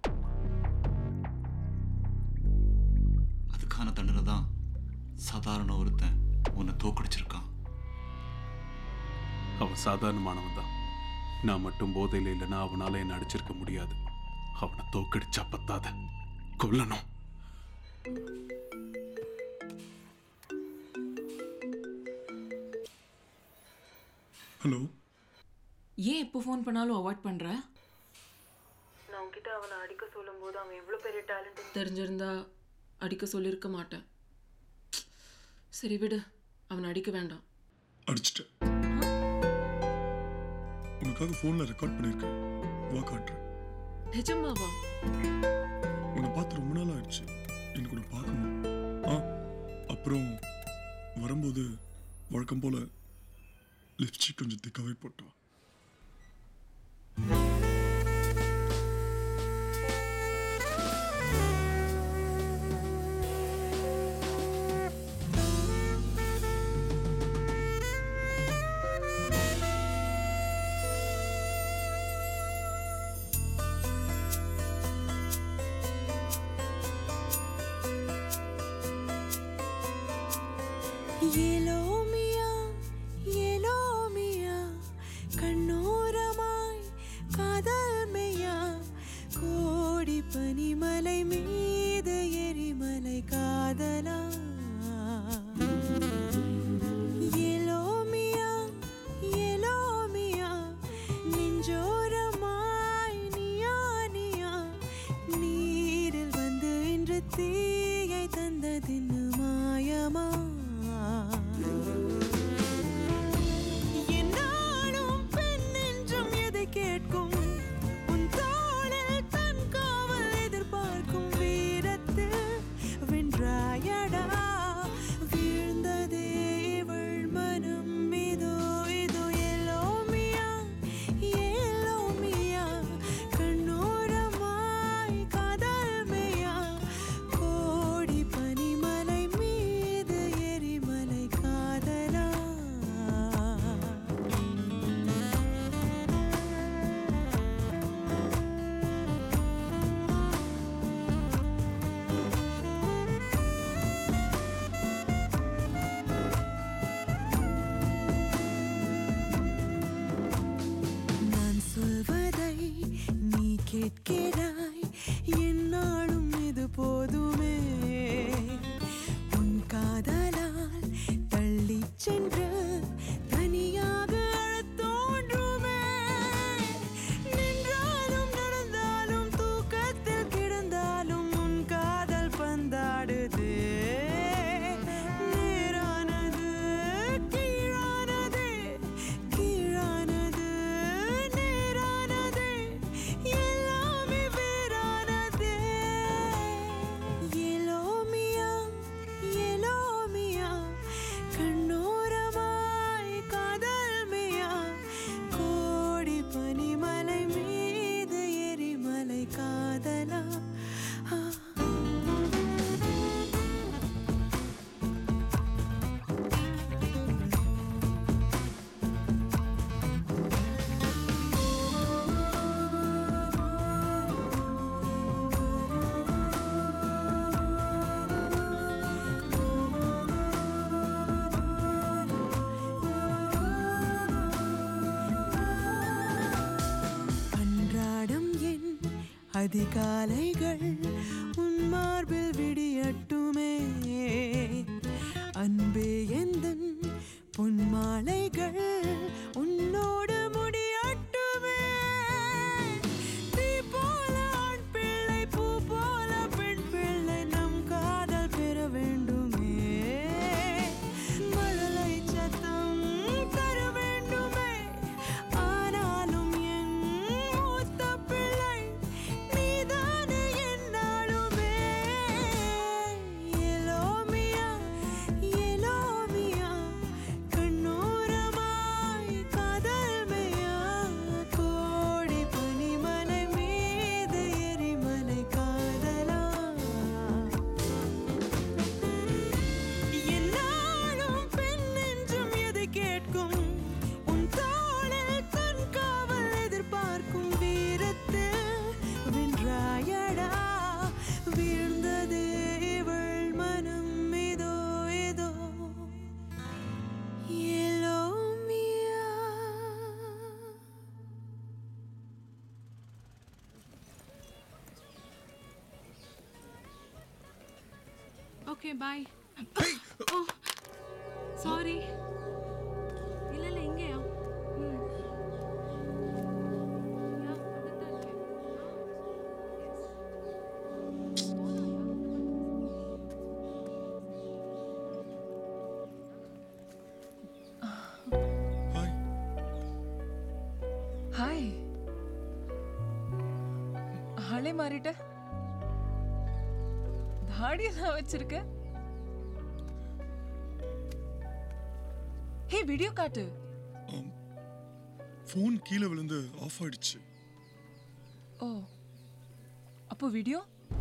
அதுக்கான தண்டனை தான் சாதாரண ஒருத்தன் உன்னை தோக்கடிச்சிருக்கான் அவன் சாதாரணமானவன் தான் நான் மட்டும் போதையில் இல்லைன்னா அவனால என்னை அடிச்சிருக்க முடியாது அவனை தோக்கடிச்சா பத்தாத கொல்லணும் ஹலோ ஏன் எப்போ ஃபோன் பண்ணாலும் அவாய்ட் பண்ற நான் உன்கிட்ட அவனை அடிக்க சொல்லும்போது அவன் எவ்வளோ பெரிய டேலண்ட் தெரிஞ்சிருந்தா அடிக்க சொல்லியிருக்க மாட்டேன் சரி விடு அவனை அடிக்க வேண்டாம் அடிச்சிட்டேன் உனக்காக ஃபோனில் ரெக்கார்ட் பண்ணியிருக்கேன் வா காட்டுறேன் நிஜமாவா உன்னை பார்த்து ரொம்ப நாள் ஆயிடுச்சு எனக்கு உன்னை பார்க்கணும் ஆ அப்புறம் வரும்போது வழக்கம் போல லிப்ஸ்டிக் கொஞ்சம் திக்காவே போட்டா ஏலோ மியா ஏலோ மியா கண்ணோரமாய் காதல் மெய்யா கோடி பனிமலை மீது எரிமலை காதலா ஏலோ மியா ஏலோ மியா நெஞ்சோரமாய் நீயா நீயா நீரில் வந்து இன்று தீயை தந்ததின்னு மாயமா என்னாலும் பெண் என்றும் எதை கேட்கும் உன் தோளில் தன் காவல் எதிர்பார்க்கும் வீரத்து வென்றாயடா வீழ்ந்ததே இவள் மனம் இதோ இதோ எல்லோமியா எல்லோமியா கண்ணோரமாய் காதல் மெய்யா கோடி பனிமலை மீது எரிமலை காதலா நான் சொல்வதை நீ கேட்கிறாய் என்னாலும் இது போதுமே உன் காதலால் தள்ளிச் சென்று தனியாக அழத் தோன்றுமே நின்றாலும் நடந்தாலும் தூக்கத்தில் கிடந்தாலும் உன் காதல் பந்தாடுது நேரானது கீழானது கீழானது நேரானது எல்லாமே வேறானதே எலோமியா எலோமியா கண்ணோரமாய் காதல் மெய்யா கோடி பனிமலை மீது எரிமலை காதலா ஆ அன்றாடம் என் அதிகாலைகள் உன் மார்பில் விடியட்டுமே அன்பே எந்தன் பொன்மாலைகள் உன்னோடு முடியட்டுமே தீ போல ஆண் பிள்ளை பூ போல பெண் பிள்ளை நம் காதல் பெற வேண்டுமே மழலை சத்தம் தர வேண்டுமே ஆனாலும் என் மூத்த பிள்ளை நீதானே என்னாலுமே எலோமியா எலோமியா கண்ணோரமாய் காதல் மெய்யா கோடி பனிமலை மீது எரிமலை காதலா என்னாலும் பெண் என்றும் எதை கேட்கும் உன் தோளில் தன் காவல் எதிர்பார்க்கும் வீரத்து வென்றாயடா வீழ்ந்தது இவள் மனம் இதோ இதோ எலோமியா ஓகே பாய் ஓ சாரி இல்ல இல்ல இங்கேயா ம் ஆளே மாறிட்ட தாடியெல்லாம் வச்சிருக்க ஹே வீடியோ காட்டு ஃபோன் கீழே விழுந்து ஆஃப் ஆயிடுச்சு ஓ அப்போ வீடியோ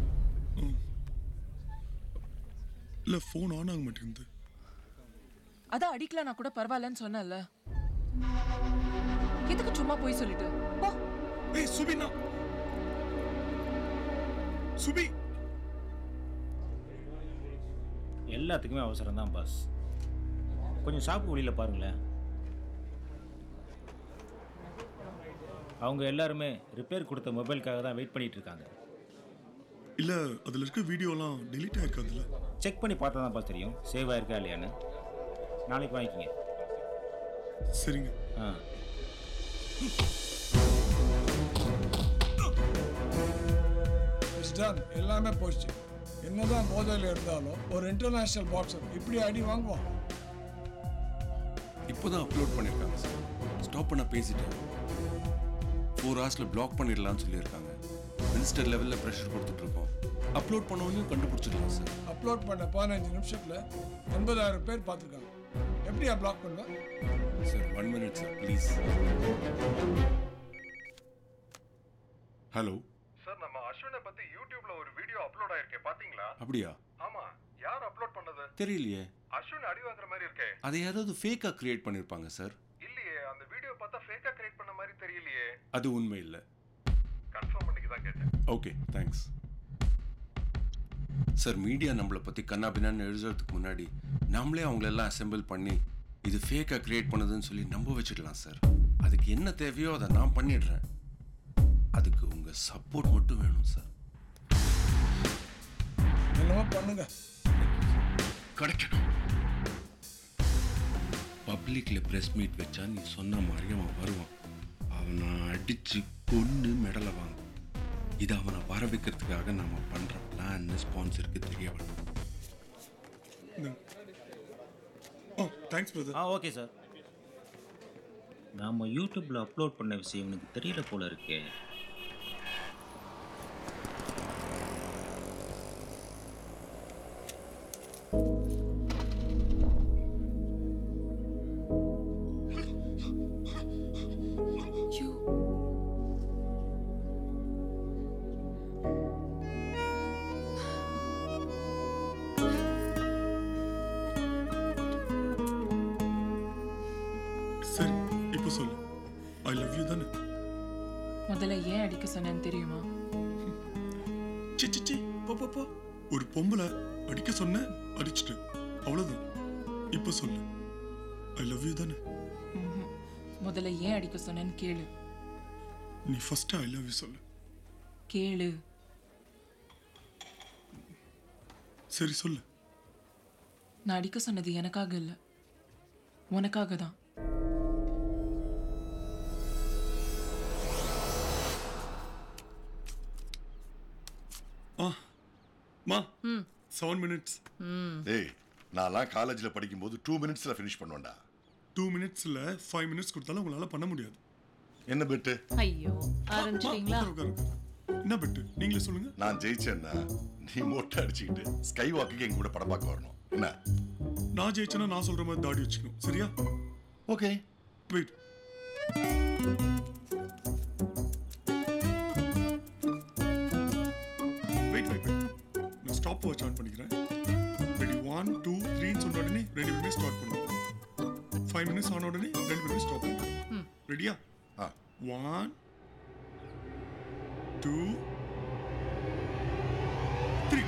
இல்லை ஃபோன் ஆன் ஆக மாட்டேங்குது அதான் அடிக்கலனா கூட பரவாயில்லன்னு சொன்னல எதுக்கு சும்மா போய் சொல்லிட்டு போ ஏய் சுபினா சுபி எல்லாத்துக்குமே அவசரம் தான் பாஸ் கொஞ்சம் ஷாப்பு வெளியில் பாருங்களேன் அவங்க எல்லாருமே ரிப்பேர் கொடுத்த மொபைலுக்காக தான் வெயிட் பண்ணிட்டு இருக்காங்க இல்லை அதில் இருக்க வீடியோலாம் delete ஆயிருக்காதுல்ல செக் பண்ணி பார்த்தா தான் பாஸ் தெரியும் சேவ் ஆயிருக்கா இல்லையான்னு நாளைக்கு வாங்கிக்கிங்க சரிங்க ஆ இட்ஸ் டன் எல்லாமே போச்சு என்னதான் போதையில் இருந்தாலும் ஒரு இன்டர்நேஷனல் பாக்ஸர் இப்படி அடி வாங்குவான் இப்போதான் அப்லோட் பண்ணியிருக்காங்க சார் ஸ்டாப் பண்ண பேசிட்டேன் ஃபோர் ஹவர்ஸில் பிளாக் பண்ணிடலாம்னு சொல்லியிருக்காங்க மினிஸ்டர் லெவலில் ப்ரெஷர் கொடுத்துட்டு இருக்கோம் அப்லோட் பண்ணவனையும் கண்டுபிடிச்சிடலாம் சார் அப்லோட் பண்ண பதினஞ்சு நிமிஷத்தில் எண்பதாயிரம் பேர் பார்த்துருக்காங்க எப்படியா பிளாக் பண்ணுவேன் sir one minute sir please hello sir நம்ம அஸ்வினை பத்தி யூடியூப்ல ஒரு வீடியோ அப்லோட் ஆயிருக்கே பாத்தீங்களா அப்படியா ஆமா யார் அப்லோட் பண்ணது தெரியலையே அஸ்வின் அடி வாங்குற மாதிரி இருக்கே அதை யாராவது ஃபேக்காக கிரியேட் பண்ணியிருப்பாங்க சார் இல்லையே அந்த வீடியோ பார்த்தா ஃபேக்கா கிரியேட் பண்ண மாதிரி தெரியலையே அது உண்மை இல்லை கன்ஃபார்ம் பண்ணிக்க தான் கேட்டேன் ஓகே தேங்க்ஸ் சார் மீடியா நம்மளை பற்றி கண்ணாபின்னான்னு எழுதுறதுக்கு முன்னாடி நாமளே அவங்களெல்லாம் அசெம்பிள் பண்ணி இது ஃபேக்காக கிரியேட் பண்ணுதுன்னு சொல்லி நம்ப வச்சிடலாம் சார் அதுக்கு என்ன தேவையோ அதை நான் பண்ணிடுறேன் அதுக்கு உங்கள் சப்போர்ட் மட்டும் வேணும் சார் என்னமோ பண்ணுங்க கிடைக்கணும் பப்ளிக்கில் ப்ரெஸ் மீட் வச்சா நீ சொன்ன மாதிரி அவன் வருவான் அவனை அடித்து கொன்று மெடலை வாங்கும் இது அவனை வர வைக்கிறதுக்காக நம்ம பண்ணுற பிளான்னு ஸ்பான்சருக்கு தெரிய வேணும் ஓ தேங்க்ஸ் பிரதர் ஆ ஓகே சார் நாம் யூடியூப்பில் அப்லோட் பண்ண விஷயம் எனக்கு தெரியல போல இருக்கே சரி இப்போ சொல்லு ஐ லவ் யூ தானே முதல்ல ஏன் அடிக்க சொன்னேன்னு தெரியுமா சி சி சி போ போ போ ஒரு பொம்பளை அடிக்க சொன்ன அடிச்சிட்டு அவ்வளவுதான் இப்போ சொல்லு ஐ லவ் யூ தானே ம்ஹும். முதல்ல ஏன் அடிக்க சொன்னேன்னு கேளு நீ ஃபர்ஸ்ட் ஐ லவ் யூ சொல்லு கேளு சரி சொல்லு நான் அடிக்க சொன்னது எனக்காக இல்லை உனக்காக தான் ஆ மா செவன் மினிட்ஸ் டேய் நான்லாம் காலேஜில் படிக்கும்போது டூ மினிட்ஸில் ஃபினிஷ் பண்ணுவேன்டா டூ மினிட்ஸில் ஃபைவ் மினிட்ஸ் கொடுத்தாலும் உங்களால் பண்ண முடியாது என்ன பெட்டு ஐயோ ஆரம்பிச்சிட்டீங்களா என்ன பெட்டு நீங்களே சொல்லுங்க நான் ஜெயிச்சேன்னா நீ மொட்டை அடிச்சுக்கிட்டு ஸ்கை வாக்குக்கு எங்க கூட படம் பார்க்க வரணும் என்ன நான் ஜெயிச்சேன்னா நான் சொல்ற மாதிரி தாடி வச்சுக்கணும் சரியா okay wait wait wait wait நான் ஸ்டாப் வாட்ச் ஆன் பண்ணிக்கிறேன் ரெடி ஒன் டூ த்ரீன்னு சொன்ன உடனே ரெண்டு பேருமே ஸ்டார்ட் பண்ணுவோம் ஃபைவ் மினிட்ஸ் ஆன உடனே ரெண்டு பேருமே ஸ்டாப் பண்ணுவோம் ரெடியா ஆ ஒன் டூ த்ரீ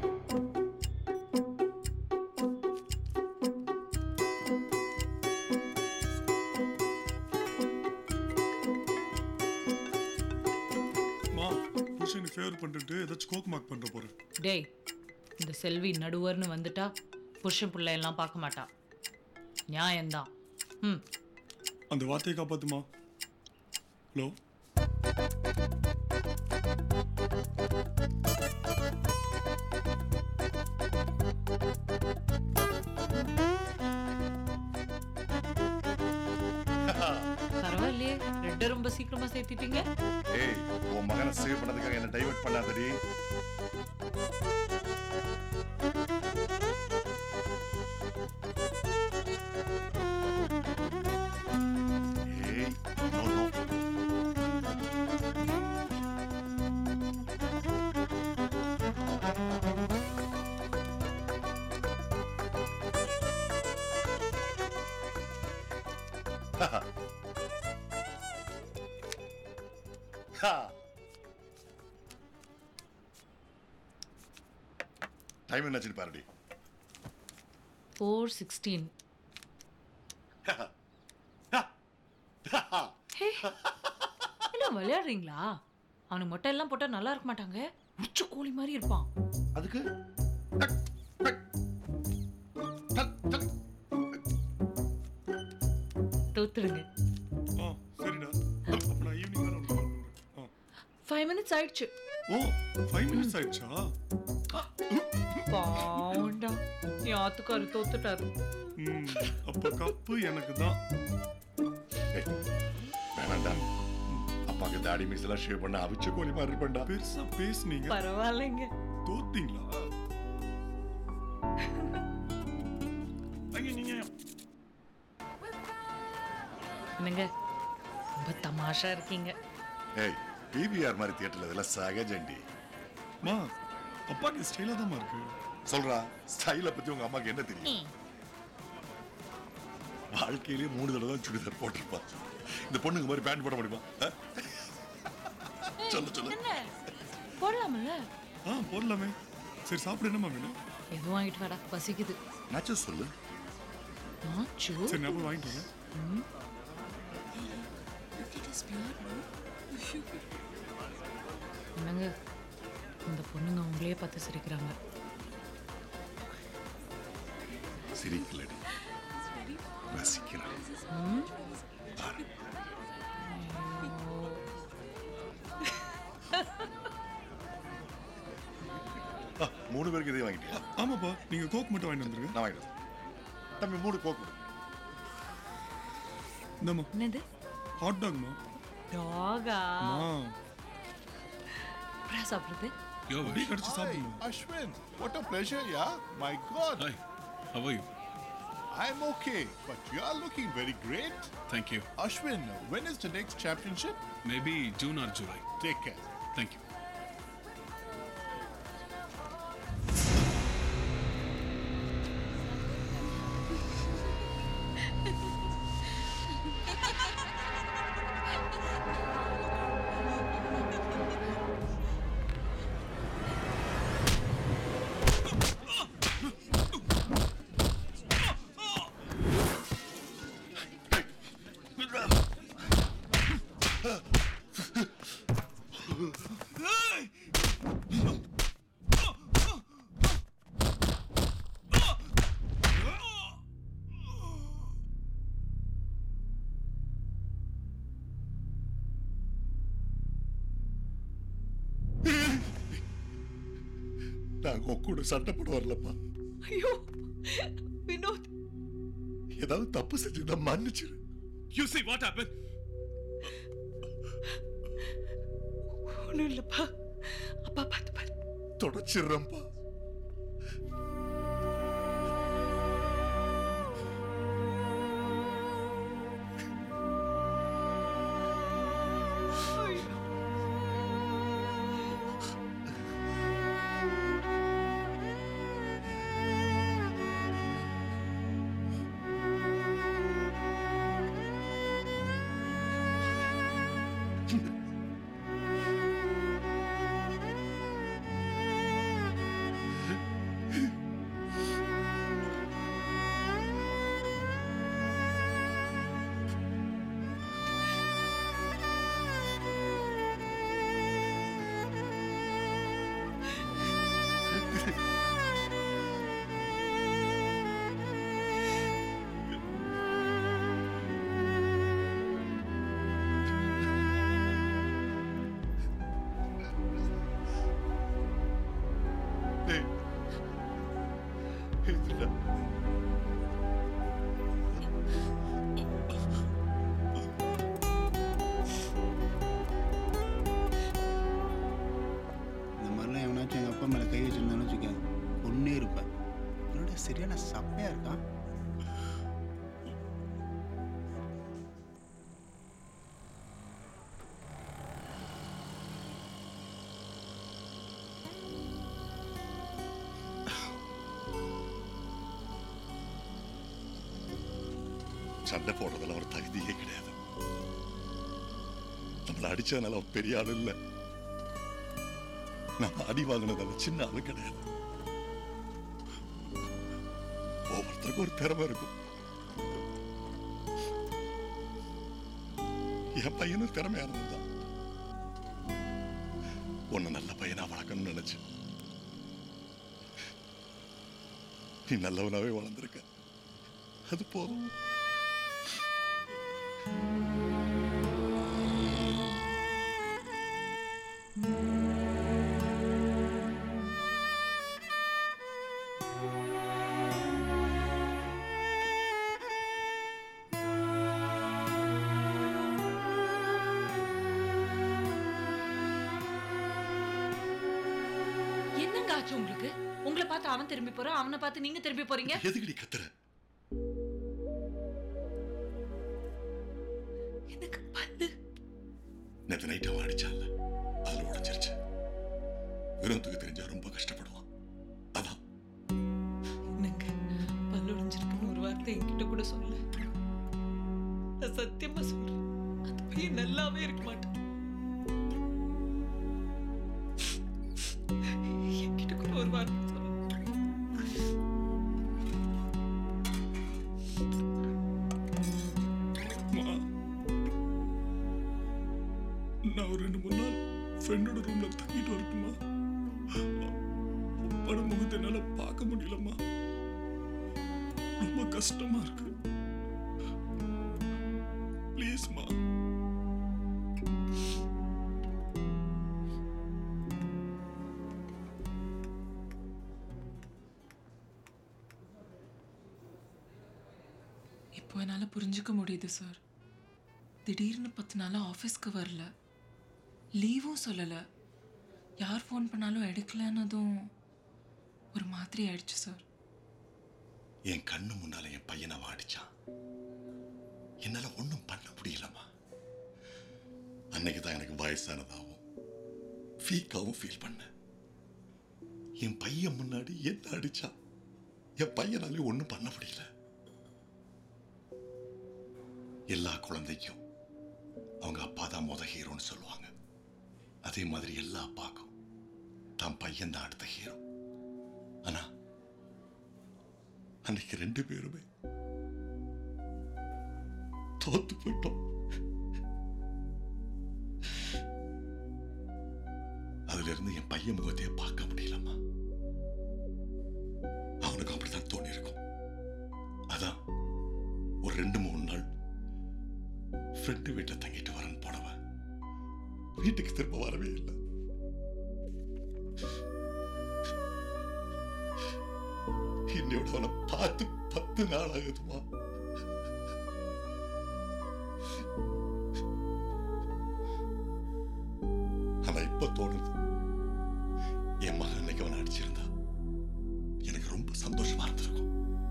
மா புருஷனுக்கு ஃபேவர் பண்ணிட்டு ஏதாச்சும் கோக் மார்க் பண்ற போறேன் டேய் இந்த செல்வி நடுவர்னு வந்துட்டா புருஷன் பிள்ளை எல்லாம் பார்க்க மாட்டா நியாயம்தான் ம் அந்த வார்த்தையை காப்பாத்துமா ஹலோ பரவாயில்லையே ரெட்டை ரொம்ப சீக்கிரமா சேர்த்திட்டீங்க ஏய் உன் மகனை சேவ் பண்ணதுக்காக என்ன டைவர்ட் பண்ணாதடி ஏய் நோ நோ Ha! டைம் என்னாச்சுன்னு பாருடி ஃபோர் சிக்ஸ்டீன் என்ன விளையாடுறீங்களா அவனுக்கு மொட்டை எல்லாம் போட்டா நல்லா இருக்க மாட்டாங்க உச்ச கோழி மாதிரி இருப்பான் அதுக்கு தோத்துடுங்க ஆ சரிடா அப்ப நான் ஈவினிங் வேற உனக்கு call பண்றேன். ஆ. ஃபைவ் மினிட்ஸ் ஆயிடுச்சு ஓ ஃபைவ் மினிட்ஸ் ஆயிடுச்சா பாவண்டா என் ஆத்துக்காரு தோத்துட்டாரு ம், அப்ப கப்பு எனக்கு தான் ஏய், வேணாம்டா அப்பாக்கு தாடி மீசெல்லாம் ஷேவ் பண்ண அவிச்ச கோழி மாதிரி இருப்பேன்டா பெருசா பேசுனீங்க பரவாயில்லைங்க தோத்தீங்களா ஐயா நீங்க என்னங்க ரொம்ப தமாஷா இருக்கீங்க ஏய் பிவிஆர் மாதிரி தியேட்டர்ல இதெல்லாம் சகஜண்டி மா அப்பாக்கு ஸ்டைலா தான் இருக்கு சொல்றா ஸ்டைலை பத்தி உங்க அம்மாக்கு என்ன தெரியும் வாழ்க்கையிலேயே மூணு தடவை தான் சுடிதார் போட்டிருப்பா இந்த பொண்ணுங்க மாதிரி பேண்ட் போட முடியுமா ஆ? சொல்லு சொல்லு என்ன போடலாம்ல ஆ போடலாமே சரி சாப்பிட என்னமா வேணும் எதுவும் வாங்கிட்டு வாடா பசிக்குது நாச்சும் சொல்லு நாச்சு சரி நான் போய் வாங்கிட்டு வரேன் ம். என்னங்க இந்த பொண்ணுங்க அவங்களே பார்த்து சிரிக்கிறாங்க சிரிக்கலடி ரசிக்கிறான் ம்? ஆ, மூணு பேருக்கு இதே வாங்கிட்டியா ஆமாப்பா நீங்க கோக் மட்டும் வாங்கிட்டு வந்துருங்க நான் வாங்கிட்டு வரேன். தம்பி மூணு கோக்கு கொடு. இந்தம்மா என்னது ஹாட் டாக்மா டாகா மா அப்புறம் சாப்பிடுறது யோ அப்படியே கடிச்சு சாப்பிடுமா Ashwin, what a pleasure, yeah? My God. Hi, how are you? I'm okay, but you are looking very great. Thank you. Ashwin, when is the next championship? Maybe June or July. Take care. Thank you. நான் உன் கூட சண்டை போட வரலப்பா ஐயோ வினோத் ஏதாவது தப்பு செஞ்சிருந்தா மன்னிச்சிரு You see what happened? ஒன்றும் இல்லைப்பா அப்பா பார்த்து பாரு தொடச்சிடுறேன்ப்பா டேய் எழுந்துடா. அப்பா மேலே கை வச்சிருந்தான்னு வச்சுக்க ஒன்னே இருப்பேன் என்னோட சரியான சப்பையா இருக்கான் சண்டை போடுறதுல ஒரு தகுதியே கிடையாது நம்மளை அடிச்சதுனால அவன் பெரிய ஆள் இல்லை நம்ம அடி வாங்கினதால சின்ன ஆளு கிடையாது ஒவ்வொருத்தருக்கும் ஒரு திறமை இருக்கும் என் பையனும் திறமையா இருந்தான் உன்னை நல்ல பையனா வளர்க்கணும்னு நினைச்சேன் நீ நல்லவனாவே வளர்ந்துருக்க அது போதும் என்னங்க ஆச்சு உங்களுக்கு உங்களை பார்த்து அவன் திரும்பி போறான் அவனை பார்த்து நீங்க திரும்பி போறீங்க எதுக்குடி கத்துற எனக்கு பல்லு நேற்று நைட் அவன் அடிச்சான்ல அதுல உடைஞ்சிருச்சு விருந்துக்கு தெரிஞ்சா ரொம்ப கஷ்டப்படுவான் அதான் என்னங்க பல்லு உடைஞ்சிருக்குன்னு ஒரு வார்த்தை என்கிட்ட கூட சொல்ல நான் சத்தியமா சொல்றேன் அந்த பையன் நல்லாவே இருக்க மாட்டான் என்கிட்ட கூட ஒரு வார்த்தை சொல்ல அம்மா, நான் ஒரு ரெண்டு மூணு நாள் ஃப்ரெண்டோட ரூம்ல தங்கிட்டு வரட்டுமா பட முகத்தை என்னால பார்க்க முடியலம்மா ரொம்ப கஷ்டமா இருக்கு ப்ளீஸ்மா இப்போ என்னால் புரிஞ்சுக்க முடியுது சார் திடீர்னு பத்து நாளாக ஆஃபீஸ்க்கு வரல லீவும் சொல்லலை யார் ஃபோன் பண்ணாலும் எடுக்கலன்னதும் ஒரு மாதிரி ஆயிடுச்சு சார் என் கண்ணு முன்னால என் பையனை வாடிச்சான் என்னால ஒண்ணும் பண்ண முடியலம்மா அன்னைக்கு தான் எனக்கு வயசானதாகவும் ஃபீக்காவும் ஃபீல் பண்ணேன் என் பையன் முன்னாடி என்ன அடிச்சான் என் பையனாலே ஒண்ணும் பண்ண முடியல எல்லா குழந்தைக்கும் அவங்க அப்பா தான் முத ஹீரோன்னு சொல்லுவாங்க அதே மாதிரி எல்லா அப்பாக்கும் தான் பையன் தான் அடுத்த ஹீரோ ஆனா அன்னைக்கு ரெண்டு பேருமே தோத்து போயிட்டோம் அதுல இருந்து என் பையன் முகத்தையே பார்க்க முடியலம்மா அவனுக்கு அப்படித்தான் தோணி இருக்கும் அதான் ஒரு ரெண்டு மூணு நாள் ஃப்ரெண்டு வீட்டில் தங்கிட்டு வரேன்னு போனவன் வீட்டுக்கு திரும்ப வரவே இல்லை இன்னையோட அவனை பார்த்து பத்து நாள் ஆகுதுமா ஆனா இப்ப தோணுது என் மகன் அன்னைக்கு அவனை அடிச்சிருந்தா எனக்கு ரொம்ப சந்தோஷமா இருந்திருக்கும்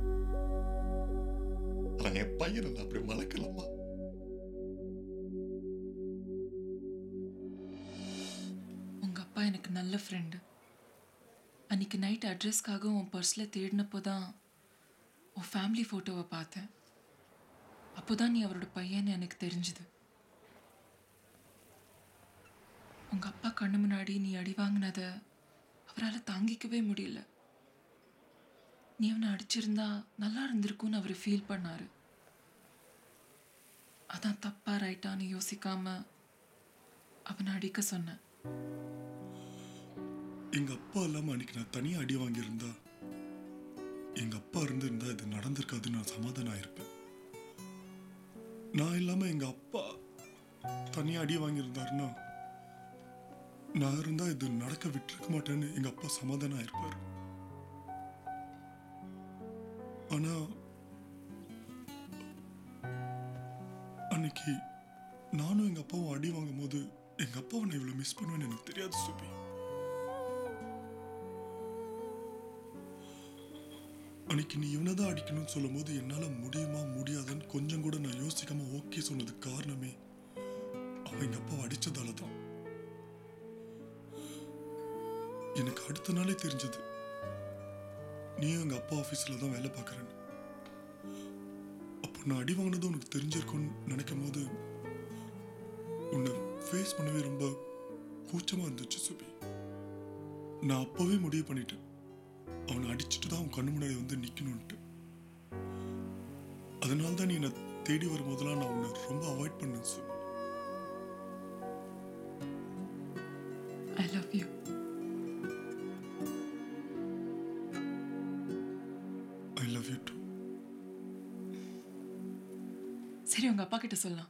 ஆனா என் பையனை நான் அப்படி வளர்க்கலம்மா உங்க அப்பா எனக்கு நல்ல ஃப்ரெண்டு அன்னைக்கு நைட் அட்ரஸ்க்காக உன் பர்ஸில் தேடினப்போ தான் உன் ஃபேமிலி ஃபோட்டோவை பார்த்தேன் அப்போ தான் நீ அவரோட பையன்னு எனக்கு தெரிஞ்சுது உங்க அப்பா கண்ணு முன்னாடி நீ அடி வாங்கினத அவரால் தாங்கிக்கவே முடியல நீ அவனை அடிச்சிருந்தா நல்லா இருந்திருக்கும்னு அவர் ஃபீல் பண்ணாரு அதான் தப்பா ரைட்டான்னு யோசிக்காம அவனை அடிக்க சொன்னேன் எங்க அப்பா இல்லாம அன்னைக்கு நான் தனியா அடி வாங்கியிருந்தா எங்க அப்பா இருந்திருந்தா இது நடந்திருக்காதுன்னு நான் சமாதானம் ஆயிருப்பேன் நான் இல்லாம எங்க அப்பா தனியா அடி வாங்கியிருந்தாருன்னா நான் இருந்தா இது நடக்க விட்டுருக்க மாட்டேன்னு எங்க அப்பா சமாதானம் ஆயிருப்பாரு ஆனா அன்னைக்கு நானும் எங்க அப்பாவும் அடி வாங்கும் போது எங்க அப்பாவை நான் இவ்வளவு மிஸ் பண்ணுவேன்னு எனக்கு தெரியாது சுபி அன்னைக்கு நீ இவனை தான் அடிக்கணும்னு சொல்லும்போது என்னால் முடியுமா முடியாதுன்னு கொஞ்சம் கூட நான் யோசிக்காம ஓகே சொன்னதுக்கு காரணமே அவன் எங்கள் அப்பாவை அடித்ததால தான் எனக்கு அடுத்த நாளே தெரிஞ்சது நீயும் எங்கள் அப்பா ஆஃபீஸில் தான் வேலை பார்க்குறேன்னு அப்போ நான் அடி வாங்கினது உனக்கு தெரிஞ்சிருக்கும்னு நினைக்கும் போது உன்னை ஃபேஸ் பண்ணவே ரொம்ப கூச்சமாக இருந்துச்சு சுபி நான் அப்போவே முடிவு பண்ணிட்டேன் அவனை அடிச்சுட்டு தான் அவன் கண்ணு முன்னாடி வந்து நிற்கணுன்ட்டு அதனால தான் நீ என்னை தேடி வரும்போதெல்லாம் நான் உன்னை ரொம்ப அவாய்ட் பண்ணேன் Subi I love you I love you too சரி உங்க அப்பா கிட்ட சொல்லலாம்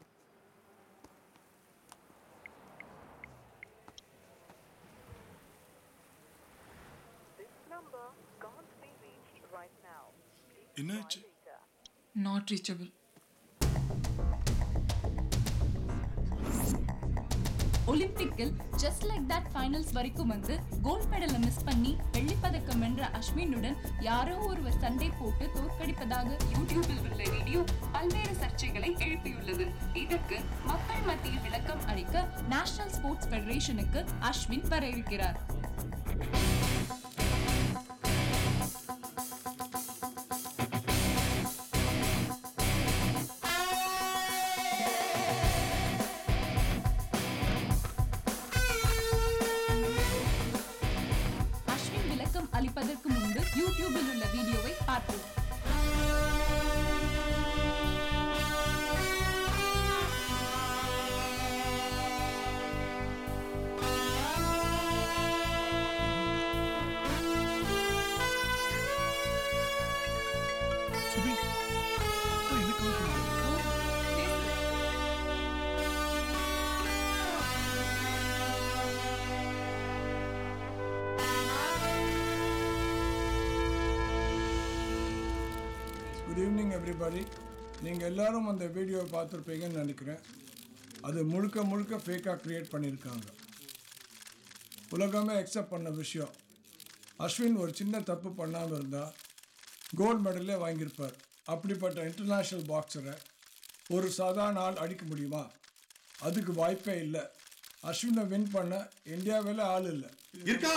என்னாச்சு நாட் ரீச்சபிள் ஒலிம்பிக்கில் ஜஸ்ட் லைக் தட் ஃபைனல்ஸ் வரைக்கும் வந்து கோல்ட் மெடலை மிஸ் பண்ணி வெள்ளிப்பதக்கம் வென்ற அஸ்வினுடன் யாரோ ஒருவர் சண்டை போட்டு தோற்கடிப்பதாக யூடியூபில் உள்ள வீடியோ பல்வேறு சர்ச்சைகளை எழுப்பியுள்ளது இதற்கு மக்கள் மத்தியில் விளக்கம் அளிக்க நேஷனல் ஸ்போர்ட்ஸ் ஃபெடரேஷனுக்கு அஸ்வின் வர இருக்கிறார் அஸ்வின் விளக்கம் அளிப்பதற்கு முன்பு யூடியூபில் உள்ள வீடியோவை பார்ப்போம் சுபி அப்பா என்ன கால் பண்ணாங்க குட் ஈவினிங் எவ்ரிபடி நீங்கள் எல்லாரும் அந்த வீடியோவை பார்த்துருப்பீங்கன்னு நினைக்கிறேன் அது முழுக்க முழுக்க ஃபேக்காக க்ரியேட் பண்ணியிருக்காங்க உலகமே அக்செப்ட் பண்ண விஷயம் அஸ்வின் ஒரு சின்ன தப்பு பண்ணாமல் இருந்தால் கோல்டு மெடலே வாங்கியிருப்பார் அப்படிப்பட்ட இன்டர்நேஷ்னல் பாக்ஸரை ஒரு சாதாரண ஆள் அடிக்க முடியுமா அதுக்கு வாய்ப்பே இல்லை அஸ்வினை வின் பண்ண இந்தியாவில் ஆள் இல்லை இருக்கா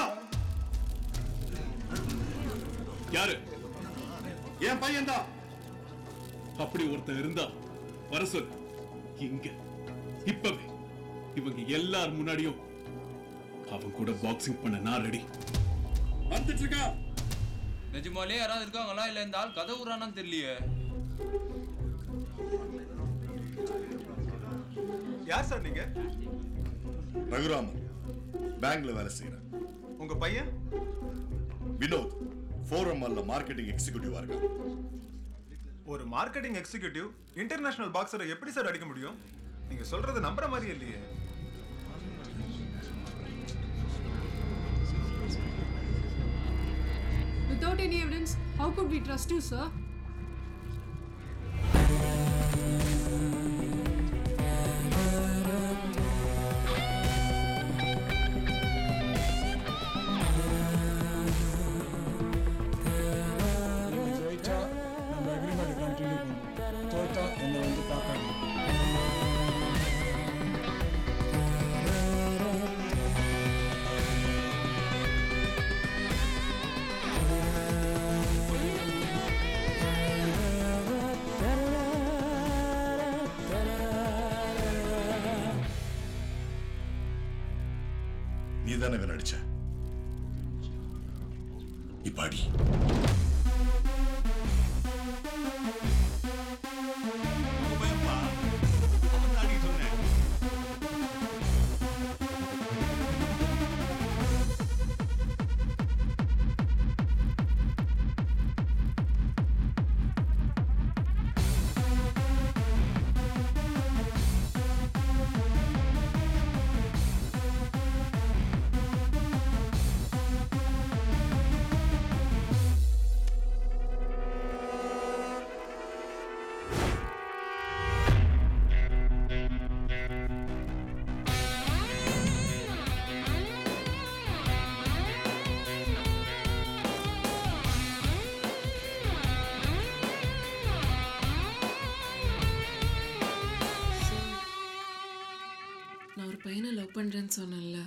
யாரு என் பையன் தான் அப்படி ஒருத்தன் இருந்தா வர சொல்லு இங்க இப்பவே இவங்க எல்லார் முன்னாடியும் அவன் கூட பாக்ஸிங் பண்ண நான் ரெடி வந்துட்டு இருக்கா நிஜமாலே யாராவது இருக்காங்களா இல்ல இந்த ஆள் கதை விடுறானான்னு தெரியலையே யார் சார் நீங்க ரகுராமன் பேங்க்ல வேலை செய்யறேன் உங்க பையன் வினோத் ஃபோரம் மால்ல மார்க்கெட்டிங் எக்ஸிக்யூட்டிவா இருக்கான் ஒரு மார்க்கெட்டிங் எக்ஸிகியூட்டிவ் இன்டர்நேஷனல் பாக்ஸரை எப்படி சார் அடிக்க முடியும் நீங்க சொல்றது நம்புற மாதிரி இல்லையே Without any evidence, how could we trust you, sir? நீங்க ஜெயிச்சா நம்ம அக்ரிமெண்ட் கண்டினியூ பண்ணுவோம் தோத்தா என்னை வந்து பார்க்காதீங்க நீ தானே இவன் அடிச்ச இப்ப அடி பையனை லவ் பண்றேன்னு சொன்னேன்ல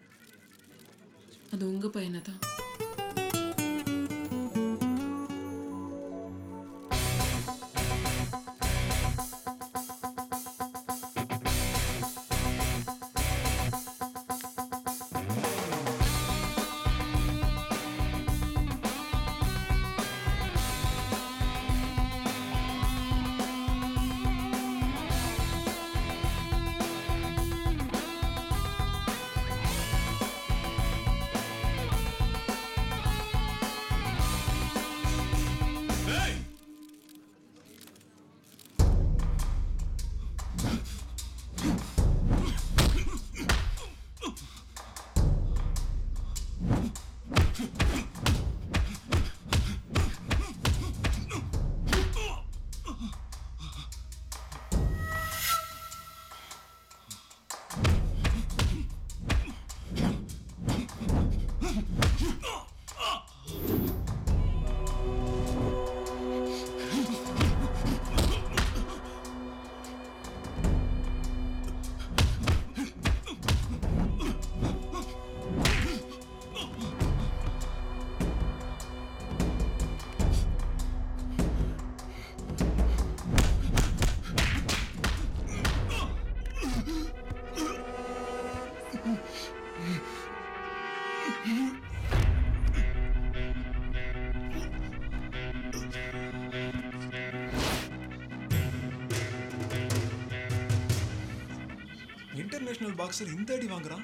அது உங்க பையனை தான் இன்டர்நேஷனல் பாக்ஸர் இந்த அடி வாங்குறான்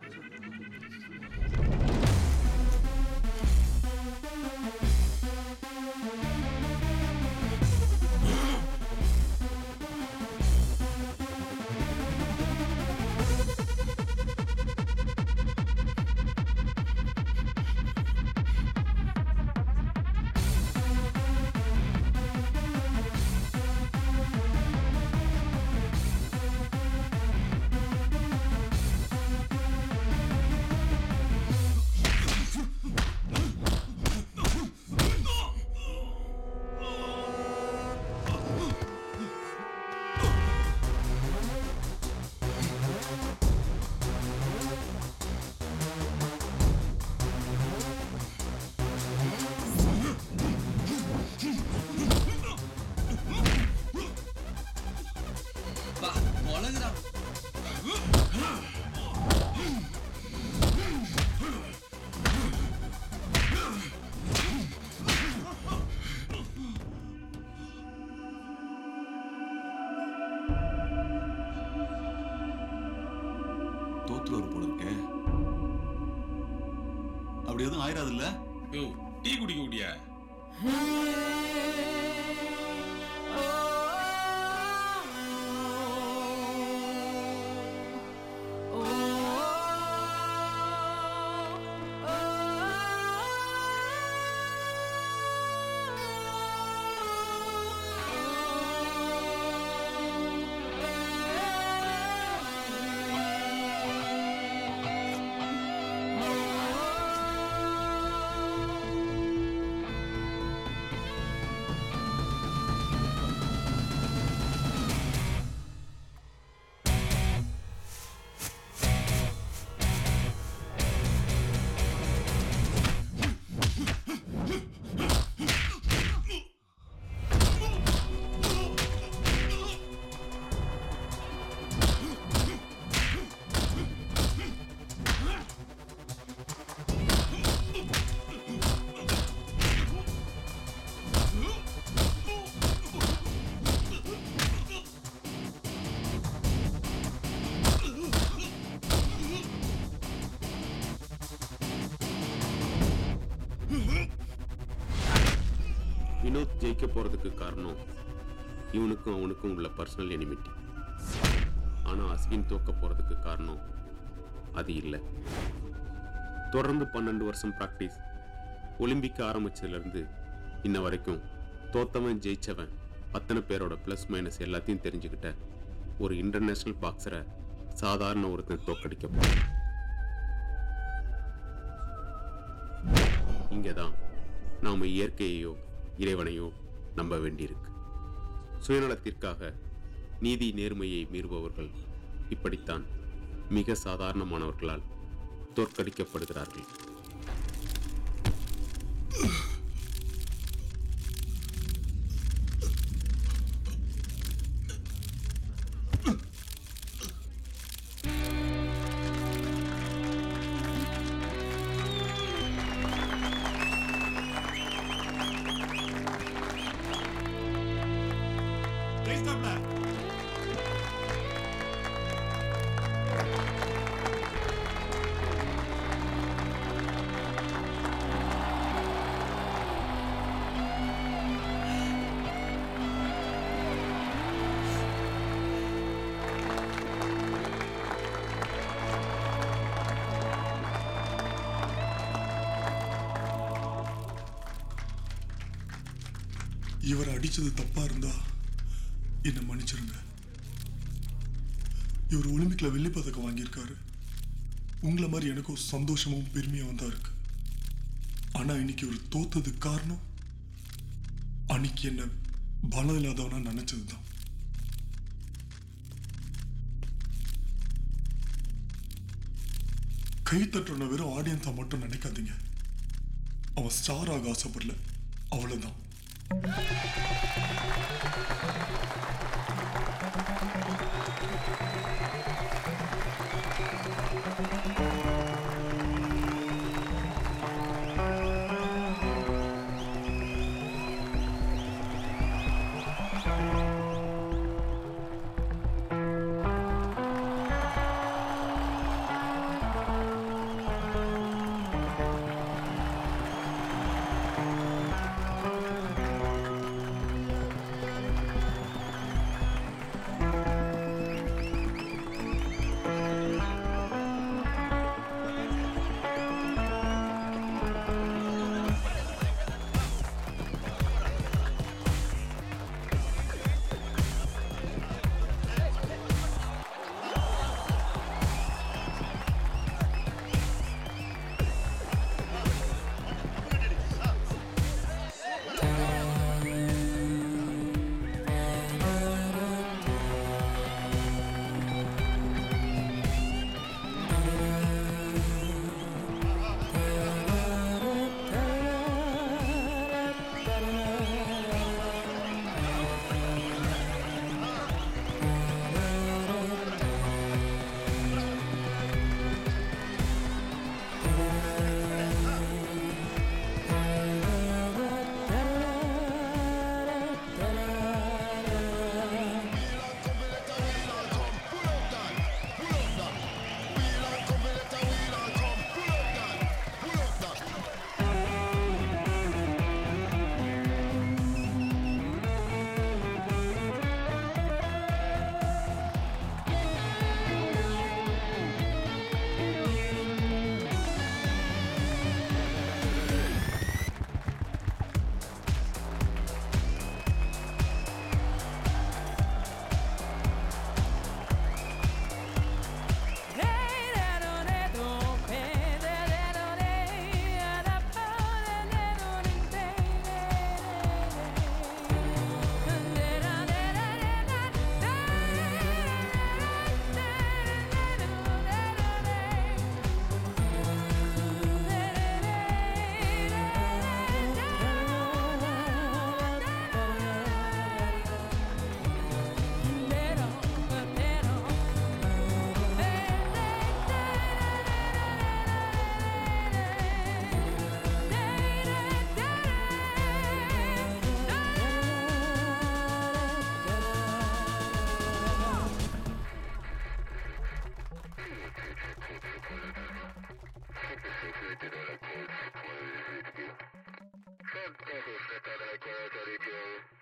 பா உலகுடா தோத்துருவாரு போல இருக்கே அப்படி எதுவும் ஆயிராது இல்ல யோ டீ குடிக்க முடியா வினோத் ஜெயிக்க போறதுக்கு காரணம் இவனுக்கும் அவனுக்கும் உள்ள பர்சனல் எனிமிட்டி ஆனா அஸ்வின் தோக்க போறதுக்கு காரணம் அது இல்லை தொடர்ந்து பன்னெண்டு வருஷம் ப்ராக்டிஸ் ஒலிம்பிக் ஆரம்பிச்சதுல இருந்து இன்ன வரைக்கும் தோத்தவன் ஜெயிச்சவன் அத்தனை பேரோட ப்ளஸ் மைனஸ் எல்லாத்தையும் தெரிஞ்சுக்கிட்ட ஒரு இன்டர்நேஷனல் பாக்ஸரை சாதாரண ஒருத்தன் தோக்கடிக்க போறான். இங்கதான் நாம இயற்கையையோ இறைவனையோ நம்ப வேண்டியிருக்கு சுயநலத்திற்காக நீதி நேர்மையை மீறுபவர்கள் இப்படித்தான் மிக சாதாரணமானவர்களால் தோற்கடிக்கப்படுகிறார்கள் இவரை அடிச்சது தப்பா இருந்தா என்னை மன்னிச்சிருங்க இவர் ஒலிம்பிக்ல வெள்ளி பதக்கம் வாங்கியிருக்காரு உங்களை மாதிரி எனக்கும் சந்தோஷமும் பெருமையும் தான் இருக்கு ஆனா இன்னைக்கு இவர் தோத்ததுக்கு காரணம் அன்னைக்கு என்ன பலம் இல்லாதவனா நினைச்சதுதான் கை தட்டுறன வெறும் ஆடியன்ஸா மட்டும் நினைக்காதீங்க அவன் ஸ்டார் ஆக ஆசைப்படல அவ்வளவுதான் Thank you.